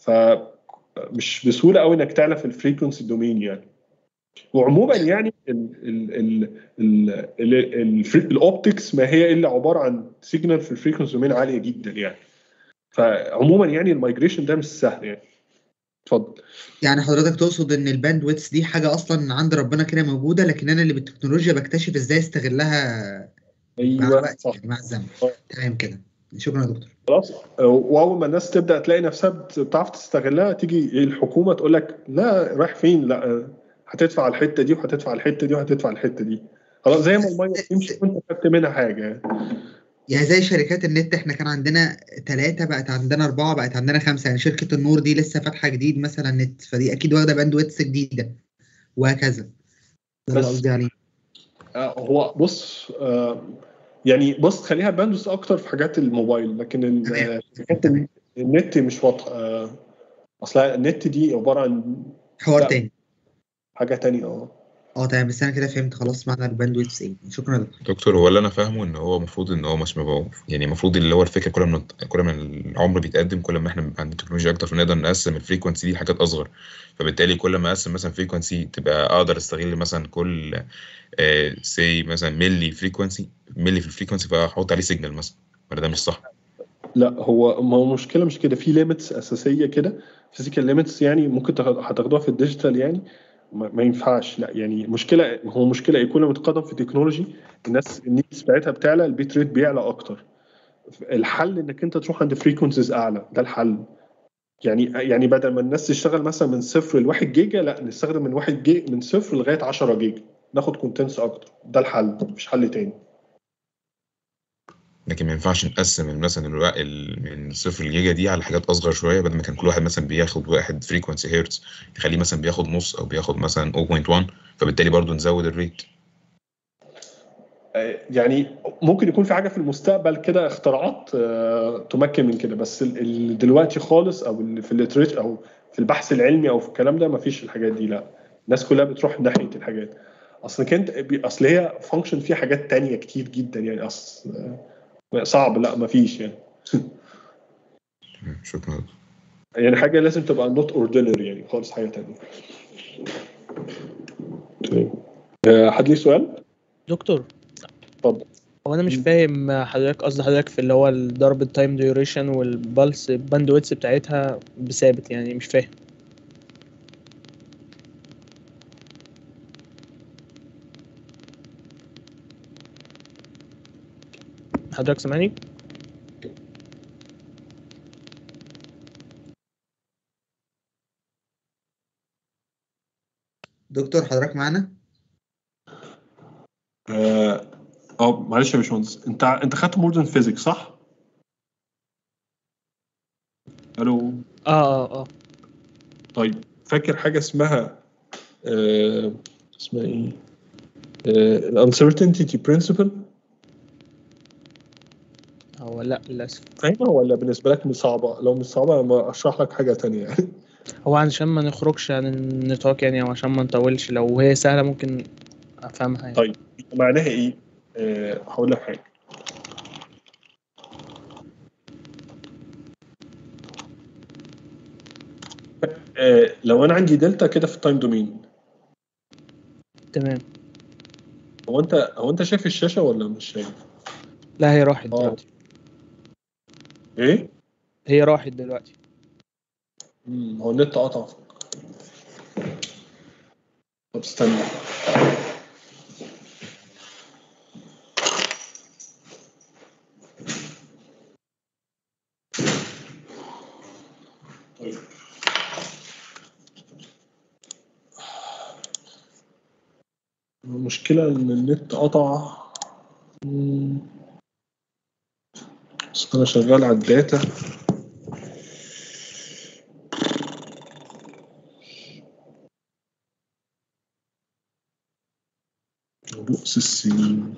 فمش بسهوله قوي انك تعلى في الفريكونسي دومين يعني وعموما يعني ال ال ال ال ال ال الاوبتكس ما هي الا عباره عن سيجنال في الفريكونسي دومين عاليه جدا يعني فعموما يعني المايجريشن ده مش سهل يعني اتفضل يعني حضرتك تقصد ان الباندويتس دي حاجه اصلا عند ربنا كده موجوده لكن انا اللي بالتكنولوجيا بكتشف ازاي استغلها مع ايوه الوقت صح يعني مع الزمن آه. تمام كده شكرا يا دكتور خلاص واول ما الناس تبدا تلاقي نفسها بت- بتعرف تستغلها تيجي الحكومه تقول لك لا رايح فين لا هتدفع الحته دي وهتدفع الحته دي وهتدفع الحته دي خلاص زي ما الميه بتمشي وانت خدت منها حاجه يعني. يعني زي شركات النت احنا كان عندنا ثلاثة بقت عندنا أربعة بقت عندنا خمسة يعني شركة النور دي لسه فاتحة جديد مثلا نت فدي أكيد واخدة باندويتس جديدة وهكذا ده اللي بس- قصدي عليه آه، هو بص آه، يعني بص خليها باندوس اكتر في حاجات الموبايل لكن ال- تمام. آه، حاجات ال- النت مش واضحه آه، اصل النت دي عباره عن حوار لا. تاني حاجه تانية اه اه تمام بس انا كده فهمت خلاص معنى الباندويث ايه شكرا يا دكتور دكتور هو اللي انا فاهمه ان هو المفروض ان هو مش مبقى يعني المفروض اللي هو الفكره كل ما كل ما العمر بيتقدم كل ما احنا بيبقى عندنا تكنولوجيا اكتر فنقدر نقسم الفريكونسي دي لحاجات اصغر فبالتالي كل ما اقسم مثلا فريكونسي تبقى اقدر استغل مثلا كل سي مثلا ملي فريكونسي ملي في الفريكونسي فاحط عليه سيجنال مثلا ولا ده مش صح؟ لا هو ما هو المشكله مش كده في ليميتس اساسيه كده فيزيكال ليميتس يعني ممكن تاخد- هتاخدوها في الديجيتال يعني ما, ما ينفعش لا يعني مشكله هو مشكله ايه كل ما تقدم في التكنولوجي الناس النيدز بتاعتها بتعلى البيت ريت بيعلى اكتر الحل انك انت تروح عند فريكونسيز اعلى ده الحل يعني يعني بدل ما الناس تشتغل مثلا من صفر ل 1 جيجا لا نستخدم من 1 جيجا من صفر لغايه 10 جيجا ناخد كونتنتس اكتر ده الحل مفيش حل تاني لكن ما ينفعش نقسم مثلا الوقت ال- من صفر الجيجا دي على حاجات اصغر شويه بدل ما كان كل واحد مثلا بياخد واحد فريكونسي هيرتز نخليه مثلا بياخد نص او بياخد مثلا 0.1 فبالتالي برضو نزود الريت آه، يعني ممكن يكون في حاجه في المستقبل كده اختراعات آه، تمكن من كده بس ال- ال- دلوقتي خالص او ال- في الليتريتشر او في البحث العلمي او في الكلام ده مفيش الحاجات دي لا الناس كلها بتروح ناحيه الحاجات اصل كانت بي- اصل هي فانكشن فيها حاجات تانية كتير جدا يعني اصل آه، صعب لا مفيش يعني شكرا يعني حاجه لازم تبقى نوت اوردينري يعني خالص حاجه تانية طيب. آه، حد ليه سؤال؟ دكتور اتفضل هو انا مش فاهم حضرتك قصد حضرتك في اللي هو ضرب التايم ديوريشن والبلس باندويتس بتاعتها بثابت يعني مش فاهم حضرتك سامعني دكتور حضرتك معانا اه آه، معلش يا باشمهندس انت انت خدت مودرن فيزيكس صح؟ الو اه اه اه طيب فاكر حاجه اسمها آه اسمها ايه؟ الانسرتينتي برنسبل هو لا للاسف فاهمها ولا بالنسبه لك مش صعبه؟ لو مش صعبه انا اشرح لك حاجه تانية يعني هو علشان ما نخرجش عن النطاق يعني او عشان ما نطولش لو هي سهله ممكن افهمها يعني طيب معناها ايه؟ آه هقول لك حاجه آه لو انا عندي دلتا كده في التايم دومين تمام هو انت هو انت شايف الشاشه ولا مش شايف؟ لا هي راحت اه دلوقتي ايه؟ هي راحت دلوقتي مم، هو النت قطع طب استنى طيب المشكلة إن النت قطع مم. بس أنا شغال على الداتا بؤس السنين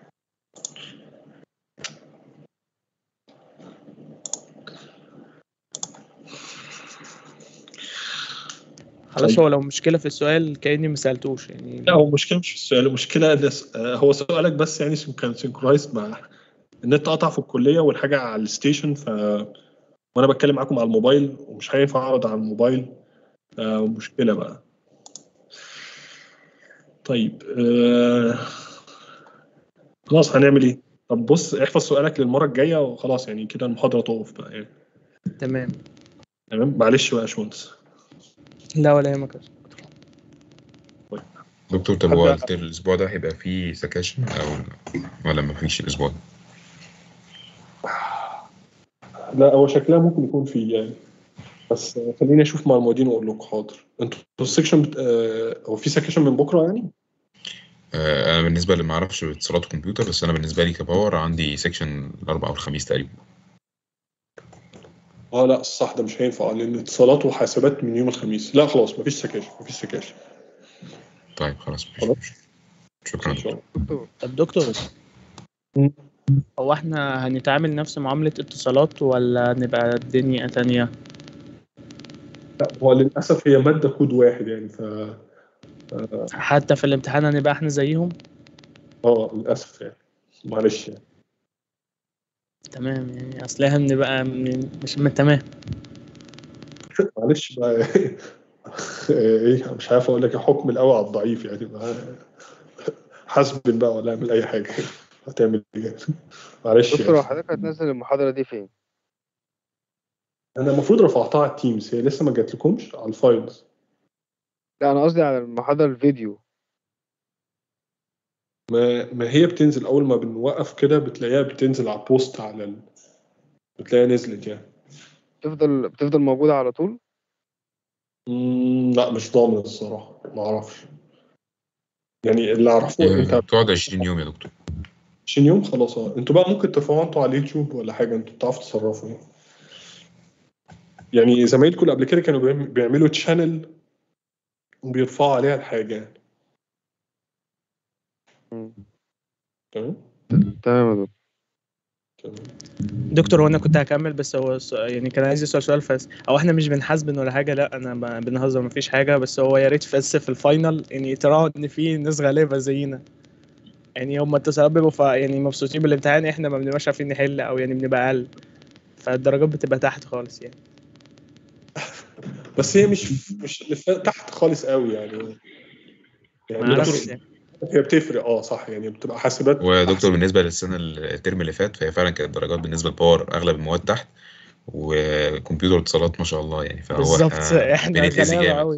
خلاص طيب هو لو مشكله في السؤال كاني ما سالتوش يعني لا هو المشكلة مش في السؤال المشكلة ده س- آه، هو سؤالك بس يعني سم- كان سينكرايز مع النت قطع في الكلية والحاجة على الستيشن ف وأنا بتكلم معاكم على الموبايل ومش هينفع أعرض على الموبايل آه، مشكلة بقى طيب آه، خلاص هنعمل إيه؟ طب بص احفظ سؤالك للمرة الجاية وخلاص يعني كده المحاضرة تقف بقى يعني تمام تمام معلش بقى يا باشمهندس لا ولا يهمك دكتور طب حد هو الت- الاسبوع ده هيبقى فيه سكاشن او ولا ما فيش الاسبوع ده لا هو شكلها ممكن يكون فيه يعني بس آه، خليني اشوف مع المعيدين واقول لكم حاضر انتوا السكشن بت... آه، هو في سكشن من بكره يعني؟ آه، انا بالنسبه اللي ما اعرفش اتصالات وكمبيوتر بس انا بالنسبه لي كباور عندي سيكشن الاربعاء والخميس تقريبا اه لا صح ده مش هينفع لان اتصالات وحاسبات من يوم الخميس لا خلاص مفيش سكاشن مفيش سكاشن طيب خلاص مفيش خلاص مشكلة. شكرا ان شاء الله طب دكتور هو احنا هنتعامل نفس معاملة اتصالات ولا نبقى الدنيا تانية؟ لا هو للاسف هي ماده كود واحد يعني ف اه حتى في الامتحان هنبقى احنا زيهم آه، للاسف يعني معلش يعني تمام يعني اصل احنا بنبقى من- مش من تمام معلش بقى ايه مش عارف اقول لك إيه، حكم القوي على الضعيف يعني بقى حاسب بقى ولا اعمل اي حاجه هتعمل ايه معلش دكتور هو يعني. حضرتك هتنزل المحاضرة دي فين؟ انا المفروض رفعتها على التيمز هي لسه ما جاتلكمش على الفايلز لا أنا قصدي على المحاضرة الفيديو ما ما هي بتنزل اول ما بنوقف كده بتلاقيها بتنزل على البوست على ال... بتلاقيها نزلت يعني بتفضل بتفضل موجودة على طول؟ مم، لا مش ضامن الصراحه ما اعرفش يعني اللي اعرفه انت بتقعد 20 يوم يا دكتور 20 يوم خلاص اه انتوا بقى ممكن ترفعوها انتوا على اليوتيوب ولا حاجه انتوا بتعرفوا تتصرفوا يعني يعني زمايلكم اللي قبل كده كانوا بيعم- بيعملوا تشانل وبيرفعوا عليها الحاجه يعني مم. تمام تمام يا دكتور تمام دكتور هو انا كنت هكمل بس هو الس- يعني كان عايز يسأل سؤال فاس او احنا مش بنحاسبن ولا حاجه لا انا ب- بنهزر مفيش حاجه بس هو يا ريت بس في الفاينل يعني تراعوا ان في ناس غالبه زينا يعني هم التسعات بيبقوا فا- يعني مبسوطين بالامتحان احنا ما بنبقاش عارفين نحل او يعني بنبقى اقل فالدرجات بتبقى تحت خالص يعني بس هي مش مش اللي فا- تحت خالص قوي يعني يعني ما اعرفش دكتور يعني. هي بتفرق اه صح يعني بتبقى حاسبات ودكتور بالنسبه للسنه الترم اللي فات فهي فعلا كانت الدرجات بالنسبه لباور اغلب المواد تحت وكمبيوتر اتصالات ما شاء الله يعني فهو بالظبط احنا احنا بنتأذي غلابه جامد قوي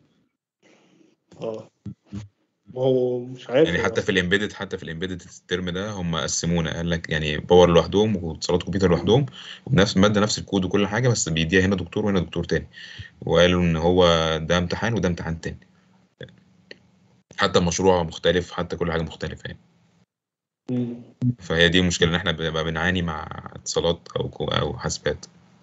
اه ما هو مش عارف يعني حتى في الامبيدد حتى في الامبيدد الترم ده هم قسمونا قال لك يعني باور لوحدهم واتصالات كمبيوتر لوحدهم وبنفس الماده نفس الكود وكل حاجه بس بيديها هنا دكتور وهنا دكتور تاني وقالوا ان هو ده امتحان وده امتحان تاني حتى المشروع مختلف حتى كل حاجه مختلفه يعني مم. فهي دي المشكله ان احنا بنبقى بنعاني مع اتصالات او كو- او حاسبات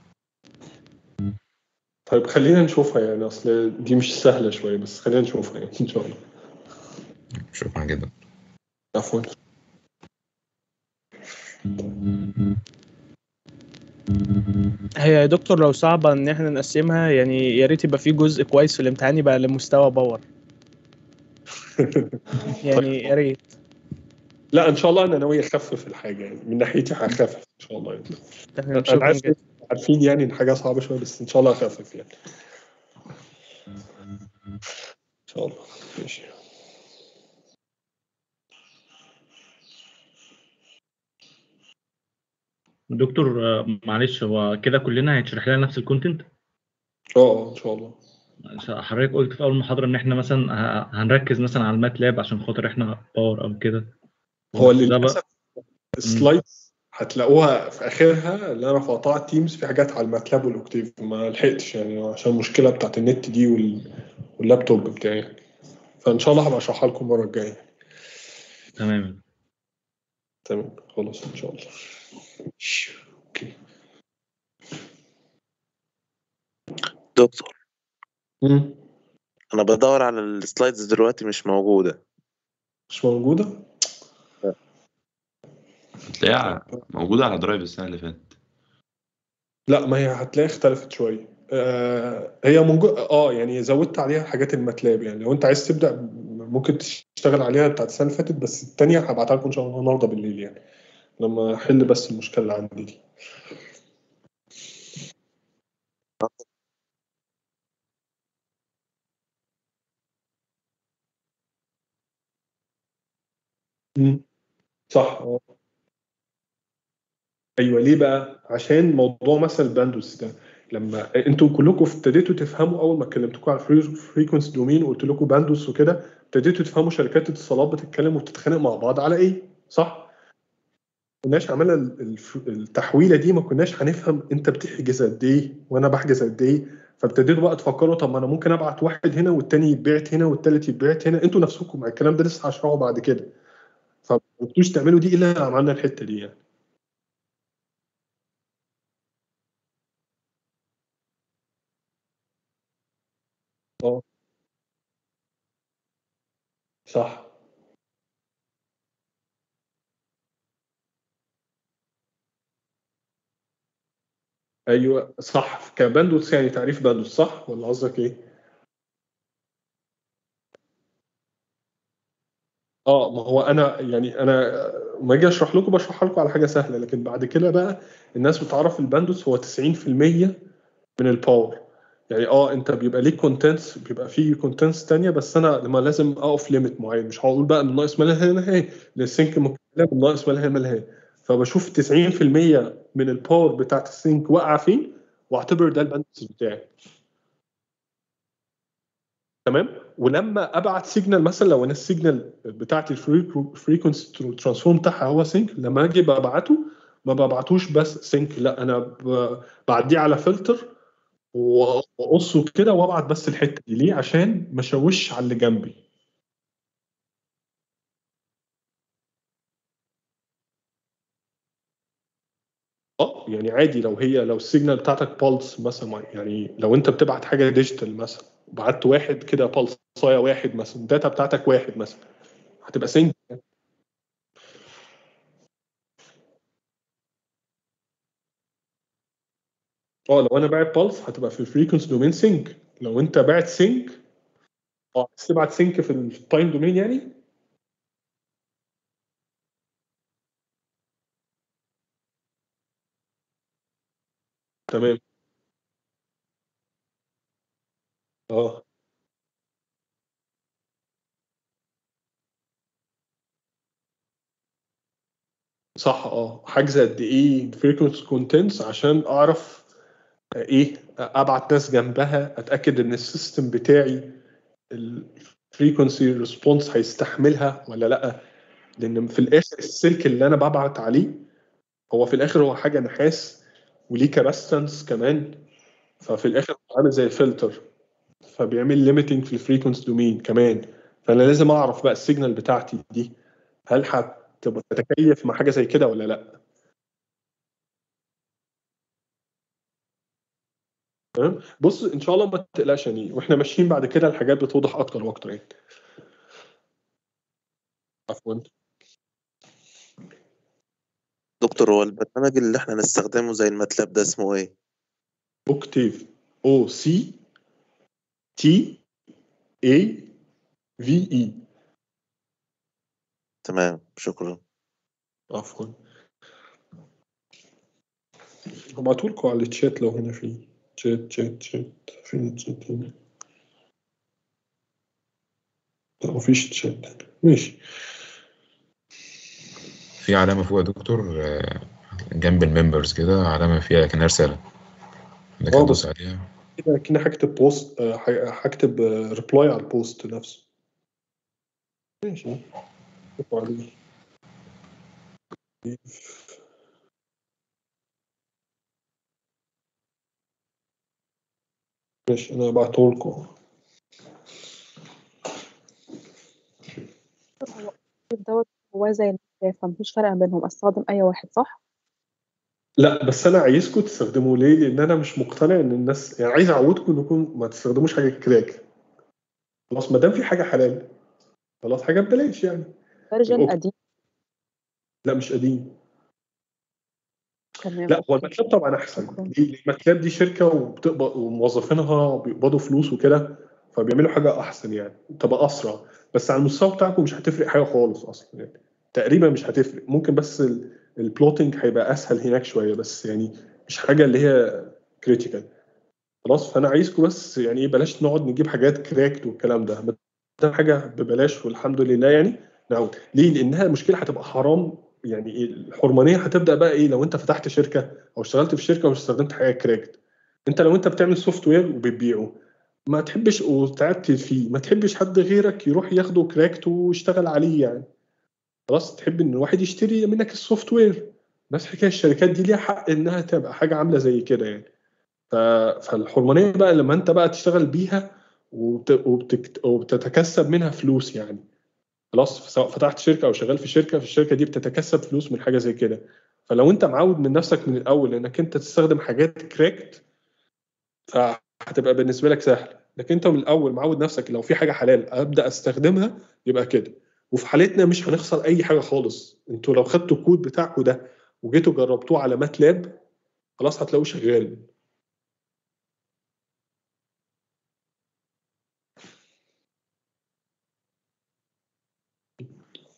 طيب خلينا نشوفها يعني اصل دي مش سهله شويه بس خلينا نشوفها يعني ان شاء الله شكرا جدا عفوا هي يا دكتور لو صعبة إن إحنا نقسمها يعني يا ريت يبقى في جزء كويس في الامتحان يبقى لمستوى باور يعني يا ريت لا ان شاء الله انا ناوي اخفف الحاجه يعني من ناحيتي هخفف ان شاء الله يعني. تمام انا شكرا عارف جدا عارفين يعني ان حاجه صعبه شويه بس ان شاء الله هخفف يعني ان شاء الله ماشي دكتور آه، معلش هو كده كلنا هيتشرح لنا نفس الكونتنت اه اه ان شاء الله حضرتك قلت في اول محاضره ان احنا مثلا ه- هنركز مثلا على الماتلاب عشان خاطر احنا باور او كده هو ده بقى للاسف السلايدز هتلاقوها في اخرها اللي انا رفعتها على التيمز في حاجات على الماتلاب والاوكتيف ما لحقتش يعني عشان المشكله بتاعت النت دي وال... واللابتوب بتاعي يعني. فان شاء الله هبقى اشرحها لكم المره الجايه تمام تمام خلاص ان شاء الله اوكي دكتور مم. انا بدور على السلايدز دلوقتي مش موجودة مش موجوده هتلاقيها موجودة على درايف السنة اللي فاتت لا ما هي هتلاقي اختلفت شويه آه هي موجود اه يعني زودت عليها حاجات الماتلاب يعني لو انت عايز تبدا ممكن تشتغل عليها بتاعت السنه اللي فاتت بس الثانيه هبعتها لكم ان شاء الله النهارده بالليل يعني لما احل بس المشكله اللي عندي دي مم. صح اه ايوه ليه بقى عشان موضوع مثلا الباندوس ده لما انتوا كلكم ابتديتوا تفهموا اول ما كلمتكم على الفريكونسي دومين وقلت لكم باندوس وكده ابتديتوا تفهموا شركات الاتصالات بتتكلم وبتتخانق مع بعض على ايه صح ما كناش عملنا ال- الف- التحويله دي ما كناش هنفهم انت بتحجز قد ايه وانا بحجز قد ايه فابتديتوا بقى تفكروا طب ما انا ممكن ابعت واحد هنا والتاني يتبعت هنا والتالت يتبعت هنا انتوا نفسكم مع الكلام ده لسه هشرحه بعد كده فما كنتوش تعملوا دي الا لما عملنا الحته دي يعني اه صح ايوه صح كباندوث يعني تعريف باندوث صح ولا قصدك ايه؟ اه ما هو انا يعني انا ما اجي اشرح لكم بشرح لكم على حاجه سهله لكن بعد كده بقى الناس بتعرف الباندوث هو 90% من الباور يعني اه انت بيبقى ليك كونتنتس بيبقى فيه كونتنتس تانية بس انا لما لازم اقف ليميت معين مش هقول بقى من ناقص ما لا نهايه للسync مكمله من ناقص ما لا ما نهايه فبشوف 90% من الباور بتاعت السينك واقعه فين واعتبر ده الباندوث بتاعي تمام ولما ابعت سيجنال مثلا لو انا السيجنال بتاعت الفريكونسي ترانسفورم بتاعها هو سينك لما اجي ببعته ما ببعتوش بس سينك لا انا ب- بعديه على فلتر واقصه كده وابعت بس الحته دي ليه عشان ما اشوش على اللي جنبي اه يعني عادي لو هي لو السيجنال بتاعتك بالس مثلا يعني لو انت بتبعت حاجه ديجيتال مثلا وبعت واحد كده بالصايه واحد مثلا الداتا بتاعتك واحد مثلا هتبقى سينك اه لو انا باعت بالس هتبقى في الفريكونسي دومين سينك لو انت باعت سينك اه عايز تبعت سينك في التايم دومين يعني تمام اه صح اه حاجز قد ايه فريكونسي كونتنتس عشان اعرف ايه ابعت ناس جنبها اتاكد ان السيستم بتاعي الفريكونسي ريسبونس هيستحملها ولا لا لان في الاخر السلك اللي انا ببعت عليه هو في الاخر هو حاجه نحاس وليه كاباستنس كمان ففي الاخر هو عامل زي الفلتر فبيعمل ليميتنج في الفريكونسي دومين كمان فانا لازم اعرف بقى السيجنال بتاعتي دي هل هتبقى تتكيف مع حاجه زي كده ولا لا تمام بص ان شاء الله ما تقلقش يعني واحنا ماشيين بعد كده الحاجات بتوضح اكتر واكتر يعني عفوا دكتور هو البرنامج اللي احنا نستخدمه زي الماتلاب ده اسمه ايه؟ اوكتيف او سي تي اي في اي تمام شكرا عفوا هبعته لكم على الشات لو هنا في شات شات شات فين الشات هنا لا مفيش شات ماشي في علامة فوق يا دكتور آه، جنب الممبرز كده علامة فيها كأنها رسالة انك اه هتدوس بس عليها كده كده هكتب بوست آه، ه- هكتب ريبلاي على البوست نفسه ماشي شوفوا عليه ماشي انا بعته لكم هو دوت هو زي المثال فمفيش فرق بينهم استخدم اي واحد صح لا بس انا عايزكم تستخدموه ليه؟ لان انا مش مقتنع ان الناس يعني عايز اعودكم انكم ما تستخدموش حاجه كراك خلاص ما دام في حاجه حلال خلاص حاجه ببلاش يعني فيرجن الأوك- قديم لا مش قديم تمام لا هو اوكي الماتلاب طبعا احسن شكرا ليه؟ لان الماتلاب دي شركه وبتقبض وموظفينها بيقبضوا فلوس وكده فبيعملوا حاجه احسن يعني تبقى اسرع بس على المستوى بتاعكم مش هتفرق حاجه خالص اصلا يعني تقريبا مش هتفرق ممكن بس ال- البلوتنج هيبقى اسهل هناك شويه بس يعني مش حاجه اللي هي كريتيكال خلاص فانا عايزكم بس يعني ايه بلاش نقعد نجيب حاجات كراكت والكلام ده ما دام حاجه ببلاش والحمد لله يعني نعود ليه؟ لانها المشكله هتبقى حرام يعني إيه الحرمانيه هتبدا بقى ايه لو انت فتحت شركه او اشتغلت في شركه واستخدمت حاجه كراكت انت لو انت بتعمل سوفت وير وبتبيعه ما تحبش وتعبت فيه ما تحبش حد غيرك يروح ياخده كراكت ويشتغل عليه يعني خلاص تحب ان الواحد يشتري منك السوفت وير بس حكايه الشركات دي ليها حق انها تبقى حاجه عامله زي كده يعني ف... فالحرمانيه بقى لما انت بقى تشتغل بيها وبت... وبتكت... وبتتكسب منها فلوس يعني خلاص سواء فتحت شركه او شغال في شركه في الشركه دي بتتكسب فلوس من حاجه زي كده فلو انت معود من نفسك من الاول انك انت تستخدم حاجات كراكت فهتبقى بالنسبه لك سهل لكن انت من الاول معود نفسك لو في حاجه حلال ابدا استخدمها يبقى كده وفي حالتنا مش هنخسر اي حاجه خالص انتوا لو خدتوا الكود بتاعكم ده وجيتوا جربتوه على ماتلاب خلاص هتلاقوه شغال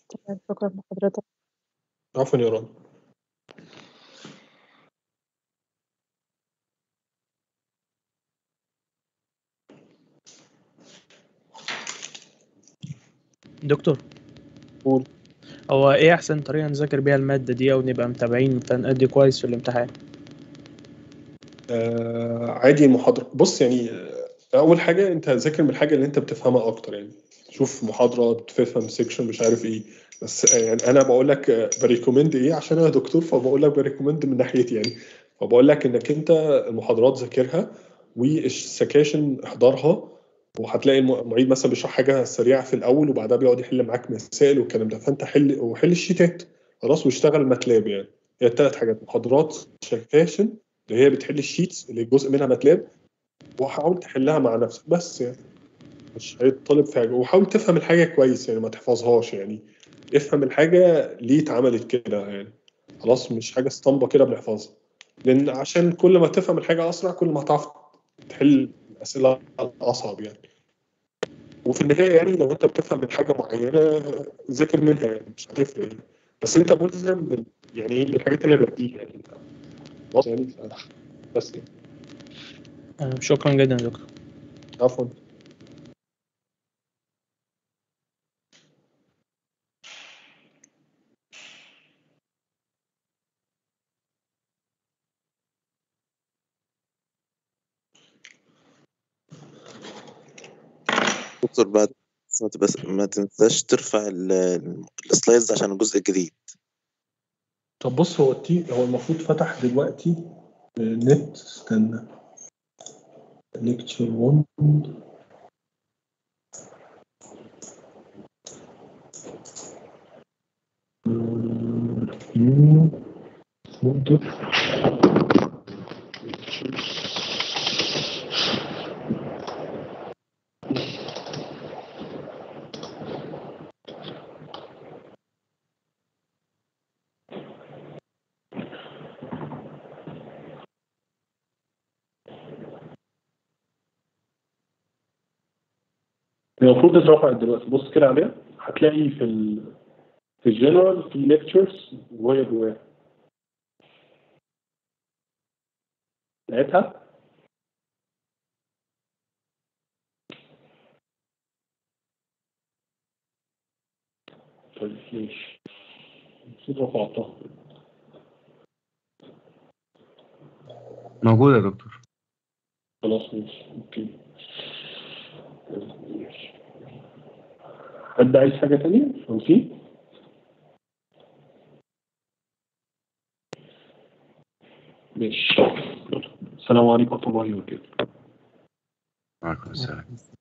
تمام شكرا لحضرتك عفوا يا رنا دكتور قول هو ايه احسن طريقة نذاكر بيها المادة دي او نبقى متابعين فنأدي كويس في الامتحان آه عادي المحاضرة بص يعني آه، أول حاجة أنت ذاكر من الحاجة اللي أنت بتفهمها أكتر يعني شوف محاضرة تفهم سيكشن مش عارف إيه بس آه، يعني أنا بقول لك آه، بريكومند إيه عشان أنا دكتور فبقول لك بريكومند من ناحيتي يعني فبقول لك إنك أنت المحاضرات ذاكرها والسكاشن احضرها وهتلاقي الم- المعيد مثلا بيشرح حاجة سريعة في الأول وبعدها بيقعد يحل معاك مسائل والكلام ده فأنت حل وحل الشيتات خلاص واشتغل ماتلاب يعني هي التلات حاجات محاضرات سكاشن اللي هي بتحل الشيتس اللي جزء منها ماتلاب وحاول تحلها مع نفسك بس يعني مش هيطلب في حاجه وحاول تفهم الحاجه كويس يعني ما تحفظهاش يعني افهم الحاجه ليه اتعملت كده يعني خلاص مش حاجه اسطمبه كده بنحفظها لان عشان كل ما تفهم الحاجه اسرع كل ما هتعرف تحل الاسئله الاصعب يعني وفي النهايه يعني لو انت بتفهم من حاجه معينه ذاكر منها يعني مش هتفرق يعني بس انت ملزم بال- يعني ايه بالحاجات اللي بديها يعني خلاص يعني بس يعني. آه، شكرا جدا يا دكتور عفوا دكتور بعد بس ما تبقى ما تنساش ترفع ال- السلايدز عشان الجزء الجديد طب بص هو التي هو المفروض فتح دلوقتي نت استنى ليكتشر 1 المفروض اترفعت دلوقتي بص كده عليها هتلاقي في ال في الجنرال في ليكتشرز وهي جواها لقيتها طيب ماشي المفروض رفعتها موجود يا دكتور خلاص ماشي اوكي ماشي. حد عايز حاجة تانية؟ خمسين؟ ماشي السلام عليكم ورحمة الله وبركاته وعليكم السلام